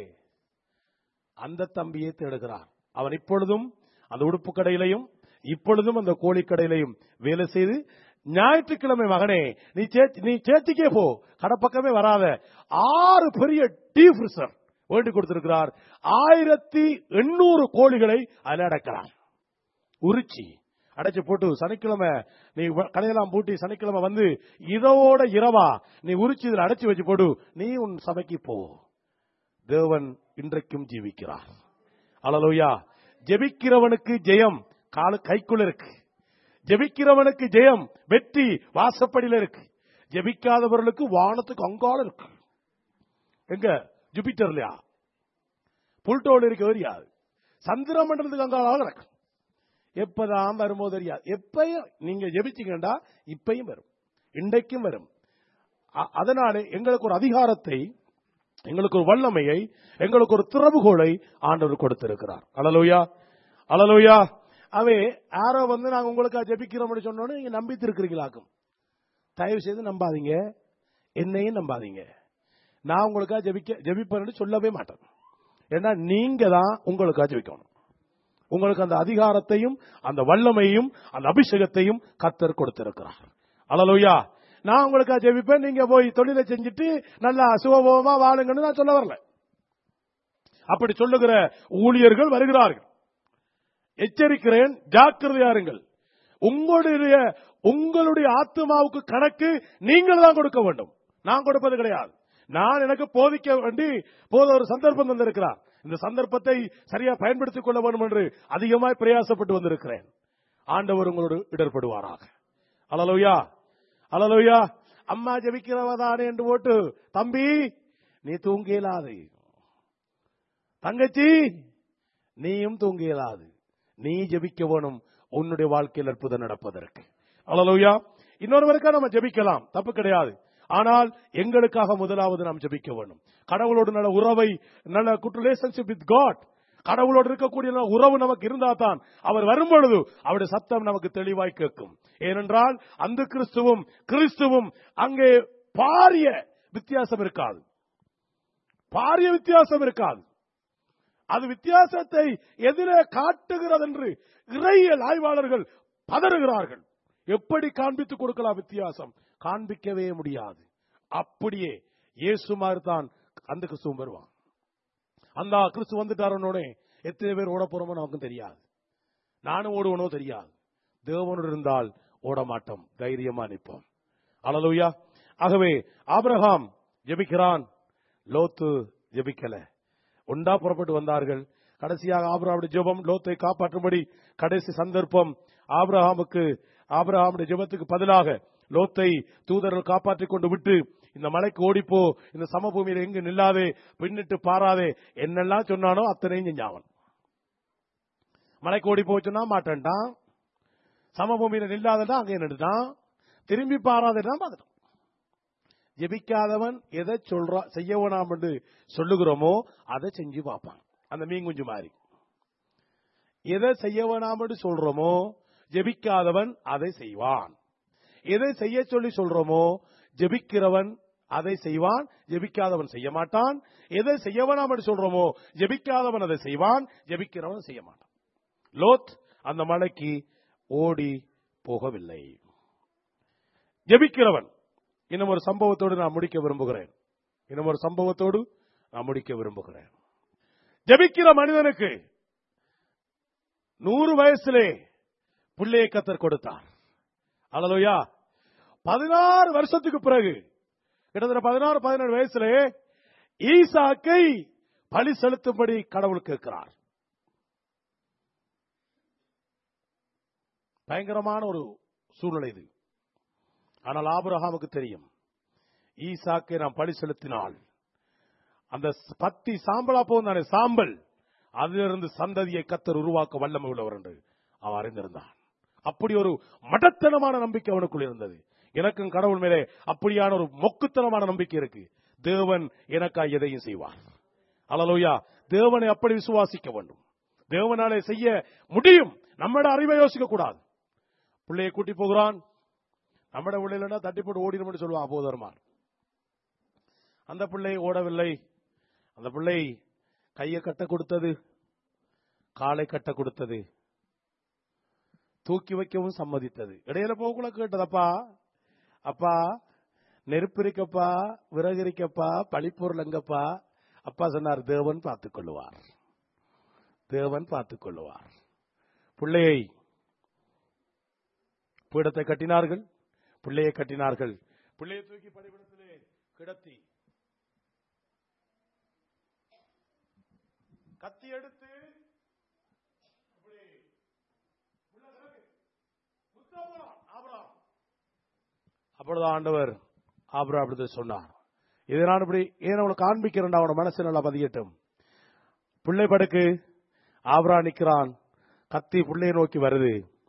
அந்த தம்பியை தேடுகிறார் அவன் இப்பொழுதும் அந்த உடுப்பு கடையிலையும் இப்பொழுதும் அந்த கோழி கடையிலையும் வேலை செய்து ஞாயிற்றுக்கிழமை மகனே நீ சேச்சி- நீ சேச்சிக்கே போ கடப்பக்கமே வராத ஆறு பெரிய டீ ஃப்ரிசர் வேண்டி கொடுத்திருக்கிறார் ஆயிரத்தி எண்ணூறு கோழிகளை அதில் அடக்கிறார் உரிச்சி அடைச்சு போட்டு சனிக்கிழமை நீ வ- கடையெல்லாம் பூட்டி சனிக்கிழமை வந்து இதோட இரவா நீ உரிச்சு இதில் அடைச்சு வச்சு போடு நீ உன் சபைக்கு போ தேவன் இன்றைக்கும் ஜீவிக்கிறார் அலலோயா ஜெபிக்கிறவனுக்கு ஜெயம் காலு கைக்குள்ள இருக்கு ஜெபிக்கிறவனுக்கு ஜெயம் வெற்றி வாசப்படியில இருக்கு ஜெபிக்காதவர்களுக்கு வானத்துக்கு அங்கால இருக்கு எங்க ஜூபிட்டர்லயா புல்டோல இருக்க தெரியாது சந்திர மண்டலத்துக்கு அங்கால இருக்கு எப்பதான் வருமோ தெரியாது எப்பயும் நீங்க ஜெபிச்சீங்கடா இப்பயும் வரும் இன்றைக்கும் வரும் அ- அதனாலே எங்களுக்கு ஒரு அதிகாரத்தை எங்களுக்கு ஒரு வல்லமையை எங்களுக்கு ஒரு திறவுகோலை ஆண்டவர் கொடுத்திருக்கிறார் அலலோயா அலலோயா அவே யாரோ வந்து நாங்க உங்களுக்கு ஜெபிக்கிறோம்னு சொன்னோன்னு நீங்க நம்பித்து இருக்கிறீங்களாக்கும் தயவு செய்து நம்பாதீங்க என்னையும் நம்பாதீங்க நான் உங்களுக்காக ஜெபிக்க ஜெபிப்பேன்னு சொல்லவே மாட்டேன் ஏன்னா நீங்க தான் உங்களுக்காக ஜெபிக்கணும் உங்களுக்கு அந்த அதிகாரத்தையும் அந்த வல்லமையும் அந்த அபிஷேகத்தையும் கத்தர் கொடுத்திருக்கிறார் அலலோயா நான் உங்களுக்காக ஜெபிப்பேன் நீங்க போய் தொழிலை செஞ்சுட்டு நல்லா சுகபோகமா வாழுங்கன்னு நான் சொல்ல வரல அப்படி சொல்லுகிற ஊழியர்கள் வருகிறார்கள் எச்சரிக்கிறேன் ஜாக்கிரதையா இருங்கள் உங்களுடைய உங்களுடைய ஆத்மாவுக்கு கணக்கு நீங்கள் தான் கொடுக்க வேண்டும் நான் கொடுப்பது கிடையாது நான் எனக்கு போதிக்க வேண்டி போத ஒரு சந்தர்ப்பம் தந்திருக்கிறார் இந்த சந்தர்ப்பத்தை சரியா பயன்படுத்திக் கொள்ள வேண்டும் என்று அதிகமாய் பிரயாசப்பட்டு வந்திருக்கிறேன் ஆண்டவர் உங்களோடு இடர்படுவாராக அலலோயா அலலோயா அம்மா ஜெபிக்கிறவதானே என்று போட்டு தம்பி நீ தூங்க இயலாது தங்கச்சி நீயும் தூங்க இயலாது நீ ஜெபிக்க வேணும் உன்னுடைய வாழ்க்கையில் அற்புதம் நடப்பதற்கு அலலோயா இன்னொருவருக்கா நம்ம ஜெபிக்கலாம் தப்பு கிடையாது ஆனால் எங்களுக்காக முதலாவது நாம் ஜெபிக்க வேண்டும் கடவுளோடு நல்ல உறவை நல்ல குட் ரிலேஷன்ஷிப் வித் காட் கடவுளோடு இருக்கக்கூடிய நல்ல உறவு நமக்கு இருந்தா தான் அவர் வரும்பொழுது அவருடைய சத்தம் நமக்கு தெளிவாய் கேட்கும் ஏனென்றால் அந்த கிறிஸ்துவும் கிறிஸ்துவும் அங்கே பாரிய வித்தியாசம் இருக்காது பாரிய வித்தியாசம் இருக்காது அது வித்தியாசத்தை எதிரே காட்டுகிறது என்று இறையியல் ஆய்வாளர்கள் பதறுகிறார்கள் எப்படி காண்பித்துக் கொடுக்கலாம் வித்தியாசம் காண்பிக்கவே முடியாது அப்படியே இயேசு மாதிரி தான் அந்த கிறிஸ்துவம் வருவான் அந்த கிறிஸ்து வந்துட்டாரனோட எத்தனை பேர் ஓட போறோமோ நமக்கு தெரியாது நானும் ஓடுவனோ தெரியாது தேவனோடு இருந்தால் ஓட மாட்டோம் தைரியமா நிற்போம் அலலூயா ஆகவே ஆபிரகாம் ஜெபிக்கிறான் லோத்து ஜெபிக்கல ஒண்டா புறப்பட்டு வந்தார்கள் கடைசியாக ஆபிரகாமுடைய ஜெபம் லோத்தை காப்பாற்றும்படி கடைசி சந்தர்ப்பம் ஆபிரகாமுக்கு ஆபிரகாமுடைய ஜெபத்துக்கு பதிலாக லோத்தை தூதர்கள் காப்பாற்றிக் கொண்டு விட்டு இந்த மலைக்கு ஓடிப்போ இந்த சமபூமியில எங்கு நில்லாதே பின்னிட்டு பாராதே என்னெல்லாம் சொன்னானோ அத்தனையும் செஞ்சாவன் மலைக்கு ஓடி போய் சொன்னா மாட்டேன்டான் சமபூமியில நில்லாதடா அங்கே நின்றுட்டான் திரும்பி பாராதேதான் பார்த்துட்டான் ஜெபிக்காதவன் எதை சொல்றா செய்ய வேணாம் என்று சொல்லுகிறோமோ அதை செஞ்சு பார்ப்பான் அந்த மீன் குஞ்சு மாதிரி எதை செய்ய வேணாம் என்று சொல்றோமோ ஜெபிக்காதவன் அதை செய்வான் எதை செய்ய சொல்லி சொல்றோமோ ஜெபிக்கிறவன் அதை செய்வான் ஜெபிக்காதவன் செய்ய மாட்டான் எதை செய்ய வேணாம் என்று சொல்றோமோ ஜெபிக்காதவன் அதை செய்வான் ஜெபிக்கிறவன் செய்ய மாட்டான் லோத் அந்த மலைக்கு ஓடி போகவில்லை ஜெபிக்கிறவன் இன்னும் ஒரு சம்பவத்தோடு நான் முடிக்க விரும்புகிறேன் இன்னும் ஒரு சம்பவத்தோடு நான் முடிக்க விரும்புகிறேன் ஜெபிக்கிற மனிதனுக்கு நூறு வயசிலே பிள்ளையை கத்தர் கொடுத்தார் அலலோயா பதினாறு வருஷத்துக்கு பிறகு கிட்டத்தட்ட பதினாறு பதினேழு வயசுல ஈசாக்கை பலி செலுத்தும்படி கடவுள் கேட்கிறார் பயங்கரமான ஒரு சூழ்நிலை இது ஆனால் ஆபிரகாமுக்கு தெரியும் ஈசாக்கை நாம் பலி செலுத்தினால் அந்த பத்தி சாம்பலா போந்தானே சாம்பல் அதிலிருந்து சந்ததியை கத்தர் உருவாக்க வல்லமை உள்ளவர் என்று அவன் அறிந்திருந்தான் அப்படி ஒரு மடத்தனமான நம்பிக்கை அவனுக்குள் இருந்தது எனக்கும் கடவுள் மேலே அப்படியான ஒரு மொக்குத்தனமான நம்பிக்கை இருக்கு தேவன் எனக்காக எதையும் செய்வார் அலலோயா தேவனை அப்படி விசுவாசிக்க வேண்டும் தேவனாலே செய்ய முடியும் நம்மட அறிவை யோசிக்க கூடாது பிள்ளையை கூட்டி போகிறான் நம்மட பிள்ளைலன்னா தட்டி போட்டு ஓடிடும் சொல்லுவான் போதர்மார் அந்த பிள்ளை ஓடவில்லை அந்த பிள்ளை கையை கட்ட கொடுத்தது காலை கட்ட கொடுத்தது தூக்கி வைக்கவும் சம்மதித்தது இடையில போகக்குள்ள கேட்டதப்பா அப்பா நெருப்பு இருக்கப்பா விறகு இருக்கப்பா பழிப்பொருள் எங்கப்பா அப்பா சொன்னார் தேவன் பார்த்துக் கொள்ளுவார் தேவன் பார்த்துக் கொள்ளுவார் பிள்ளையை பீடத்தை கட்டினார்கள் பிள்ளையை கட்டினார்கள் பிள்ளையை தூக்கி பலிபடத்திலே கிடத்தி கத்தி எடுத்து அப்படி உள்ள விறகு குத்த போனான் ஆபிரகாம். அப்பொழுது ஆண்டவர் ஆபிரகாம் அப்படி சொன்னார் இதை நான் இப்படி ஏன் அவனை காண்பிக்கிறேன் அவன மனசு நல்லா பதியட்டும் பிள்ளை படுக்கு ஆபரா நிக்கிறான் கத்தி பிள்ளையை நோக்கி வருது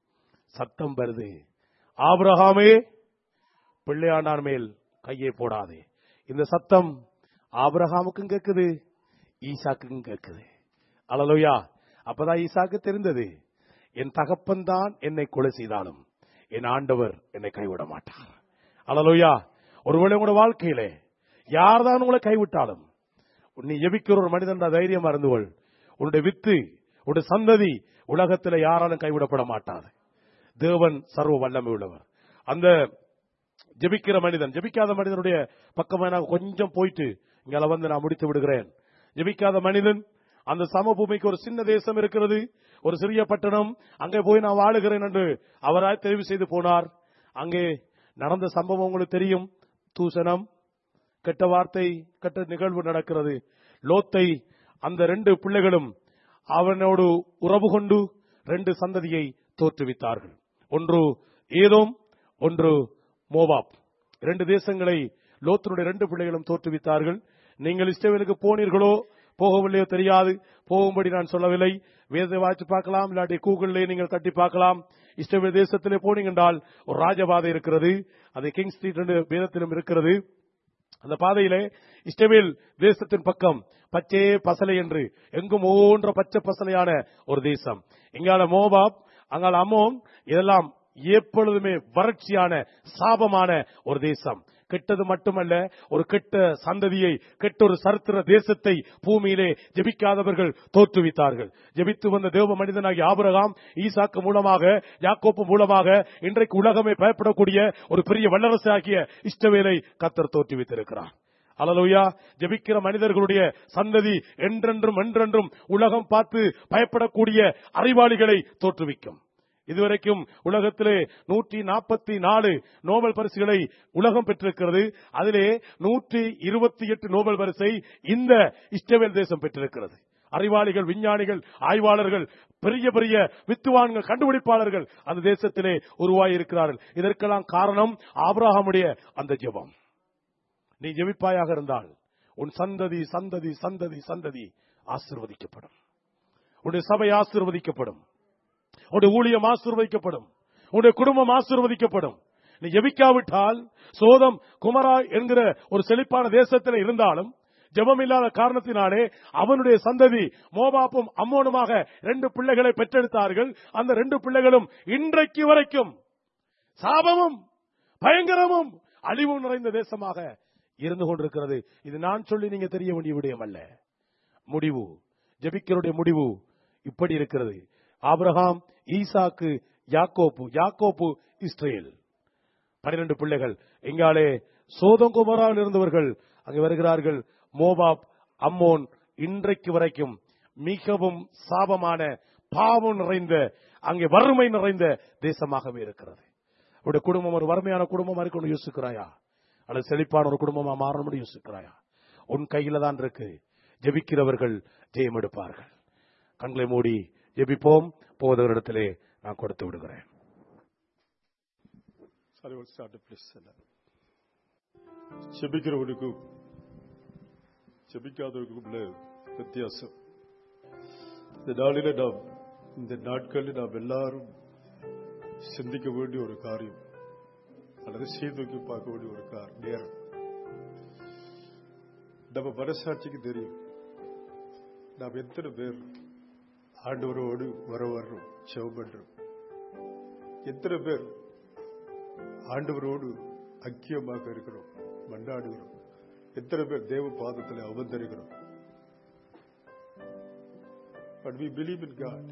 சத்தம் வருது ஆபிரகாமே பிள்ளையாண்டான் மேல் கையை போடாதே இந்த சத்தம் ஆபிரகாமுக்கும் கேக்குது ஈசாக்குக்கும் கேக்குது அலலுயா அப்பதான் ஈசாக்கு தெரிந்தது என் தகப்பன் தான் என்னை கொலை செய்தாலும் என் ஆண்டவர் என்னை கைவிட மாட்டார் அலலுயா ஒருவேளை உங்களோட வாழ்க்கையிலே யார்தான் உங்களை கைவிட்டாலும் நீ எபிக்கிற ஒரு மனிதன் தைரியம் அறிந்துகொள் உன்னுடைய வித்து உன்னுடைய சந்ததி உலகத்தில் யாராலும் கைவிடப்பட மாட்டாது தேவன் சர்வ வல்லமை உள்ளவர் அந்த ஜெபிக்கிற மனிதன் ஜெபிக்காத மனிதனுடைய பக்கமா நான் கொஞ்சம் போயிட்டு இங்கால வந்து நான் முடித்து விடுகிறேன் ஜெபிக்காத மனிதன் அந்த சமபூமிக்கு ஒரு சின்ன தேசம் இருக்கிறது ஒரு சிறிய பட்டணம் அங்கே போய் நான் வாழுகிறேன் என்று அவராய் தெரிவு செய்து போனார் அங்கே நடந்த சம்பவம் உங்களுக்கு தெரியும் தூசணம் கெட்ட வார்த்தை கெட்ட நிகழ்வு நடக்கிறது லோத்தை அந்த ரெண்டு பிள்ளைகளும் அவனோடு உறவு கொண்டு ரெண்டு சந்ததியை தோற்றுவித்தார்கள் ஒன்று ஏதோம் ஒன்று மோவாப் இரண்டு தேசங்களை லோத்தனுடைய ரெண்டு பிள்ளைகளும் தோற்றுவித்தார்கள் நீங்கள் இஸ்ரேலுக்கு போனீர்களோ போகவில்லையோ தெரியாது போகும்படி நான் சொல்லவில்லை வேதத்தை வாய்ச்சி பார்க்கலாம் இல்லாட்டி கூகுளிலே நீங்கள் தட்டி பார்க்கலாம் இஸ்ரேல் தேசத்திலே போனீங்க என்றால் ஒரு ராஜபாதை இருக்கிறது அது கிங் ஸ்ட்ரீட் என்று வேதத்திலும் இருக்கிறது அந்த பாதையிலே இஸ்ரவேல் தேசத்தின் பக்கம் பச்சே பசலை என்று எங்கும் ஓன்ற பச்சை பசலையான ஒரு தேசம் இங்கால மோபாப் அங்கால அம்மோன் இதெல்லாம் எப்பொழுதுமே வறட்சியான சாபமான ஒரு தேசம் கெட்டது மட்டுமல்ல ஒரு கெட்ட சந்ததியை கெட்ட ஒரு சரித்திர தேசத்தை பூமியிலே ஜெபிக்காதவர்கள் தோற்றுவித்தார்கள் ஜெபித்து வந்த தேவ மனிதனாகிய ஆபிரகாம் ஈசாக்கு மூலமாக யாக்கோப்பு மூலமாக இன்றைக்கு உலகமே பயப்படக்கூடிய ஒரு பெரிய வல்லரசாகிய இஷ்டவேலை கத்தர் தோற்றுவித்திருக்கிறார் அலலுயா ஜெபிக்கிற மனிதர்களுடைய சந்ததி என்றென்றும் என்றென்றும் உலகம் பார்த்து பயப்படக்கூடிய அறிவாளிகளை தோற்றுவிக்கும் இதுவரைக்கும் உலகத்திலே நூற்றி நாற்பத்தி நாலு நோபல் பரிசுகளை உலகம் பெற்றிருக்கிறது அதிலே நூற்றி இருபத்தி எட்டு நோபல் பரிசை இந்த இஸ்ரேல் தேசம் பெற்றிருக்கிறது அறிவாளிகள் விஞ்ஞானிகள் ஆய்வாளர்கள் பெரிய பெரிய வித்துவான்கள் கண்டுபிடிப்பாளர்கள் அந்த தேசத்திலே உருவாகி இருக்கிறார்கள் இதற்கெல்லாம் காரணம் ஆபிரகாமுடைய அந்த ஜெபம் நீ ஜெபிப்பாயாக இருந்தால் உன் சந்ததி சந்ததி சந்ததி சந்ததி ஆசிர்வதிக்கப்படும் உன்னுடைய சபை ஆசிர்வதிக்கப்படும் உன்னுடைய ஊழியம் ஆசிர்வதிக்கப்படும் உன்னுடைய குடும்பம் ஆசிர்வதிக்கப்படும் நீ ஜெபிக்காவிட்டால் சோதம் குமரா என்கிற ஒரு செழிப்பான தேசத்தில் இருந்தாலும் ஜெபம் இல்லாத காரணத்தினாலே அவனுடைய சந்ததி மோபாப்பும் அம்மோனுமாக ரெண்டு பிள்ளைகளை பெற்றெடுத்தார்கள் அந்த ரெண்டு பிள்ளைகளும் இன்றைக்கு வரைக்கும் சாபமும் பயங்கரமும் அழிவும் நிறைந்த தேசமாக இருந்து கொண்டிருக்கிறது இது நான் சொல்லி நீங்க தெரிய வேண்டிய விடயம் அல்ல முடிவு ஜெபிக்கிறோடைய முடிவு இப்படி இருக்கிறது ஆபிரகாம் ஈசாக்கு யாக்கோப்பு யாக்கோப்பு இஸ்ரேல் பனிரெண்டு பிள்ளைகள் இங்காலே சோதங்குமராவில் இருந்தவர்கள் அங்கே வருகிறார்கள் மோபாப் அம்மோன் இன்றைக்கு வரைக்கும் மிகவும் சாபமான பாவம் நிறைந்த அங்கே வறுமை நிறைந்த தேசமாகவே இருக்கிறது உடைய குடும்பம் ஒரு வறுமையான குடும்பமா இருக்கணும் யோசிக்கிறாயா அல்லது செழிப்பான ஒரு குடும்பமா மாறணும்னு யோசிக்கிறாயா உன் கையில தான் இருக்கு ஜெபிக்கிறவர்கள் ஜெயம் எடுப்பார்கள் கண்களை மூடி ஜெபிப்போம் போதவரிடத்திலே நான் கொடுத்து விடுகிறேன் Sorry, we'll start the place. செபிக்கிறவனுக்கும் செபிக்காதவனுக்கும் உள்ள வித்தியாசம் இந்த நாளில நாம் இந்த நாட்களில் நாம் எல்லாரும் சிந்திக்க வேண்டிய ஒரு காரியம் அல்லது சீர்தூக்கி பார்க்க வேண்டிய ஒரு கார் நேரம் நம்ம மனசாட்சிக்கு தெரியும் நாம் எத்தனை பேர் ஆண்டவரோடு வர வர்றோம் செவம் பண்றோம் எத்தனை பேர் ஆண்டவரோடு ஐக்கியமாக இருக்கிறோம் மண்டாடுகிறோம் எத்தனை பேர் தேவ பாதத்தில் அமர்ந்திருக்கிறோம் but we believe in God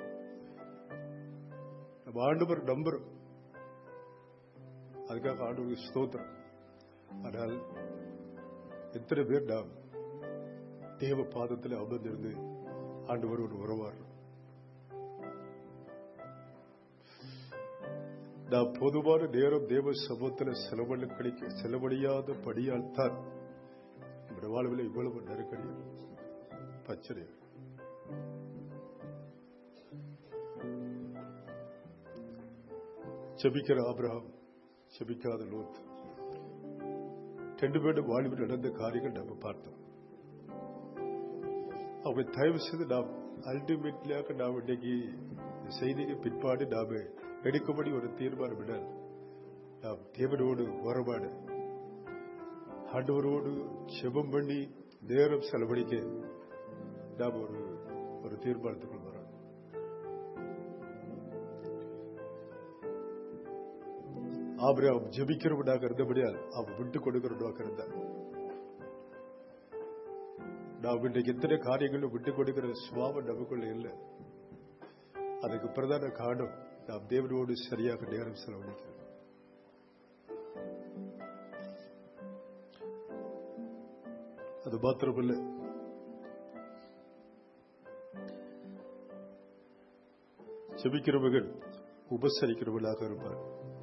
நம்ம ஆண்டவர் நம்புறோம் அதுக்காக ஆண்டவருக்கு ஸ்தோத்திரம் ஆனால் எத்தனை பேர் நாம் தேவ பாதத்தில் அமர்ந்திருந்து ஆண்டவரோடு உறவாடுறோம் நாம் பொதுவான நேரம் தேவ சமூகத்தில் செலவழி கழிக்க செலவழியாத படியால் தான் நம்முடைய வாழ்வில் இவ்வளவு நெருக்கடி பிரச்சனை செபிக்கிற ஆபிரகாம் செபிக்காத லோத் ரெண்டு பேரும் வாழ்வில் நடந்த காரியங்கள் நம்ம பார்த்தோம் அவங்க தயவு செய்து நாம் அல்டிமேட்லியாக நாம் இன்னைக்கு இந்த செய்திக்கு பிற்பாடு நாம எடுக்கும்படி ஒரு தீர்மானம் விட நாம் தேவனோடு உறவாடு ஆண்டவரோடு செபம் பண்ணி நேரம் செலவழிக்க நாம் ஒரு ஒரு தீர்மானத்துக்குள் வரோம் ஆபிரகாம் ஜெபிக்கிறவனாக இருந்தபடியால் அவன் விட்டு கொடுக்கிறவனாக இருந்தான் நாம் இன்றைக்கு எத்தனை காரியங்களும் விட்டு கொடுக்கிற சுவாபம் நமக்குள்ள இல்லை அதுக்கு பிரதான காரணம் நாம் தேவனோடு சரியாக நேரம் செலவழிக்கிறோம் அது மாத்திரமல்ல செபிக்கிறவர்கள் உபசரிக்கிறவர்களாக இருப்பார்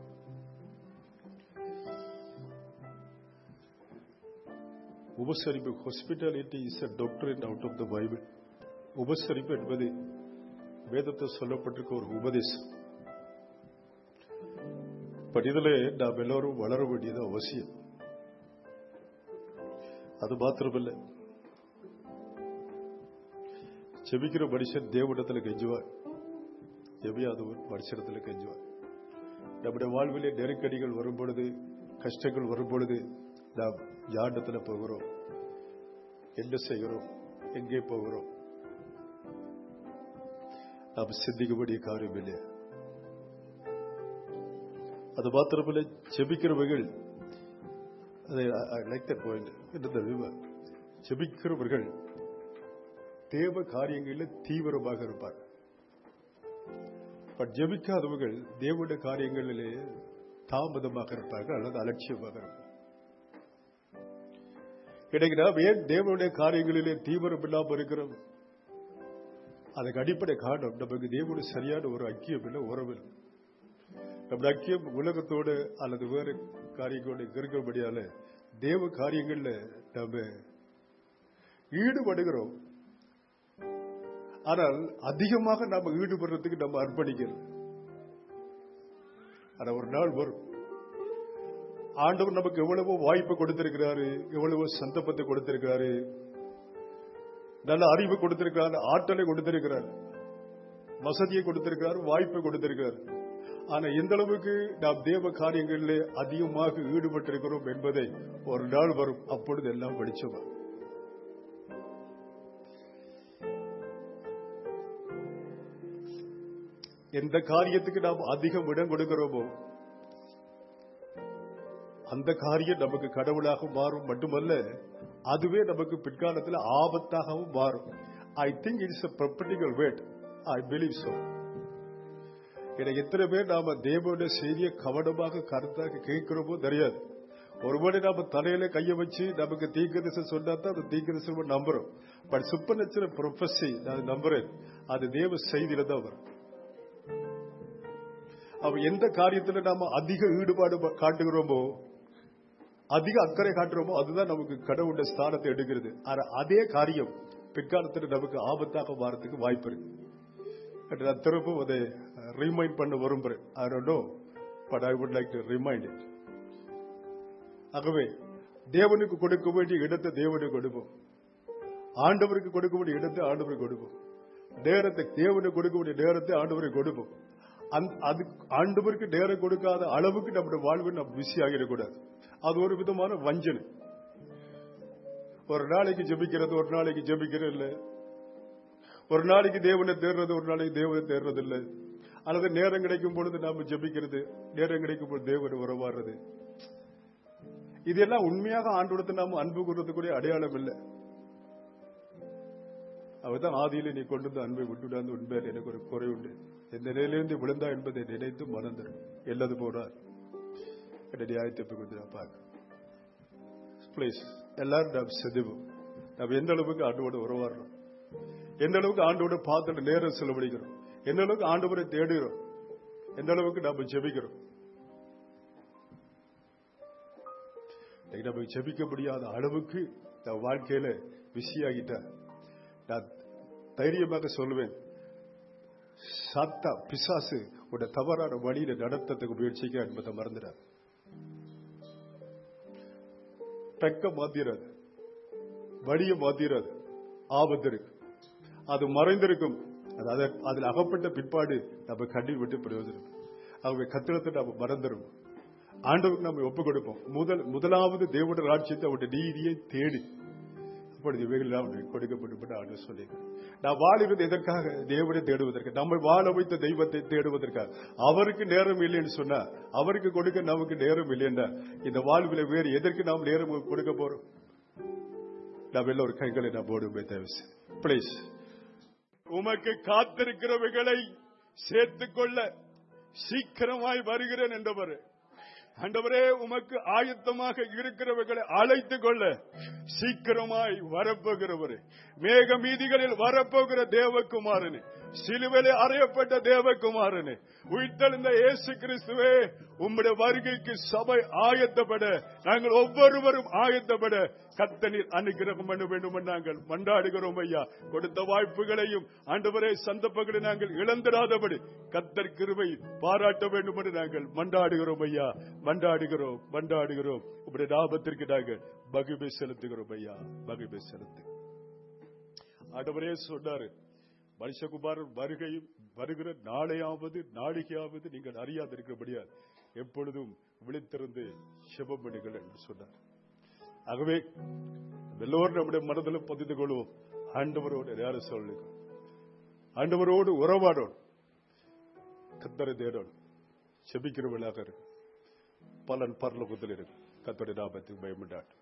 உபசரிப்பு hospitality is a doctorate out of the Bible உபசரிப்பு என்பது வேதத்தில் சொல்லப்பட்டிருக்க ஒரு உபதேசம் பட் இதுல நாம் எல்லாரும் வளர வேண்டியது அவசியம் அது மாத்திரமல்ல செபிக்கிற மனுஷன் தேவனிடத்துல கெஞ்சுவார் ஜெபியாதவர் மனுஷனத்துல கெஞ்சுவார் நம்முடைய வாழ்விலே நெருக்கடிகள் வரும் பொழுது கஷ்டங்கள் வரும் பொழுது நாம் யாண்டத்துல போகிறோம் என்ன செய்கிறோம் எங்கே போகிறோம் நாம் சிந்திக்க வேண்டிய காரியம் இல்லையா அது மாத்திரமல்ல செபிக்கிறவர்கள் லைக் தட் பாயிண்ட் என்ன தெரியுமா செபிக்கிறவர்கள் தேவ காரியங்களில் தீவிரமாக இருப்பார் பட் ஜெபிக்காதவர்கள் தேவனுடைய காரியங்களிலே தாமதமாக இருப்பார்கள் அல்லது அலட்சியமாக இருப்பார்கள் இன்னைக்கு நாம் ஏன் தேவனுடைய காரியங்களிலே தீவிரம் இல்லாமல் இருக்கிறோம் அதுக்கு அடிப்படை காரணம் நமக்கு தேவனுடைய சரியான ஒரு ஐக்கியம் இல்லை உறவு இல்லை நம்ம ஐக்கியம் உலகத்தோடு அல்லது வேறு காரியங்களோடு இருக்கிறபடியால தேவ காரியங்கள்ல நம்ம ஈடுபடுகிறோம் ஆனால் அதிகமாக நாம ஈடுபடுறதுக்கு நம்ம அர்ப்பணிக்கிறோம் ஆனா ஒரு நாள் வரும் ஆண்டவர் நமக்கு எவ்வளவோ வாய்ப்பு கொடுத்திருக்கிறாரு எவ்வளவோ சந்தர்ப்பத்தை கொடுத்திருக்கிறாரு நல்ல அறிவு கொடுத்திருக்கிறாரு ஆற்றலை கொடுத்திருக்கிறார் வசதியை கொடுத்திருக்கிறார் வாய்ப்பை கொடுத்திருக்கிறார் ஆனா எந்த அளவுக்கு நாம் தேவ காரியங்களிலே அதிகமாக ஈடுபட்டிருக்கிறோம் என்பதை ஒரு நாள் வரும் அப்பொழுது எல்லாம் வெளிச்சமா எந்த காரியத்துக்கு நாம் அதிகம் இடம் கொடுக்கிறோமோ அந்த காரியம் நமக்கு கடவுளாக மாறும் மட்டுமல்ல அதுவே நமக்கு பிற்காலத்தில் ஆபத்தாகவும் மாறும் I think it's a prophetical word I believe so எனக்கு எத்தனை பேர் நாம தேவனுடைய செய்தியை கவனமாக கருத்தாக கேட்கிறோமோ தெரியாது ஒருவேளை நாம தலையில கைய வச்சு நமக்கு தீர்க்கதரிசனம் சொன்னா தான் அந்த தீர்க்கதரிசனம் நம்புறோம் பட் சூப்பர் நேச்சுரல் ப்ரொஃபஸி நான் நம்புறேன் அது தேவ செய்தியில தான் வரும் அவ எந்த காரியத்துல நாம அதிக ஈடுபாடு காட்டுகிறோமோ அதிக அக்கறை காட்டுறோமோ அதுதான் நமக்கு கடவுளுடைய ஸ்தானத்தை எடுக்கிறது ஆனா அதே காரியம் பிற்காலத்தில் நமக்கு ஆபத்தாக மாறதுக்கு வாய்ப்பு இருக்கு நான் திரும்பவும் அதை ரிமைண்ட் பண்ண விரும்புறேன் I don't know but I would like to remind it ஆகவே தேவனுக்கு கொடுக்க வேண்டிய இடத்தை தேவனுக்கு கொடுப்போம் ஆண்டவருக்கு கொடுக்க வேண்டிய இடத்தை ஆண்டவருக்கு கொடுப்போம் நேரத்தை தேவனுக்கு கொடுக்க வேண்டிய நேரத்தை ஆண்டவருக்கு கொடுப்போம் அது ஆண்டவருக்கு நேரம் கொடுக்காத அளவுக்கு நம்முடைய வாழ்வில் நம்ம பிஸி ஆகிடக்கூடாது அது ஒரு விதமான வஞ்சனை ஒரு நாளைக்கு ஜெபிக்கிறது ஒரு நாளைக்கு ஜெபிக்கிறது இல்லை ஒரு நாளைக்கு தேவனை தேடுறது ஒரு நாளைக்கு தேவனை தேடுறது இல்லை அல்லது நேரம் கிடைக்கும் பொழுது நாம ஜெபிக்கிறது நேரம் கிடைக்கும் பொழுது தேவனை உறவாடுறது இதெல்லாம் உண்மையாக ஆண்டோடத்தை நாம அன்பு கூறதுக்குரிய அடையாளம் இல்லை அவதான் ஆதியில நீ கொண்டு வந்து அன்பை விட்டுடாந்து உண்மையில் எனக்கு ஒரு குறை உண்டு எந்த நிலையிலிருந்து விழுந்தா என்பதை நினைத்து மறந்துடும் எல்லாது போறார் நியாயத்தை கொஞ்சம் நான் பார்க்க பிளீஸ் எல்லாரும் நாம் செதுவோம் நாம் எந்த அளவுக்கு ஆண்டோட உறவாடுறோம் எந்த அளவுக்கு ஆண்டோட பார்த்துட்டு நேரம் செலவழிக்கிறோம் எந்த அளவுக்கு ஆண்டவரை தேடுகிறோம் எந்த அளவுக்கு நாம ஜெபிக்கிறோம் நம்ம ஜெபிக்க முடியாத அளவுக்கு நான் வாழ்க்கையில பிஸியாகிட்ட நான் தைரியமாக சொல்லுவேன் சத்தா பிசாசு உட தவறான வழியில நடத்தத்துக்கு முயற்சிக்க என்பதை மறந்துடார் ட்ரக்க மாத்திராது வழியை மாத்திராது ஆபத்து இருக்கு அது மறைந்திருக்கும் அது அத- அதில் அகப்பட்ட பிற்பாடு நம்ம கண்ணீர் விட்டு பிரயோஜனம் அவங்க கத்திரத்தை நம்ம மறந்துடும் ஆண்டவருக்கு நம்ம ஒப்பு கொடுப்போம் முதல் முதலாவது தேவனுடைய ராட்சியத்தை அவருடைய நீதியை தேடி அப்பொழுது இவைகள் அவனுக்கு கொடுக்கப்பட்டு ஆண்டு சொல்லி நான் வாழுகிறது எதற்காக தேவனை தேடுவதற்கு நம்மை வாழ வைத்த தெய்வத்தை தேடுவதற்காக அவருக்கு நேரம் இல்லைன்னு சொன்னா அவருக்கு கொடுக்க நமக்கு நேரம் இல்லைன்னா இந்த வாழ்வில் வேறு எதற்கு நாம் நேரம் கொடுக்க போறோம் நாம் எல்லோரும் கைகளை நாம் போடுமே தேவை பிளீஸ் உமக்கு காத்திருக்கிறவைகளை சேர்த்துக் கொள்ள சீக்கிரமாய் வருகிறேன் என்றவர் ஆண்டவரே உமக்கு ஆயத்தமாக இருக்கிறவர்களை அழைத்துக் கொள்ள சீக்கிரமாய் வரப்போகிறவரே மேக மீதிகளில் வரப்போகிற தேவகுமாரனே சிலுவையிலே அறையப்பட்ட தேவகுமாரனே உயிர்த்தெழுந்த இயேசு கிறிஸ்துவே உம்முடைய வருகைக்கு சபை ஆயத்தப்பட நாங்கள் ஒவ்வொருவரும் ஆயத்தப்பட கத்தனீர் அனுகிரகம் பண்ண வேண்டும் என்று நாங்கள் மன்றாடுகிறோம் ஐயா கொடுத்த வாய்ப்புகளையும் ஆண்டவரே சந்தர்ப்பங்களை நாங்கள் இழந்திராதபடி கத்தர் கிருபை பாராட்ட வேண்டும் என்று நாங்கள் மன்றாடுகிறோம் ஐயா மன்றாடுகிறோம் மன்றாடுகிறோம் உங்களுடைய லாபத்திற்கு நாங்கள் மகிமை செலுத்துகிறோம் ஐயா மகிமை செலுத்து ஆண்டவரே சொன்னாரு மனுஷகுமாரன் வருகையும் வருகிற நாளையாவது நாளிகையாவது நீங்கள் அறியாதிருக்கிறபடியா எப்பொழுதும் விழித்திருந்து செபம் பண்ணுங்கள் என்று சொன்னார் ஆகவே எல்லோரும் நம்முடைய மனதில் பதிந்து கொள்வோம் ஆண்டவரோடு யாரும் சொல்லுங்க ஆண்டவரோடு உறவாடணும் கத்தரை தேடணும் செபிக்கிறவர்களாக இருக்கு பலன் பரலோகத்தில் இருக்கு கத்தோடைய நாமத்துக்கு பயமுண்டாட்டும்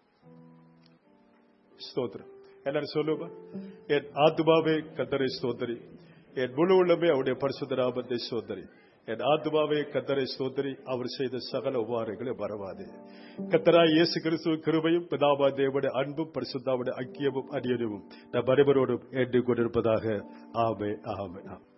ஸ்தோத்திரம் எல்லாரும் சொல்லுங்க என் ஆத்மாவே கத்தரை ஸ்தோத்திரி என் முழு உள்ளமே அவருடைய பரிசுத்த நாமத்தை ஸ்தோத்திரி என் ஆத்மாவே கத்தரை ஸ்தோத்திரி அவர் செய்த சகல உபாரங்களை மறவாதே கத்தராய் இயேசு கிறிஸ்துவ கிருபையும் பிதாபா தேவனுடைய அன்பும் பரிசுத்தாவுடைய ஐக்கியமும் அடியனவும் நம் அனைவரோடும் என்று கொண்டிருப்பதாக ஆமே ஆமே ஆமே